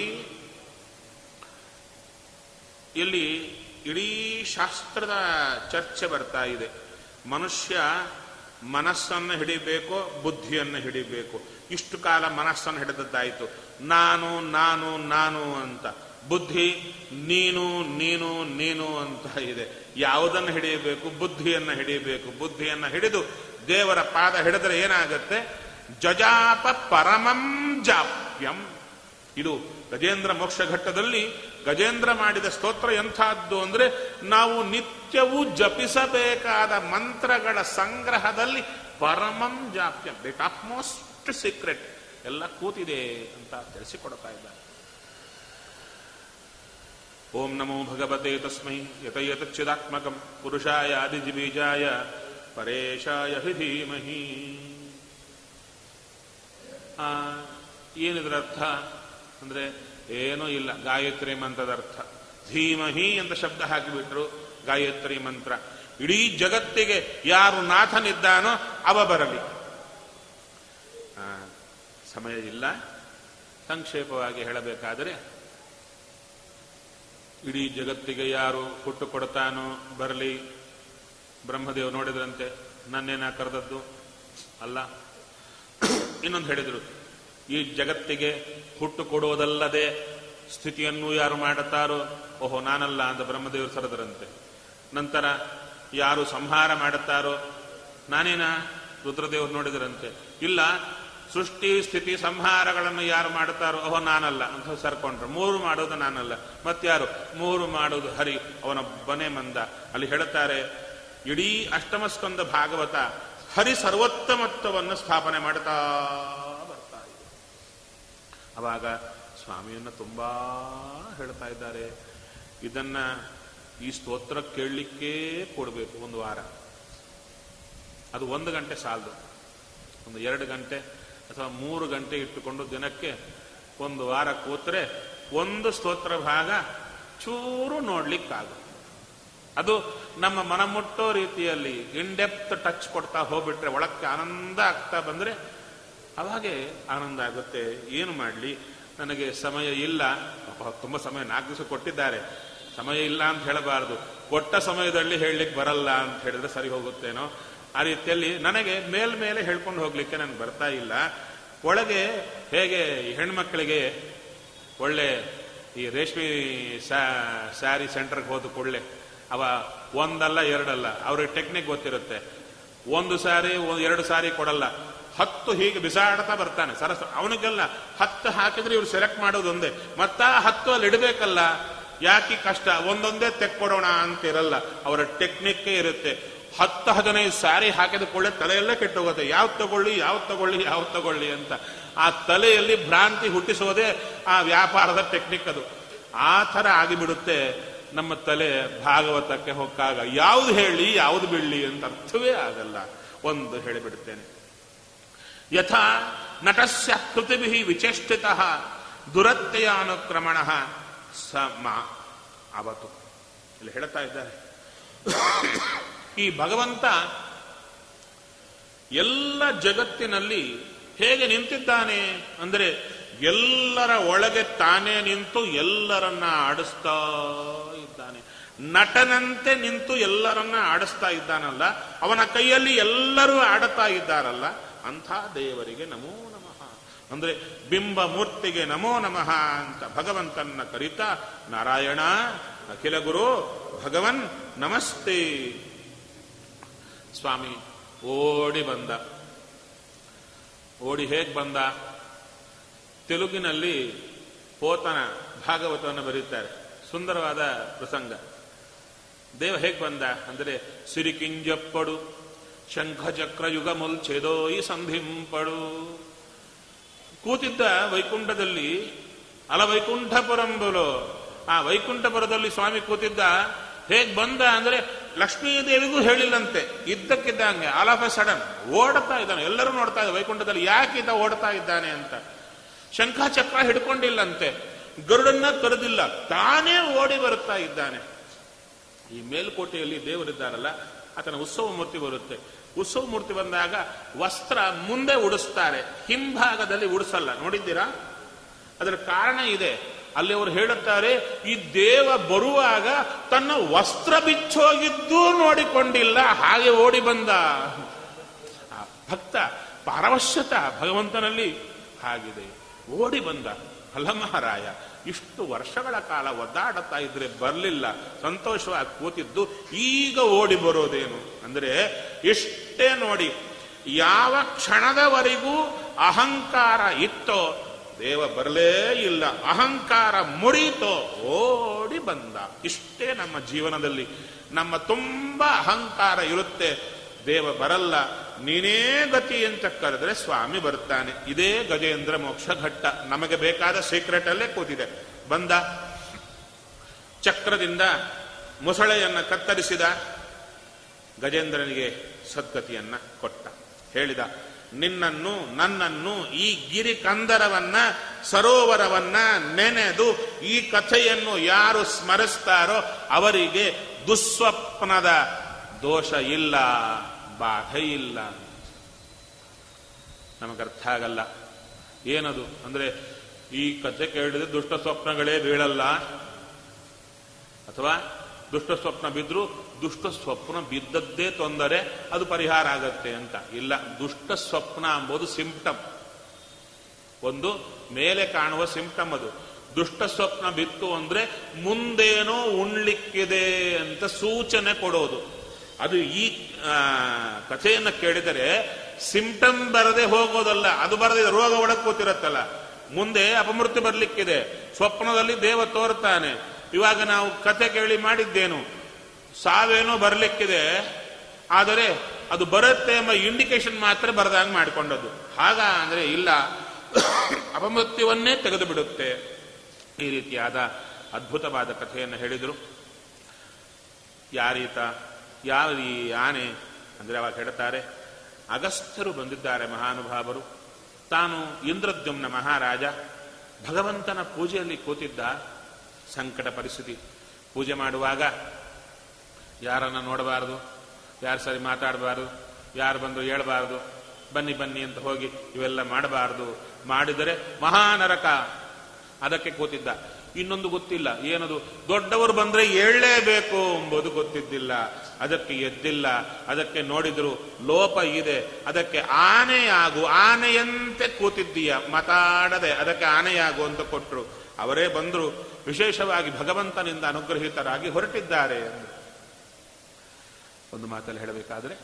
[SPEAKER 1] ಇಲ್ಲಿ ಇಡೀ ಶಾಸ್ತ್ರದ ಚರ್ಚೆ ಬರ್ತಾ ಇದೆ ಮನುಷ್ಯ ಮನಸ್ಸನ್ನು ಹಿಡಿಬೇಕು ಬುದ್ಧಿಯನ್ನು ಹಿಡಿಬೇಕು ಇಷ್ಟು ಕಾಲ ಮನಸ್ಸನ್ನು ಹಿಡಿದದ್ದಾಯಿತು ನಾನು ನಾನು ನಾನು ಅಂತ ಬುದ್ಧಿ ನೀನು ನೀನು ನೀನು ಅಂತ ಇದೆ ಯಾವುದನ್ನು ಹಿಡಿಯಬೇಕು ಬುದ್ಧಿಯನ್ನು ಹಿಡಿಯಬೇಕು ಬುದ್ಧಿಯನ್ನು ಹಿಡಿದು ದೇವರ ಪಾದ ಹಿಡಿದ್ರೆ ಏನಾಗುತ್ತೆ ಜಜಾಪ ಪರಮಂ ಜಾಪ್ಯಂ ಇದು ಗಜೇಂದ್ರ ಮೋಕ್ಷ ಘಟ್ಟದಲ್ಲಿ ಗಜೇಂದ್ರ ಮಾಡಿದ ಸ್ತೋತ್ರ ಎಂಥದ್ದು ಅಂದ್ರೆ ನಾವು ನಿತ್ಯವೂ ಜಪಿಸಬೇಕಾದ ಮಂತ್ರಗಳ ಸಂಗ್ರಹದಲ್ಲಿ ಪರಮಂ ಜಾಪ್ಯಂ ದಿ ಟಾಪ್ ಮೋಸ್ಟ್ ಸೀಕ್ರೆಟ್ ಎಲ್ಲ ಕೂತಿದೆ ಅಂತ ತಿಳಿಸಿಕೊಡ್ತಾ ಇದ್ದಾರೆ ಓಂ ನಮೋ ಭಗವತೆ ತಸ್ಮೈ ಯತಯತಚ್ಚಿದಾತ್ಮಕಂ ಪುರುಷಾಯ ಆದಿಜಿಬೀಜಾಯ ಪರೇಶಾಯ ಹಿ ಧೀಮಹಿ ಆ, ಏನಿದ್ರ ಅರ್ಥ ಅಂದ್ರೆ ಏನೂ ಇಲ್ಲ ಗಾಯತ್ರಿ ಮಂತ್ರದ ಅರ್ಥ ಧೀಮಹಿ ಅಂತ ಶಬ್ದ ಹಾಕಿಬಿಟ್ರು ಗಾಯತ್ರಿ ಮಂತ್ರ ಇಡೀ ಜಗತ್ತಿಗೆ ಯಾರು ನಾಥನಿದ್ದಾನೋ ಅವ ಬರಲಿ ಆ, ಸಮಯ ಇಲ್ಲ ಸಂಕ್ಷೇಪವಾಗಿ ಹೇಳಬೇಕಾದರೆ ಇಡೀ ಜಗತ್ತಿಗೆ ಯಾರು ಹುಟ್ಟು ಕೊಡ್ತಾನೋ ಬರಲಿ ಬ್ರಹ್ಮದೇವ್ ನೋಡಿದ್ರಂತೆ ನನ್ನೇನ ಕರೆದದ್ದು ಅಲ್ಲ ಇನ್ನೊಂದು ಹೇಳಿದರು ಈ ಜಗತ್ತಿಗೆ ಹುಟ್ಟು ಕೊಡುವುದಲ್ಲದೆ ಸ್ಥಿತಿಯನ್ನು ಯಾರು ಮಾಡುತ್ತಾರೋ ಓಹೋ ನಾನಲ್ಲ ಅಂತ ಬ್ರಹ್ಮದೇವರು ಸರದರಂತೆ ನಂತರ ಯಾರು ಸಂಹಾರ ಮಾಡುತ್ತಾರೋ ನಾನೇನ ರುದ್ರದೇವರು ನೋಡಿದರಂತೆ ಇಲ್ಲ ಸೃಷ್ಟಿ ಸ್ಥಿತಿ ಸಂಹಾರಗಳನ್ನು ಯಾರು ಮಾಡುತ್ತಾರೋ ಓಹೋ ನಾನಲ್ಲ ಅಂತ ಸರ್ಕೊಂಡ್ರು ಮೂರು ಮಾಡೋದು ನಾನಲ್ಲ ಮತ್ಯಾರು ಮೂರು ಮಾಡೋದು ಹರಿ ಅವನೊಬ್ಬನೇ ಮಂದ ಅಲ್ಲಿ ಹೇಳುತ್ತಾರೆ ಇಡೀ ಅಷ್ಟಮಸ್ಕಂದ ಭಾಗವತ ಹರಿ ಸರ್ವೋತ್ತಮತ್ವವನ್ನು ಸ್ಥಾಪನೆ ಮಾಡ್ತಾ ಬರ್ತಾ ಇದೆ ಅವಾಗ ಸ್ವಾಮಿಯನ್ನ ತುಂಬಾ ಹೇಳ್ತಾ ಇದ್ದಾರೆ ಇದನ್ನ ಈ ಸ್ತೋತ್ರ ಕೇಳಲಿಕ್ಕೇ ಕೊಡಬೇಕು ಒಂದು ವಾರ ಅದು ಒಂದು ಗಂಟೆ ಸಾಲದು ಒಂದು ಎರಡು ಗಂಟೆ ಅಥವಾ ಮೂರು ಗಂಟೆ ಇಟ್ಟುಕೊಂಡು ದಿನಕ್ಕೆ ಒಂದು ವಾರ ಕೂತ್ರೆ ಒಂದು ಸ್ತೋತ್ರ ಭಾಗ ಚೂರು ನೋಡ್ಲಿಕ್ಕಾಗುತ್ತೆ ಅದು ನಮ್ಮ ಮನ ಮುಟ್ಟೋ ರೀತಿಯಲ್ಲಿ ಇನ್ಡೆಪ್ತ್ ಟಚ್ ಕೊಡ್ತಾ ಹೋಗ್ಬಿಟ್ರೆ ಒಳಕ್ಕೆ ಆನಂದ ಆಗ್ತಾ ಬಂದ್ರೆ ಅವಾಗೆ ಆನಂದ ಆಗುತ್ತೆ ಏನು ಮಾಡಲಿ ನನಗೆ ಸಮಯ ಇಲ್ಲ ಪಾಪ ತುಂಬ ಸಮಯ ನಾಲ್ಕು ದಿವಸ ಕೊಟ್ಟಿದ್ದಾರೆ ಸಮಯ ಇಲ್ಲ ಅಂತ ಹೇಳಬಾರದು ಕೊಟ್ಟ ಸಮಯದಲ್ಲಿ ಹೇಳಲಿಕ್ಕೆ ಬರಲ್ಲ ಅಂತ ಹೇಳಿದ್ರೆ ಸರಿ ಹೋಗುತ್ತೇನೋ ಆ ರೀತಿಯಲ್ಲಿ ನನಗೆ ಮೇಲ್ಮೇಲೆ ಹೇಳ್ಕೊಂಡು ಹೋಗ್ಲಿಕ್ಕೆ ನನಗೆ ಬರ್ತಾ ಇಲ್ಲ ಒಳಗೆ ಹೇಗೆ ಈ ಹೆಣ್ಮಕ್ಳಿಗೆ ಒಳ್ಳೆ ಈ ರೇಷ್ಮೆ ಸ್ಯಾರಿ ಸೆಂಟರ್ಗೆ ಹೋದ ಕೂಡಲೇ ಅವ ಒಂದಲ್ಲ ಎರಡಲ್ಲ ಅವ್ರಿಗೆ ಟೆಕ್ನಿಕ್ ಗೊತ್ತಿರುತ್ತೆ ಒಂದು ಸಾರಿ ಒಂದ್- ಎರಡು ಸಾರಿ ಕೊಡಲ್ಲ ಹತ್ತು ಹೀಗೆ ಬಿಸಾಡ್ತಾ ಬರ್ತಾನೆ ಸರಸ ಅವನಿಗೆಲ್ಲ ಹತ್ತು ಹಾಕಿದ್ರೆ ಇವ್ರು ಸೆಲೆಕ್ಟ್ ಮಾಡೋದು ಒಂದೇ ಮತ್ತ ಹತ್ತು ಅಲ್ಲಿ ಇಡಬೇಕಲ್ಲ ಯಾಕೆ ಕಷ್ಟ ಒಂದೊಂದೇ ತೆಕ್ಕೊಡೋಣ ಅಂತ ಇರಲ್ಲ ಅವರ ಟೆಕ್ನಿಕ್ಕೇ ಇರುತ್ತೆ ಹತ್ತು ಹದಿನೈದು ಸಾರಿ ಹಾಕಿದ ಕೂಡಲೇ ತಲೆಯಲ್ಲೇ ಕೆಟ್ಟೋಗುತ್ತೆ ಯಾವ್ದು ತಗೊಳ್ಳಿ ಯಾವ್ದು ತಗೊಳ್ಳಿ ಯಾವ್ದು ತಗೊಳ್ಳಿ ಅಂತ ಆ ತಲೆಯಲ್ಲಿ ಭ್ರಾಂತಿ ಹುಟ್ಟಿಸೋದೇ ಆ ವ್ಯಾಪಾರದ ಟೆಕ್ನಿಕ್ ಅದು ಆ ಥರ ಆಗಿಬಿಡುತ್ತೆ ನಮ್ಮ ತಲೆ ಭಾಗವತಕ್ಕೆ ಹೊಕ್ಕಾಗ ಯಾವುದು ಹೇಳಿ ಯಾವುದು ಬಿಡ್ಲಿ ಅಂತ ಅರ್ಥವೇ ಆಗಲ್ಲ ಒಂದು ಹೇಳಿಬಿಡುತ್ತೇನೆ ಯಥಾ ನಟಸ್ಯ ಕೃತಿಭಿ ವಿಚೇಷ್ಟಿತ ದುರತ್ಯಯ ಅನುಕ್ರಮಣ ಸ ಮಾ ಅವತು ಇಲ್ಲಿ ಹೇಳ್ತಾ ಇದ್ದಾರೆ ಈ ಭಗವಂತ ಎಲ್ಲ ಜಗತ್ತಿನಲ್ಲಿ ಹೇಗೆ ನಿಂತಿದ್ದಾನೆ ಅಂದರೆ ಎಲ್ಲರ ಒಳಗೆ ತಾನೇ ನಿಂತು ಎಲ್ಲರನ್ನ ಆಡಿಸ್ತಾ ಇದ್ದಾನೆ ನಟನಂತೆ ನಿಂತು ಎಲ್ಲರನ್ನ ಆಡಿಸ್ತಾ ಇದ್ದಾನಲ್ಲ ಅವನ ಕೈಯಲ್ಲಿ ಎಲ್ಲರೂ ಆಡುತ್ತಾ ಇದ್ದಾರಲ್ಲ ಅಂಥ ದೇವರಿಗೆ ನಮೋ ನಮಃ ಅಂದ್ರೆ ಬಿಂಬ ಮೂರ್ತಿಗೆ ನಮೋ ನಮಃ ಅಂತ ಭಗವಂತನ ಕರಿತಾ ನಾರಾಯಣ ಅಖಿಲ ಗುರು ಭಗವನ್ ನಮಸ್ತೆ ಸ್ವಾಮಿ ಓಡಿ ಬಂದ ಓಡಿ ಹೇಗೆ ಬಂದ ತೆಲುಗಿನಲ್ಲಿ ಪೋತನ ಭಾಗವತವನ್ನು ಬರೀತಾರೆ ಸುಂದರವಾದ ಪ್ರಸಂಗ ದೇವ ಹೇಗೆ ಬಂದ ಅಂದರೆ ಸಿರಿಕಿಂಜಪ್ಪಡು ಶಂಖಚಕ್ರ ಯುಗ ಮುಲ್ಛೇದೋಯಿ ಸಂಧಿಂಪಡು ಕೂತಿದ್ದ ವೈಕುಂಠದಲ್ಲಿ ಅಲ ವೈಕುಂಠಪುರಂಬುಲು ಆ ವೈಕುಂಠಪುರದಲ್ಲಿ ಸ್ವಾಮಿ ಕೂತಿದ್ದ ಹೇಗ್ ಬಂದ ಅಂದ್ರೆ ಲಕ್ಷ್ಮೀದೇವಿಗೂ ಹೇಳಿಲ್ಲಂತೆ ಇದ್ದಕ್ಕಿದ್ದಂಗೆ ಆಲ್ ಆಫ್ ಎ ಸಡನ್ ಓಡ್ತಾ ಇದ್ದಾನೆ ಎಲ್ಲರೂ ನೋಡ್ತಾ ಇದ್ದಾರೆ ವೈಕುಂಠದಲ್ಲಿ ಯಾಕೆ ಈತ ಓಡ್ತಾ ಇದ್ದಾನೆ ಅಂತ ಶಂಖಚಕ್ರ ಹಿಡ್ಕೊಂಡಿಲ್ಲಂತೆ ಗರುಡನ್ನ ಕರೆದಿಲ್ಲ ತಾನೇ ಓಡಿ ಬರುತ್ತಾ ಇದ್ದಾನೆ ಈ ಮೇಲ್ಕೋಟೆಯಲ್ಲಿ ದೇವರಿದ್ದಾರಲ್ಲ ಆತನ ಉತ್ಸವ ಮೂರ್ತಿ ಬರುತ್ತೆ ಉತ್ಸವ ಮೂರ್ತಿ ಬಂದಾಗ ವಸ್ತ್ರ ಮುಂದೆ ಉಡಿಸ್ತಾರೆ ಹಿಂಭಾಗದಲ್ಲಿ ಉಡಿಸಲ್ಲ ನೋಡಿದ್ದೀರಾ ಅದರ ಕಾರಣ ಇದೆ ಅಲ್ಲಿ ಅವರು ಹೇಳುತ್ತಾರೆ ಈ ದೇವ ಬರುವಾಗ ತನ್ನ ವಸ್ತ್ರ ಬಿಚ್ಚೋಗಿದ್ದೂ ನೋಡಿಕೊಂಡಿಲ್ಲ ಹಾಗೆ ಓಡಿ ಬಂದ ಆ ಭಕ್ತ ಪಾರವಶ್ಯತ ಭಗವಂತನಲ್ಲಿ ಆಗಿದೆ ಓಡಿ ಬಂದ ಅಲ್ಲ ಮಹಾರಾಯ ಇಷ್ಟು ವರ್ಷಗಳ ಕಾಲ ಒದ್ದಾಡುತ್ತಾ ಇದ್ರೆ ಬರಲಿಲ್ಲ ಸಂತೋಷವಾಗಿ ಕೂತಿದ್ದು ಈಗ ಓಡಿ ಬರೋದೇನು ಅಂದ್ರೆ ಎಷ್ಟೇ ನೋಡಿ ಯಾವ ಕ್ಷಣದವರೆಗೂ ಅಹಂಕಾರ ಇತ್ತೋ ದೇವ ಬರಲೇ ಇಲ್ಲ ಅಹಂಕಾರ ಮುರಿತೋ ಓಡಿ ಬಂದ ಇಷ್ಟೇ ನಮ್ಮ ಜೀವನದಲ್ಲಿ ನಮ್ಮ ತುಂಬಾ ಅಹಂಕಾರ ಇರುತ್ತೆ ದೇವ ಬರಲ್ಲ ನೀನೇ ಗತಿ ಅಂತ ಕರೆದ್ರೆ ಸ್ವಾಮಿ ಬರ್ತಾನೆ ಇದೇ ಗಜೇಂದ್ರ ಮೋಕ್ಷ ಘಟ್ಟ ನಮಗೆ ಬೇಕಾದ ಸೀಕ್ರೆಟ್ ಅಲ್ಲೇ ಕೂತಿದೆ ಬಂದ ಚಕ್ರದಿಂದ ಮೊಸಳೆಯನ್ನ ಕತ್ತರಿಸಿದ ಗಜೇಂದ್ರನಿಗೆ ಸದ್ಗತಿಯನ್ನ ಕೊಟ್ಟ ಹೇಳಿದ ನಿನ್ನನ್ನು ನನ್ನನ್ನು ಈ ಗಿರಿ ಕಂದರವನ್ನ ಸರೋವರವನ್ನ ನೆನೆದು ಈ ಕಥೆಯನ್ನು ಯಾರು ಸ್ಮರಿಸ್ತಾರೋ ಅವರಿಗೆ ದುಸ್ವಪ್ನದ ದೋಷ ಇಲ್ಲ ಬಾಧೆ ಇಲ್ಲ ನಮಗರ್ಥ ಆಗಲ್ಲ ಏನದು ಅಂದ್ರೆ ಈ ಕಥೆ ಕೇಳಿದ್ರೆ ದುಷ್ಟ ಸ್ವಪ್ನಗಳೇ ಬೀಳಲ್ಲ ಅಥವಾ ದುಷ್ಟ ಸ್ವಪ್ನ ಬಿದ್ರು ದುಷ್ಟ ಸ್ವಪ್ನ ಬಿದ್ದದ್ದೇ ತೊಂದರೆ ಅದು ಪರಿಹಾರ ಆಗತ್ತೆ ಅಂತ ಇಲ್ಲ ದುಷ್ಟ ಸ್ವಪ್ನ ಎಂಬುದು ಸಿಂಪ್ಟಮ್ ಒಂದು ಮೇಲೆ ಕಾಣುವ ಸಿಂಪ್ಟಮ್ ಅದು ದುಷ್ಟ ಸ್ವಪ್ನ ಬಿತ್ತು ಅಂದ್ರೆ ಮುಂದೇನೋ ಉಣ್ಲಿಕ್ಕಿದೆ ಅಂತ ಸೂಚನೆ ಕೊಡೋದು ಅದು ಈ ಆ, ಕಥೆಯನ್ನ ಕೇಳಿದರೆ ಸಿಂಪ್ಟಮ್ ಬರದೆ ಹೋಗೋದಲ್ಲ ಅದು ಬರದೆ ರೋಗ ಒಳಗೆ ಕೂತಿರತ್ತಲ್ಲ ಮುಂದೆ ಅಪಮೃತ್ಯು ಬರ್ಲಿಕ್ಕಿದೆ ಸ್ವಪ್ನದಲ್ಲಿ ದೇವ ತೋರ್ತಾನೆ ಇವಾಗ ನಾವು ಕಥೆ ಕೇಳಿ ಮಾಡಿದ್ದೇನು ಸಾವೇನೋ ಬರ್ಲಿಕ್ಕಿದೆ ಆದರೆ ಅದು ಬರುತ್ತೆ ಎಂಬ ಇಂಡಿಕೇಶನ್ ಮಾತ್ರ ಬರದಂಗೆ ಮಾಡಿಕೊಂಡದ್ದು ಹಾಗ ಅಂದ್ರೆ ಇಲ್ಲ ಅಪಮೃತ್ಯುವನ್ನೇ ತೆಗೆದು ಬಿಡುತ್ತೆ ಈ ರೀತಿಯಾದ ಅದ್ಭುತವಾದ ಕಥೆಯನ್ನು ಹೇಳಿದರು ಯಾರೀತ ಯಾವ ಈ ಆನೆ ಅಂದ್ರೆ ಅವಾಗ ಹೇಳ್ತಾರೆ ಅಗಸ್ತ್ಯರು ಬಂದಿದ್ದಾರೆ ಮಹಾನುಭಾವರು ತಾನು ಇಂದ್ರದ್ಯುಮ್ನ ಮಹಾರಾಜ ಭಗವಂತನ ಪೂಜೆಯಲ್ಲಿ ಕೂತಿದ್ದ ಸಂಕಟ ಪರಿಸ್ಥಿತಿ ಪೂಜೆ ಮಾಡುವಾಗ ಯಾರನ್ನ ನೋಡಬಾರದು ಯಾರು ಸರಿ ಮಾತಾಡಬಾರದು ಯಾರು ಬಂದು ಹೇಳ್ಬಾರದು ಬನ್ನಿ ಬನ್ನಿ ಅಂತ ಹೋಗಿ ಇವೆಲ್ಲ ಮಾಡಬಾರದು ಮಾಡಿದರೆ ಮಹಾನರಕ ಅದಕ್ಕೆ ಕೂತಿದ್ದ ಇನ್ನೊಂದು ಗೊತ್ತಿಲ್ಲ ಏನದು ದೊಡ್ಡವರು ಬಂದ್ರೆ ಏಳಲೇಬೇಕು ಎಂಬುದು ಗೊತ್ತಿದ್ದಿಲ್ಲ ಅದಕ್ಕೆ ಎದ್ದಿಲ್ಲ ಅದಕ್ಕೆ ನೋಡಿದ್ರು ಲೋಪ ಇದೆ ಅದಕ್ಕೆ ಆನೆಯಾಗು ಆನೆಯಂತೆ ಕೂತಿದ್ದೀಯ ಮಾತಾಡದೆ ಅದಕ್ಕೆ ಆನೆಯಾಗು ಅಂತ ಕೊಟ್ರು ಅವರೇ ಬಂದ್ರು ವಿಶೇಷವಾಗಿ ಭಗವಂತನಿಂದ ಅನುಗ್ರಹಿತರಾಗಿ ಹೊರಟಿದ್ದಾರೆ ಎಂದು ಒಂದು ಮಾತಲ್ಲಿ ಹೇಳಬೇಕಾದ್ರೆ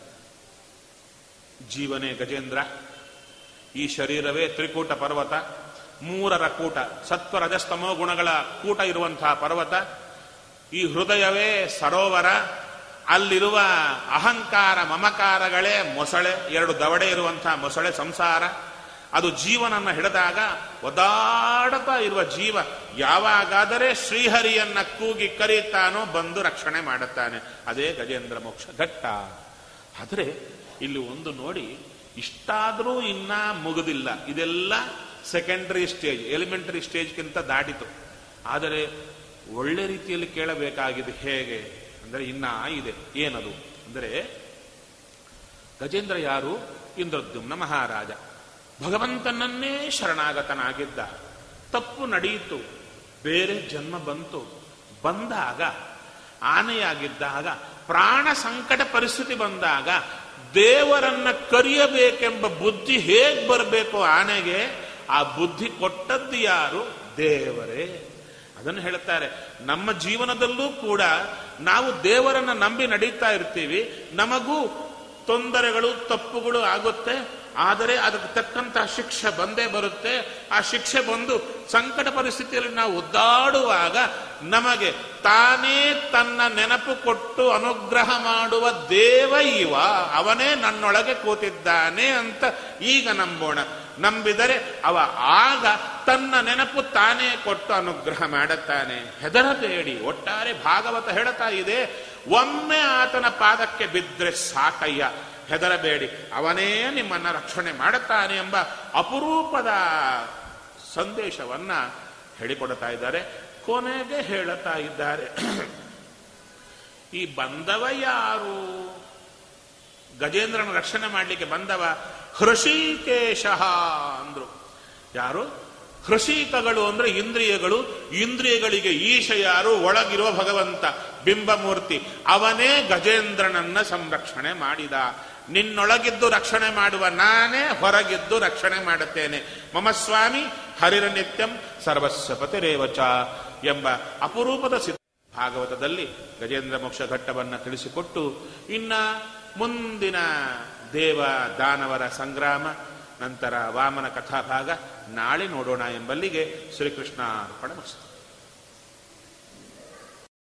[SPEAKER 1] ಜೀವನೇ ಗಜೇಂದ್ರ ಈ ಶರೀರವೇ ತ್ರಿಕೂಟ ಪರ್ವತ ಮೂರರ ಕೂಟ ಸತ್ವ ರಜಸ್ತಮೋ ಗುಣಗಳ ಕೂಟ ಇರುವಂತಹ ಪರ್ವತ ಈ ಹೃದಯವೇ ಸರೋವರ ಅಲ್ಲಿರುವ ಅಹಂಕಾರ ಮಮಕಾರಗಳೇ ಮೊಸಳೆ ಎರಡು ದವಡೆ ಇರುವಂತಹ ಮೊಸಳೆ ಸಂಸಾರ ಅದು ಜೀವನನ್ನ ಹಿಡಿದಾಗ ಒದಾಡತಾ ಇರುವ ಜೀವ ಯಾವಾಗಾದರೆ ಶ್ರೀಹರಿಯನ್ನ ಕೂಗಿ ಕರೀತಾನೋ ಬಂದು ರಕ್ಷಣೆ ಮಾಡುತ್ತಾನೆ ಅದೇ ಗಜೇಂದ್ರ ಮೋಕ್ಷ ಘಟ್ಟ ಆದರೆ ಇಲ್ಲಿ ಒಂದು ನೋಡಿ ಇಷ್ಟಾದರೂ ಇನ್ನ ಮುಗುದಿಲ್ಲ ಇದೆಲ್ಲ ಸೆಕೆಂಡರಿ ಸ್ಟೇಜ್ ಎಲಿಮೆಂಟರಿ ಸ್ಟೇಜ್ಗಿಂತ ದಾಟಿತು ಆದರೆ ಒಳ್ಳೆ ರೀತಿಯಲ್ಲಿ ಕೇಳಬೇಕಾಗಿದೆ ಹೇಗೆ ಅಂದರೆ ಇನ್ನ ಇದೆ ಏನದು ಅಂದರೆ ಗಜೇಂದ್ರ ಯಾರು ಇಂದ್ರದ್ಯುಮ್ನ ಮಹಾರಾಜ ಭಗವಂತನನ್ನೇ ಶರಣಾಗತನಾಗಿದ್ದ ತಪ್ಪು ನಡೆಯಿತು ಬೇರೆ ಜನ್ಮ ಬಂತು ಬಂದಾಗ ಆನೆಯಾಗಿದ್ದಾಗ ಪ್ರಾಣ ಸಂಕಟ ಪರಿಸ್ಥಿತಿ ಬಂದಾಗ ದೇವರನ್ನ ಕರೆಯಬೇಕೆಂಬ ಬುದ್ಧಿ ಹೇಗ್ ಬರಬೇಕು ಆನೆಗೆ ಆ ಬುದ್ಧಿ ಕೊಟ್ಟದ್ದು ಯಾರು ದೇವರೇ ಅದನ್ನು ಹೇಳ್ತಾರೆ ನಮ್ಮ ಜೀವನದಲ್ಲೂ ಕೂಡ ನಾವು ದೇವರನ್ನ ನಂಬಿ ನಡೀತಾ ಇರ್ತೀವಿ ನಮಗೂ ತೊಂದರೆಗಳು ತಪ್ಪುಗಳು ಆಗುತ್ತೆ ಆದರೆ ಅದಕ್ಕೆ ತಕ್ಕಂತಹ ಶಿಕ್ಷೆ ಬಂದೇ ಬರುತ್ತೆ ಆ ಶಿಕ್ಷೆ ಬಂದು ಸಂಕಟ ಪರಿಸ್ಥಿತಿಯಲ್ಲಿ ನಾವು ಒದ್ದಾಡುವಾಗ ನಮಗೆ ತಾನೇ ತನ್ನ ನೆನಪು ಕೊಟ್ಟು ಅನುಗ್ರಹ ಮಾಡುವ ದೇವ ಇವ ಅವನೇ ನನ್ನೊಳಗೆ ಕೂತಿದ್ದಾನೆ ಅಂತ ಈಗ ನಂಬೋಣ ನಂಬಿದರೆ ಅವ ಆಗ ತನ್ನ ನೆನಪು ತಾನೇ ಕೊಟ್ಟು ಅನುಗ್ರಹ ಮಾಡುತ್ತಾನೆ ಹೆದರಬೇಡಿ ಒಟ್ಟಾರೆ ಭಾಗವತ ಹೇಳ್ತಾ ಇದೆ ಒಮ್ಮೆ ಆತನ ಪಾದಕ್ಕೆ ಬಿದ್ದರೆ ಸಾಕಯ್ಯ ಹೆದರಬೇಡಿ ಅವನೇ ನಿಮ್ಮನ್ನ ರಕ್ಷಣೆ ಮಾಡುತ್ತಾನೆ ಎಂಬ ಅಪರೂಪದ ಸಂದೇಶವನ್ನ ಹೇಳಿಕೊಡ್ತಾ ಇದ್ದಾರೆ ಕೊನೆಗೆ ಹೇಳುತ್ತಾ ಇದ್ದಾರೆ ಈ ಬಂದವ ಯಾರು ಗಜೇಂದ್ರನ ರಕ್ಷಣೆ ಮಾಡಲಿಕ್ಕೆ ಬಂದವ ಹೃಷಿಕೇಶ ಅಂದ್ರು ಯಾರು ಹೃಷಿಕಗಳು ಅಂದ್ರೆ ಇಂದ್ರಿಯಗಳು ಇಂದ್ರಿಯಗಳಿಗೆ ಈಶ ಯಾರು ಒಳಗಿರುವ ಭಗವಂತ ಬಿಂಬಮೂರ್ತಿ ಅವನೇ ಗಜೇಂದ್ರನನ್ನ ಸಂರಕ್ಷಣೆ ಮಾಡಿದ ನಿನ್ನೊಳಗಿದ್ದು ರಕ್ಷಣೆ ಮಾಡುವ ನಾನೇ ಹೊರಗಿದ್ದು ರಕ್ಷಣೆ ಮಾಡುತ್ತೇನೆ ಮಮ ಸ್ವಾಮಿ ಹರಿರ ನಿತ್ಯಂ ಸರ್ವಸ್ವ ಪತಿರೇವಚ ಎಂಬ ಅಪರೂಪದ ಸಿದ್ಧ ಭಾಗವತದಲ್ಲಿ ಗಜೇಂದ್ರ ಮೋಕ್ಷ ಘಟ್ಟವನ್ನು ತಿಳಿಸಿಕೊಟ್ಟು ಇನ್ನ ಮುಂದಿನ ದೇವ ದಾನವರ ಸಂಗ್ರಾಮ ನಂತರ ವಾಮನ ಕಥಾಭಾಗ ನಾಳೆ ನೋಡೋಣ ಎಂಬಲ್ಲಿಗೆ ಶ್ರೀಕೃಷ್ಣ ಅರ್ಪಣ